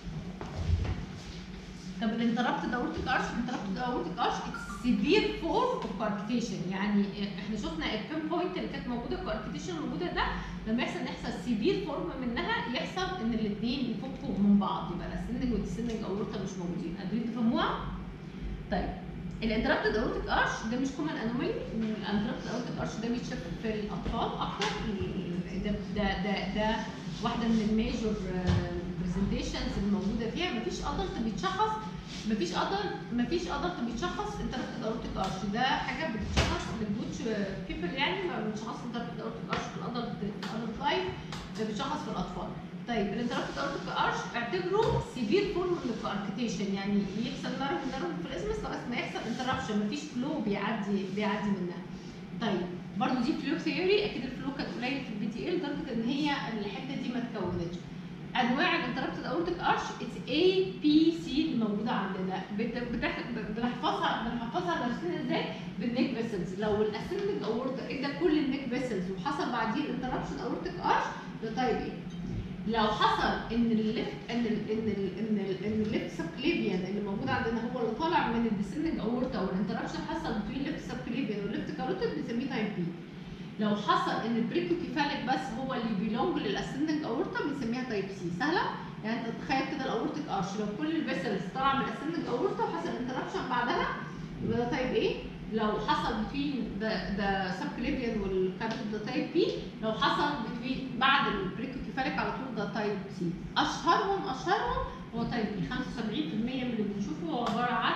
A: طب الانتربتد اورتيك ارش الانتربتد اورتيك ارش سيفير فورم اوف كاركتيشن يعني احنا شفنا البين بوينت اللي كانت موجوده الكاركتيشن الموجوده ده لما يحصل يحصل سيفير فورم منها يحصل ان الاثنين يفكوا من بعض يبقى الاسندنج والديسندنج اورتا مش موجودين قادرين تفهموها؟ طيب الانتربتد اورتيك ارش ده مش كومن انومالي الانتربتد اورتيك ارش ده بيتشاف في الاطفال اكتر ده ده ده, ده واحده من الميجور برزنتيشنز الموجوده فيها مفيش ادلت بيتشخص مفيش ادلت مفيش ادلت بيتشخص انتربتد اورتيك ارش ده حاجه بتتشخص للبوتش بيبل يعني ما بيتشخص انتربتد اورتيك ارش في الادلت الادلت لايف ده بيتشخص في الاطفال طيب الانتربتد اورتيك ارش اعتبره سيفير فورم من الكاركتيشن يعني يحصل نرف نرف في الاسمس لغايه ما يحصل انتربشن مفيش فلو بيعدي بيعدي منها طيب برضه دي فلو ثيوري اكيد الفلو كانت قليل في البي تي ال لدرجه ان هي الحته دي ما اتكونتش انواع الانتربتد اورتيك ارش اتس اي بي سي الموجوده عندنا بت- بتاخد بنحفظها بنحفظها درسنا ازاي بالنيك فيسلز لو الاسندنج اورتا ادى كل النيك فيسلز وحصل بعديه الانتربشن اورتيك ارش ده طيب ايه لو حصل ان الليفت ان ال ان ال ان ال ان الليفت سبكليفيان اللي موجود عندنا هو اللي طالع من الديسندنج اورتا والانتربشن حصل بين الليفت سبكليفيان والليفت كاروتيد بنسميه تايب بي لو حصل ان البريكوكيفاليك بس هو اللي بيلونج للاسندنج اورتا بنسميها تايب سي سهله يعني انت تتخيل كده الاورتيك ارش لو كل الفيسلز طالعه من الاسندنج اورتا وحصل انتربشن بعدها يبقى ده تايب ايه لو حصل بين ذا سبكليفيان والكابيتال ده تايب بي لو حصل بين بعد البريكوكيفاليك على طول ده تايب سي اشهرهم اشهرهم هو تايب بي 75% من اللي بنشوفه هو عباره عن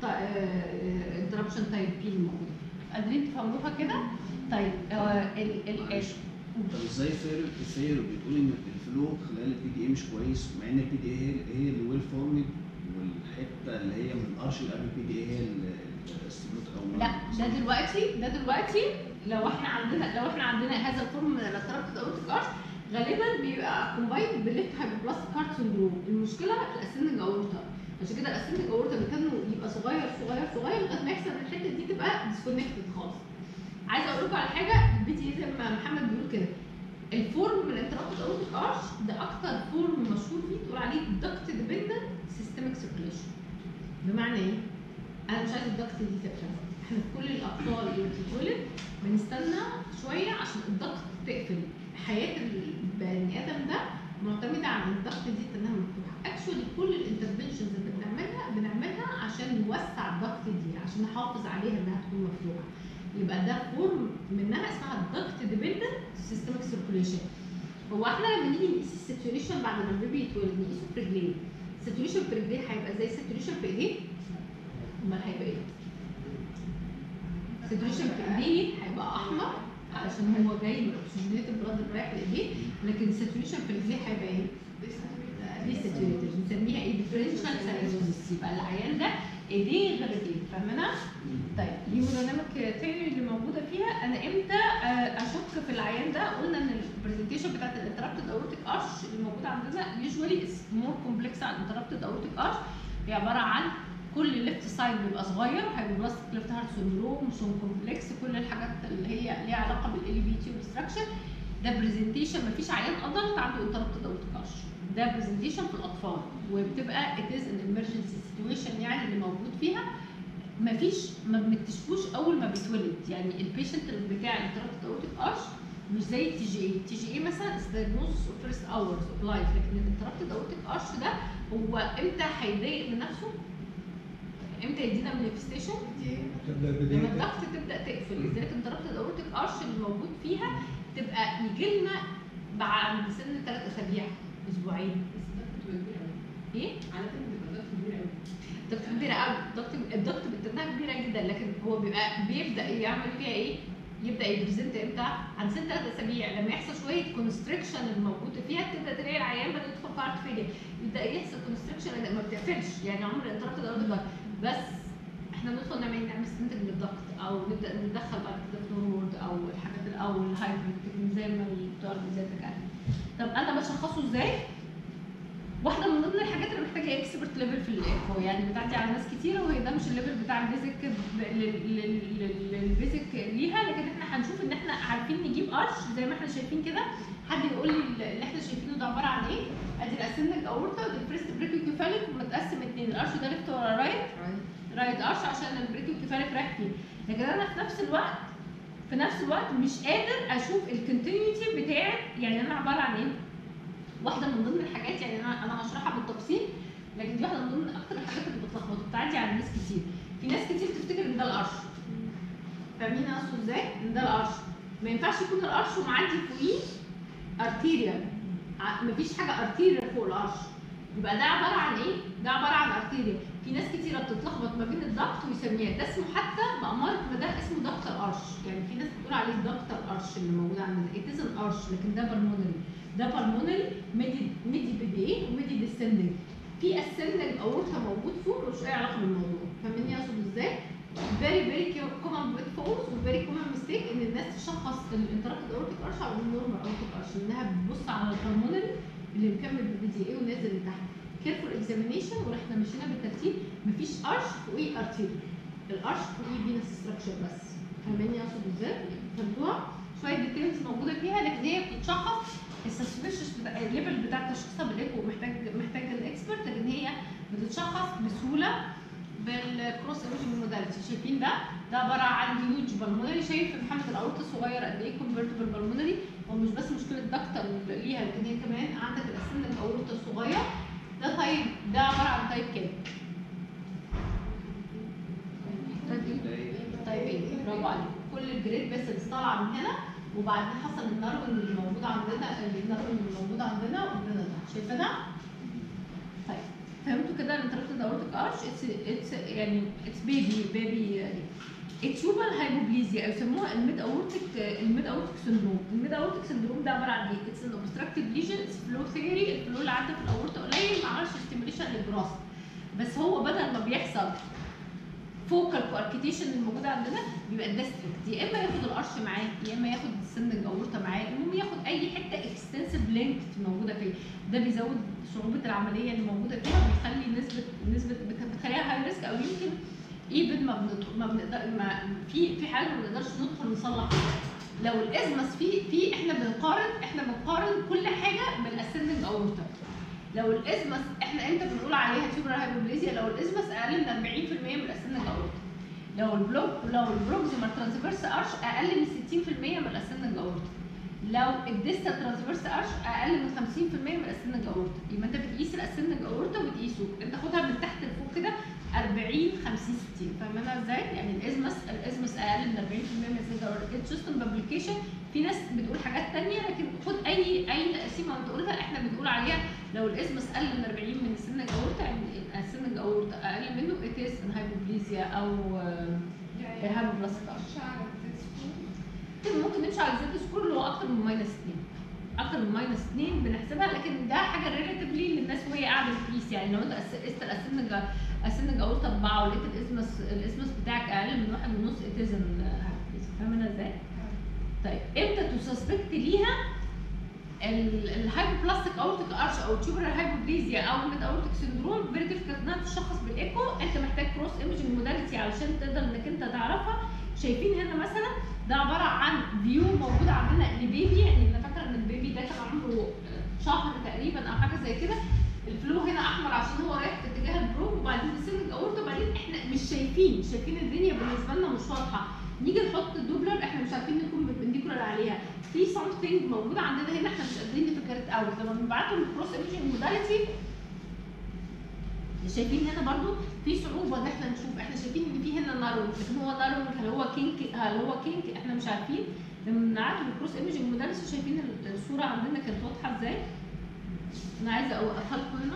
A: انتربشن تايب بي الموجوده قادرين تفهموها كده طيب آه، ال ال ال
E: طب ازاي ثير ثير بتقول ان الفلو خلال البي دي اي مش كويس مع ان البي دي اي هي هي اللي ويل فورمد والحته اللي هي من الارش اللي قبل البي دي اي هي الستيبلوت او
A: لا ده دلوقتي ده دلوقتي لو احنا عندنا لو احنا عندنا هذا الفورم من الاترابتد اورتيك ارش غالبا بيبقى كومبايند بالليفت هايبوبلاستيك هارت سندروم المشكله الاسندنج اورتا عشان كده الاسندنج اورتا مكانه يبقى صغير صغير صغير لغايه ما يحصل الحته دي تبقى ديسكونكتد خالص عايزه اقول لكم على حاجه البي تي زي ما محمد بيقول كده الفورم من الانترابتد اورتيك ارش ده اكتر فورم مشهور فيه تقول عليه دكت ديبندنت سيستميك سيركيليشن بمعنى ايه؟ انا مش عايز الدكت دي تقفل احنا في كل الاطفال اللي بتتولد بنستنى شويه عشان الدكت تقفل حياه البني ادم ده معتمده على الدكت دي انها مفتوحه اكشولي كل الانترفنشنز اللي بنعملها بنعملها عشان نوسع الدكت دي عشان نحافظ عليها انها تكون مفتوحه يبقى ده فورم منها اسمها الدكت ديبندنت سيستميك سيركيوليشن هو احنا لما نيجي نقيس الساتوريشن بعد ما البيبي يتولد نقيسه في رجليه الساتوريشن في رجليه هيبقى زي الساتوريشن في ايديه امال هيبقى ايه؟ الساتوريشن في ايديه هيبقى احمر علشان هو جاي من الاكسجينيتد بلاد اللي رايح لايديه لكن الساتوريشن في رجليه هيبقى ايه؟ دي ساتوريتد بنسميها ايه؟ ديفرنشال ساتوريتد يبقى العيان ده ايديه غير ايديه فاهمينها؟ طيب دي برنامج تاني اللي موجوده فيها انا امتى آه، اشك في العيان ده قلنا ان البرزنتيشن بتاعت الانتربتد اورتيك ارش اللي موجوده عندنا يوجوالي از مور كومبلكس عن الانتربتد اورتيك ارش هي عباره عن كل ليفت سايد بيبقى صغير هايبوبلاستيك ليفت هارت سندروم سون كومبلكس كل الحاجات اللي هي ليها علاقه بالال بي تي والديستراكشن ده برزنتيشن مفيش عيان ادلت عنده انتربتد اورتيك ارش ده برزنتيشن في الاطفال وبتبقى ات از ان emergency سيتويشن يعني اللي موجود فيها مفيش ما بنكتشفوش اول ما بيتولد يعني البيشنت بتاع الانتربتد اورتيك ارش مش زي التي جي اي التي جي اي مثلا از دايجنوز فيرست اورز اوف لايف لكن الانتربتد اورتيك ارش ده هو امتى هيضايق من نفسه امتى يدينا مانيفستيشن
C: تبدا
A: لما
C: بدايه
A: الضغط تبدا تقفل لذلك انتربتد اورتيك ارش اللي موجود فيها تبقى يجي لنا بعد سن ثلاث اسابيع اسبوعين ايه؟
B: عادة بتبقى ضغط كبير قوي
A: ضغط كبيرة قوي ضغط الضغط بتبقى كبيرة جدا لكن هو بيبقى بيبدأ يعمل فيها ايه؟ يبدا يبريزنت امتى؟ عند ست ثلاث اسابيع لما يحصل شويه كونستريكشن الموجود فيها تبدا تلاقي العيان بدا يدخل في هارت فيلير يبدا يحصل كونستريكشن ما بتقفلش يعني عمر الانتراكت ده بس احنا ندخل نعمل نعمل ستنتج للضغط او نبدا ندخل بعد كده فلورورد او الحاجات ال- او الهايبرد زي ما الدكتور بذاتك قال طب انا بشخصه ازاي؟ واحده من ضمن الحاجات اللي محتاجه اكسبرت ليفل في الايكو يعني بتعدي على ناس كتيره وهي ده مش الليفل بتاع البيزك ب- لل- لل- لل- للبيزك ليها لكن احنا هنشوف ان احنا عارفين نجيب ارش زي ما احنا شايفين كده حد يقول لي اللي احنا شايفينه ده عباره عن ايه؟ ادي الاسندك اورتا ودي الفريست بريكيوكيفاليك ومتقسم اتنين الارش ده ليفت ولا رايت رايت ارش عشان البريكيوكيفاليك رايح فيه لكن انا في نفس الوقت في نفس الوقت مش قادر اشوف الكونتينيوتي بتاعت يعني انا عباره عن ايه؟ واحده من ضمن الحاجات يعني انا انا هشرحها بالتفصيل لكن دي واحده من ضمن اكتر الحاجات اللي بتلخبط وبتعدي على ناس كتير في ناس كتير تفتكر ان ده القرش فاهمين انا اقصد ازاي ان ده القرش ما ينفعش يكون القرش ومعدي فوقيه ارتيريال مفيش حاجه ارتيريال فوق القرش يبقى ده عباره عن ايه ده عباره عن ارتيريال في ناس كتيره بتتلخبط ما بين الضغط ويسميها ده اسمه حتى بأمارة ما ده اسمه ضغط القرش يعني في ناس بتقول عليه ضغط القرش اللي موجود عندنا it isn't قرش لكن ده بالمونري ده بالمونري ميدي ميدي بي دي ايه وميدي ديسندنج في اسندنج اورتا موجود فوق ملوش اي علاقه بالموضوع فاهمني اقصد ازاي؟ فيري فيري كومن فولس وفيري كومن ميستيك ان الناس تشخص الانتراكتد اورتيك ارش او النورمال اورتيك ارش انها بتبص على البالمونري اللي مكمل بالبي دي اي ونازل لتحت كيرفول اكزامينيشن واحنا مشينا بالترتيب مفيش ارش فوقيه ارتيريال الارش فوقيه فينس ستراكشر بس فاهماني اقصد ازاي؟ فهمتوها؟ شويه ديتيلز موجوده فيها لكن هي بتتشخص السسبشس بتاع الليفل بتاع تشخيصها بالايكو محتاج محتاج الاكسبرت لكن هي بتتشخص بسهوله بالكروس ايمجنج موداليتي شايفين ده ده عباره عن هيوج بالمونري شايف محمد الاورطه الصغير قد ايه كونفرتبل بالمونري هو مش بس مشكله دكتور ليها لكن هي كمان عندك الاسند الاورطه الصغير ده طيب ده عباره عن تايب كام؟ طيب ايه برافو عليك كل الجريد بس اللي طالعه من هنا وبعدين حصل النارون اللي موجود عندنا النارون اللي موجود عندنا وعندنا ده شايفه ده؟ طيب فهمتوا كده الانتربتد اورتيك ارش اتس اتس يعني اتس بيبي بيبي اتيوبال هايبوبليزيا او يسموها الميد اورتيك الميد اورتيك سندروم الميد اورتيك سندروم ده عباره عن ايه؟ اتس ان اوبستراكتيف ليجن اتس فلو ثيوري الفلو اللي عدى في الاورطه قليل ما عملش ستيميوليشن للجراس بس هو بدل ما بيحصل فوكال كواركيتيشن الموجوده عندنا بيبقى الديستريكت يا اما ياخد القرش معاه يا اما ياخد السن اورطه معاه المهم ياخد اي حته اكستنسيف لينك موجوده فيه ده بيزود صعوبه العمليه اللي موجوده فيها وبيخلي نسبه نسبه بت- بتخليها هاي ريسك او يمكن ايفن ما بنط- ما بنقدر ما في في حاجه ما بنقدرش ندخل نصلح فيها. لو الازمس في في احنا بنقارن احنا بنقارن كل حاجه بالاسندنج اورطه لو الازمس احنا امتى بنقول عليها تيوبر هايبوبليزيا لو الازمس اقل من 40% من الاسندنج اورطه لو البلوك لو البروكسيمال ترانسفيرس ارش اقل من 60% من الاسندنج اورطه لو الديستال ترانسفيرس ارش اقل من 50% من الاسندنج اورطه يبقى انت بتقيس الاسندنج اورطه وبتقيسه انت خدها من تحت لفوق كده 40 50 60 فاهمينها ازاي؟ يعني الازمس الازمس اقل من 40% من الاسندنج اورطه اتس جاست بابليكيشن في ناس بتقول حاجات تانية لكن خد اي اي تقسيمه بتقولها احنا بنقول عليها لو الاسمس قل من 40 من السن الاورطه يعني السن الاورطه اقل منه اتس هايبوبليزيا او هايبوبلاستيك
F: مش على التسكون
A: كده ممكن نمشي على زد سكور اللي هو اكتر من ماينس 2 اكتر من ماينس 2 بنحسبها لكن ده حاجه ريلاتيفلي للناس وهي قاعده بتقيس يعني لو انت قس- قست الاسنج اسنج اورطه 4 ولقيت الاسمس الاسمس بتاعك اقل من واحد ونص اتزن فاهمينها ازاي؟ طيب امتى تسسبكت ليها الهايبوبلاستيك اورتيك ارش او تيوبرال هايبوبليزيا او الميد اورتيك سندروم فيري ديفيكالت انها تشخص بالايكو انت محتاج كروس ايمجنج موداليتي علشان تقدر انك انت تعرفها شايفين هنا مثلا ده عباره عن فيو موجود عندنا لبيبي يعني انا فاكره ان البيبي ده كان عمره شهر تقريبا او حاجه زي كده الفلو هنا احمر عشان هو رايح في اتجاه البروك وبعدين السن اورتو وبعدين احنا مش شايفين شايفين الدنيا بالنسبه لنا مش واضحه نيجي نحط الدوبلر احنا مش عارفين نكون بالبنديكولار عليها في something موجود عندنا هنا احنا مش قادرين نفكرت اوت لما بنبعته للكروس ايمجنج موداليتي شايفين هنا برضو في صعوبه ان احنا نشوف احنا شايفين ان في هنا نارو لكن هو نارو هل هو كينك هل هو كينك احنا مش عارفين لما بنبعته للكروس ايمجنج موداليتي شايفين الصوره عندنا كانت واضحه ازاي انا عايزه اوقفها لكم هنا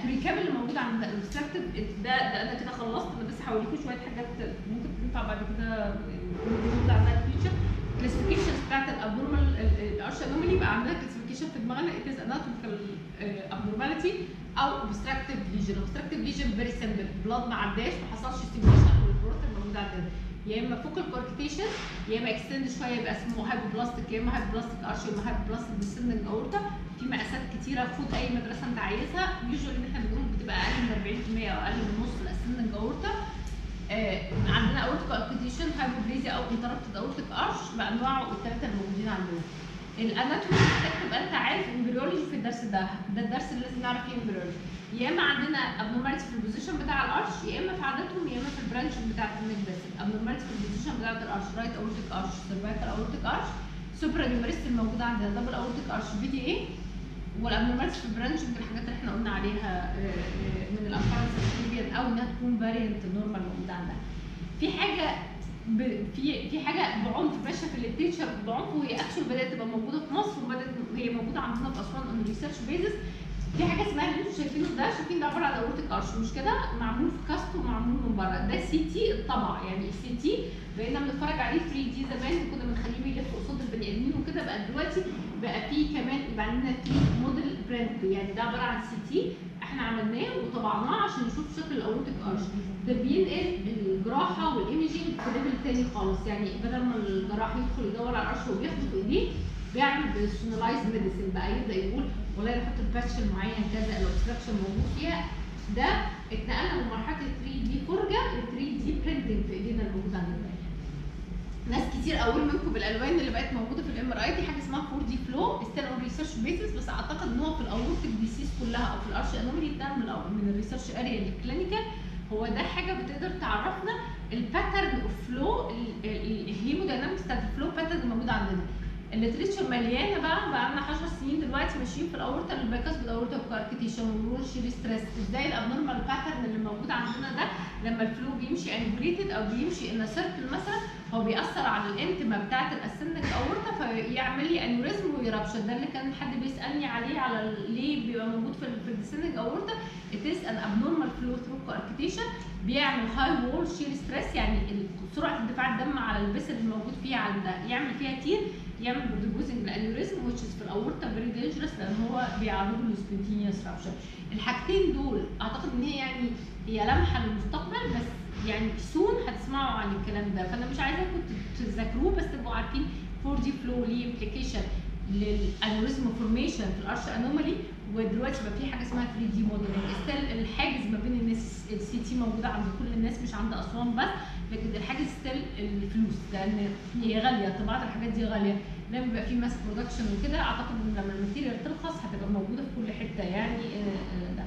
A: الريكاب اللي موجود عند الابستراكتيف ده ده انا كده خلصت انا بس هوريكم شويه حاجات ممكن تنفع بعد كده موجود عندها الفيوتشر كلاسيفيكيشنز بتاعت الابنورمال الارش انومالي يبقى عندنا كلاسيفيكيشن في دماغنا it is anatomical abnormality او obstructive lesion obstructive lesion very simple blood ما عداش ما حصلش stimulation للبروت الموجود عندنا يا اما فوكال كوركتيشن يا اما اكستند شويه يبقى اسمه هايبوبلاستيك يا اما هايبوبلاستيك ارش يا اما هايبوبلاستيك ديسندنج اورتا في مقاسات كتيره خد اي مدرسه انت عايزها يوجوالي ان احنا بنقول بتبقى اقل من 40% او اقل من نص الاسندنج اورتا آه عندنا اورتيك اوكيديشن هايبوبليزيا او انتربتد اورتيك ارش بانواعه الثلاثه الموجودين عندنا الاناتومي محتاج تبقى انت عارف امبريولوجي في الدرس ده ده الدرس اللي لازم نعرف فيه امبريولوجي يا اما عندنا ابنورماليتي في البوزيشن بتاع الارش يا اما في عادتهم يا اما في البرانش بتاعت النيك باسل ابنورماليتي في البوزيشن بتاعت الارش رايت اورتيك ارش سيرفايكال اورتيك ارش سوبرا نيومريست الموجوده عندنا دبل اورتيك ارش في دي اي والابنورماليتي في البرانش من الحاجات اللي احنا قلنا عليها آه، آه، من الافكارنس او انها تكون فاريانت نورمال موجوده عندها في حاجه ب... في في حاجه بعنف ماشيه في الليتريتشر بعنف وهي اكشن بدات تبقى موجوده في مصر وبدات هي موجوده عندنا في اسوان اون ريسيرش بيزس في حاجه اسمها اللي انتوا شايفينه ده شايفين ده عباره عن اورتيك ارش مش كده معمول في كاست ومعمول من بره ده سي تي الطبع يعني السي تي بقينا بنتفرج عليه 3 دي زمان كنا بنخليه بيلف قصاد البني ادمين وكده بقى دلوقتي بقى فيه كمان يبقى عندنا 3 موديل برنت يعني ده عباره عن سي تي احنا عملناه وطبعناه عشان نشوف شكل الاورتيك ارش ده بينقل الجراحه والايمجنج في ليفل تاني خالص يعني بدل ما الجراح يدخل يدور على القرش وبياخده في ايديه بيعمل بيرسونلايز ميديسن بقى يبدا يقول والله انا احط الباتش المعين كذا الاوبستراكشن موجود فيها ده اتنقلنا من مرحله ال 3 دي فرجه ل 3 دي برنتنج في ايدينا الموجود عندنا ناس كتير اقول منكم بالالوان اللي بقت موجوده في الام ار اي دي حاجه اسمها 4 دي فلو ستيل اون ريسيرش بيسس بس اعتقد ان هو في الاورتيك ديسيز كلها او في الارش انومالي ده من الأو- من الريسيرش اريا للكلينيكال هو ده حاجه بتقدر تعرفنا الباترن اوف فلو الهيموداينامكس بتاعت الفلو باترن الموجوده عندنا الليتريتشر مليانه بقى بقى لنا 10 سنين دلوقتي ماشيين في الاورتا البايكاس بالاورتا بكاركتيشن والرول شيري ستريس ازاي الابنورمال باترن اللي موجود عندنا ده لما الفلو بيمشي انجوليتد او بيمشي ان سيركل مثلا هو بيأثر على الانتما بتاعت الاسندك اورتا فيعمل لي انوريزم ويرابشر ده اللي كان حد بيسالني عليه على ال- ليه بيبقى موجود في ال- في الديسندك اورتا it is an abnormal flow through coarctation بيعمل هاي وول شير ستريس يعني ال- سرعه اندفاع الدم على البسل الموجود فيها عند يعمل فيها تير يعمل برودوزنج الانوريزم which is في الاورتا فيري دينجرس لان هو بيعرضه للسبونتينيوس رابشر الحاجتين دول اعتقد ان هي يعني هي لمحه للمستقبل بس يعني سون هتسمعوا عن الكلام ده فانا مش عايزاكم ت- تذاكروه بس تبقوا عارفين 4 دي فلو ليه امبليكيشن للانوريزم فورميشن في الارش انومالي ودلوقتي بقى في حاجه اسمها 3 دي موديلنج ستيل الحاجز ما بين الناس السي تي موجوده عند كل الناس مش عند اسوان بس لكن الحاجز ستيل الفلوس لان هي غاليه طباعه الحاجات دي غاليه لما بيبقى في ماس برودكشن وكده اعتقد ان لما الماتيريال ترخص هتبقى موجوده في كل حته يعني آه، آه، ده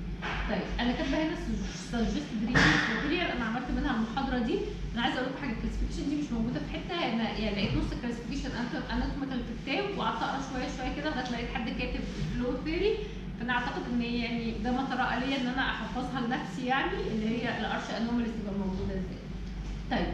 A: طيب انا كاتبه هنا سجست دريمز ماتيريال انا عملت منها المحاضره دي انا عايزه اقول لكم حاجه الكلاسيفيكيشن دي مش موجوده في حته انا يعني لقيت نص الكلاسيفيكيشن اناتوميكال في كتاب وقعدت اقرا شويه شويه كده لغايه لقيت حد كاتب فلو ثيري فانا اعتقد ان يعني ده ما ترى ليا ان انا احفظها لنفسي يعني اللي هي الارش انوماليز تبقى موجوده ازاي طيب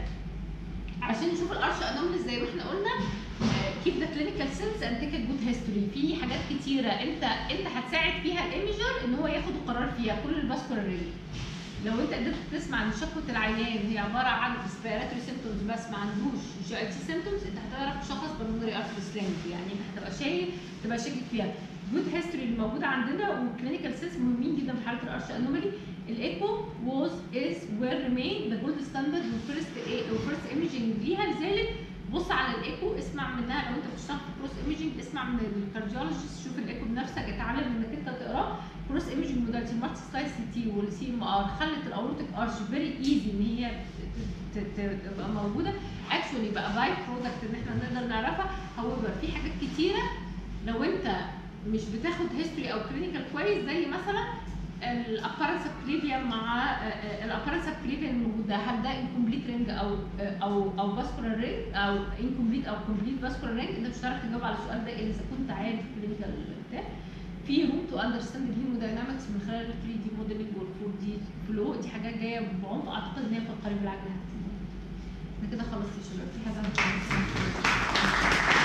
A: عشان نشوف الارش انوماليز زي ما احنا قلنا كيب ذا كلينيكال سنس اند تيك جود هيستوري في حاجات كتيره انت انت هتساعد فيها الايميجر ان هو ياخد القرار فيها كل الباسكولار ريلي لو انت قدرت تسمع ان شكوى العيان هي عباره عن ريسبيراتوري سيمتومز بس ما عندوش جي اي تي سيمتومز انت هتعرف تشخص بالمونري ارتري سلينج يعني انت هتبقى شايف تبقى شاكك فيها جود هيستوري اللي موجوده عندنا والكلينيكال سينس مهمين جدا في حاله الارش انومالي الايكو was is will remain the gold standard وفيرست وفيرست ايمجنج ليها لذلك بص على الايكو اسمع منها لو انت بتشتغل في كروس ايمجنج اسمع من الكارديولوجيست شوف الايكو بنفسك اتعلم انك انت تقراه كروس ايمجنج موداليتي المالتي سلايد سي تي والسي ام ار خلت الاورتيك ارش فيري ايزي ان هي ت- ت- تبقى موجوده اكشولي بقى باي برودكت ان احنا نقدر نعرفها هو في حاجات كتيره لو انت مش بتاخد هيستوري او كلينيكال كويس زي مثلا الابارنس كليفيا مع الابارنس كليفيا الموجود ده هل ده انكمبليت رينج او او او فاسكولار رينج او انكمبليت او كومبليت فاسكولار رينج انت مش هتعرف تجاوب على السؤال ده الا اذا كنت عارف كلينيكال بتاع في روم تو اندرستاند الهيموداينامكس من خلال ال 3 دي موديلنج وال 4 دي فلو دي حاجات جايه بعمق اعتقد ان هي في القريب العاجل هتفيدنا. انا كده خلصت يا شباب في حاجه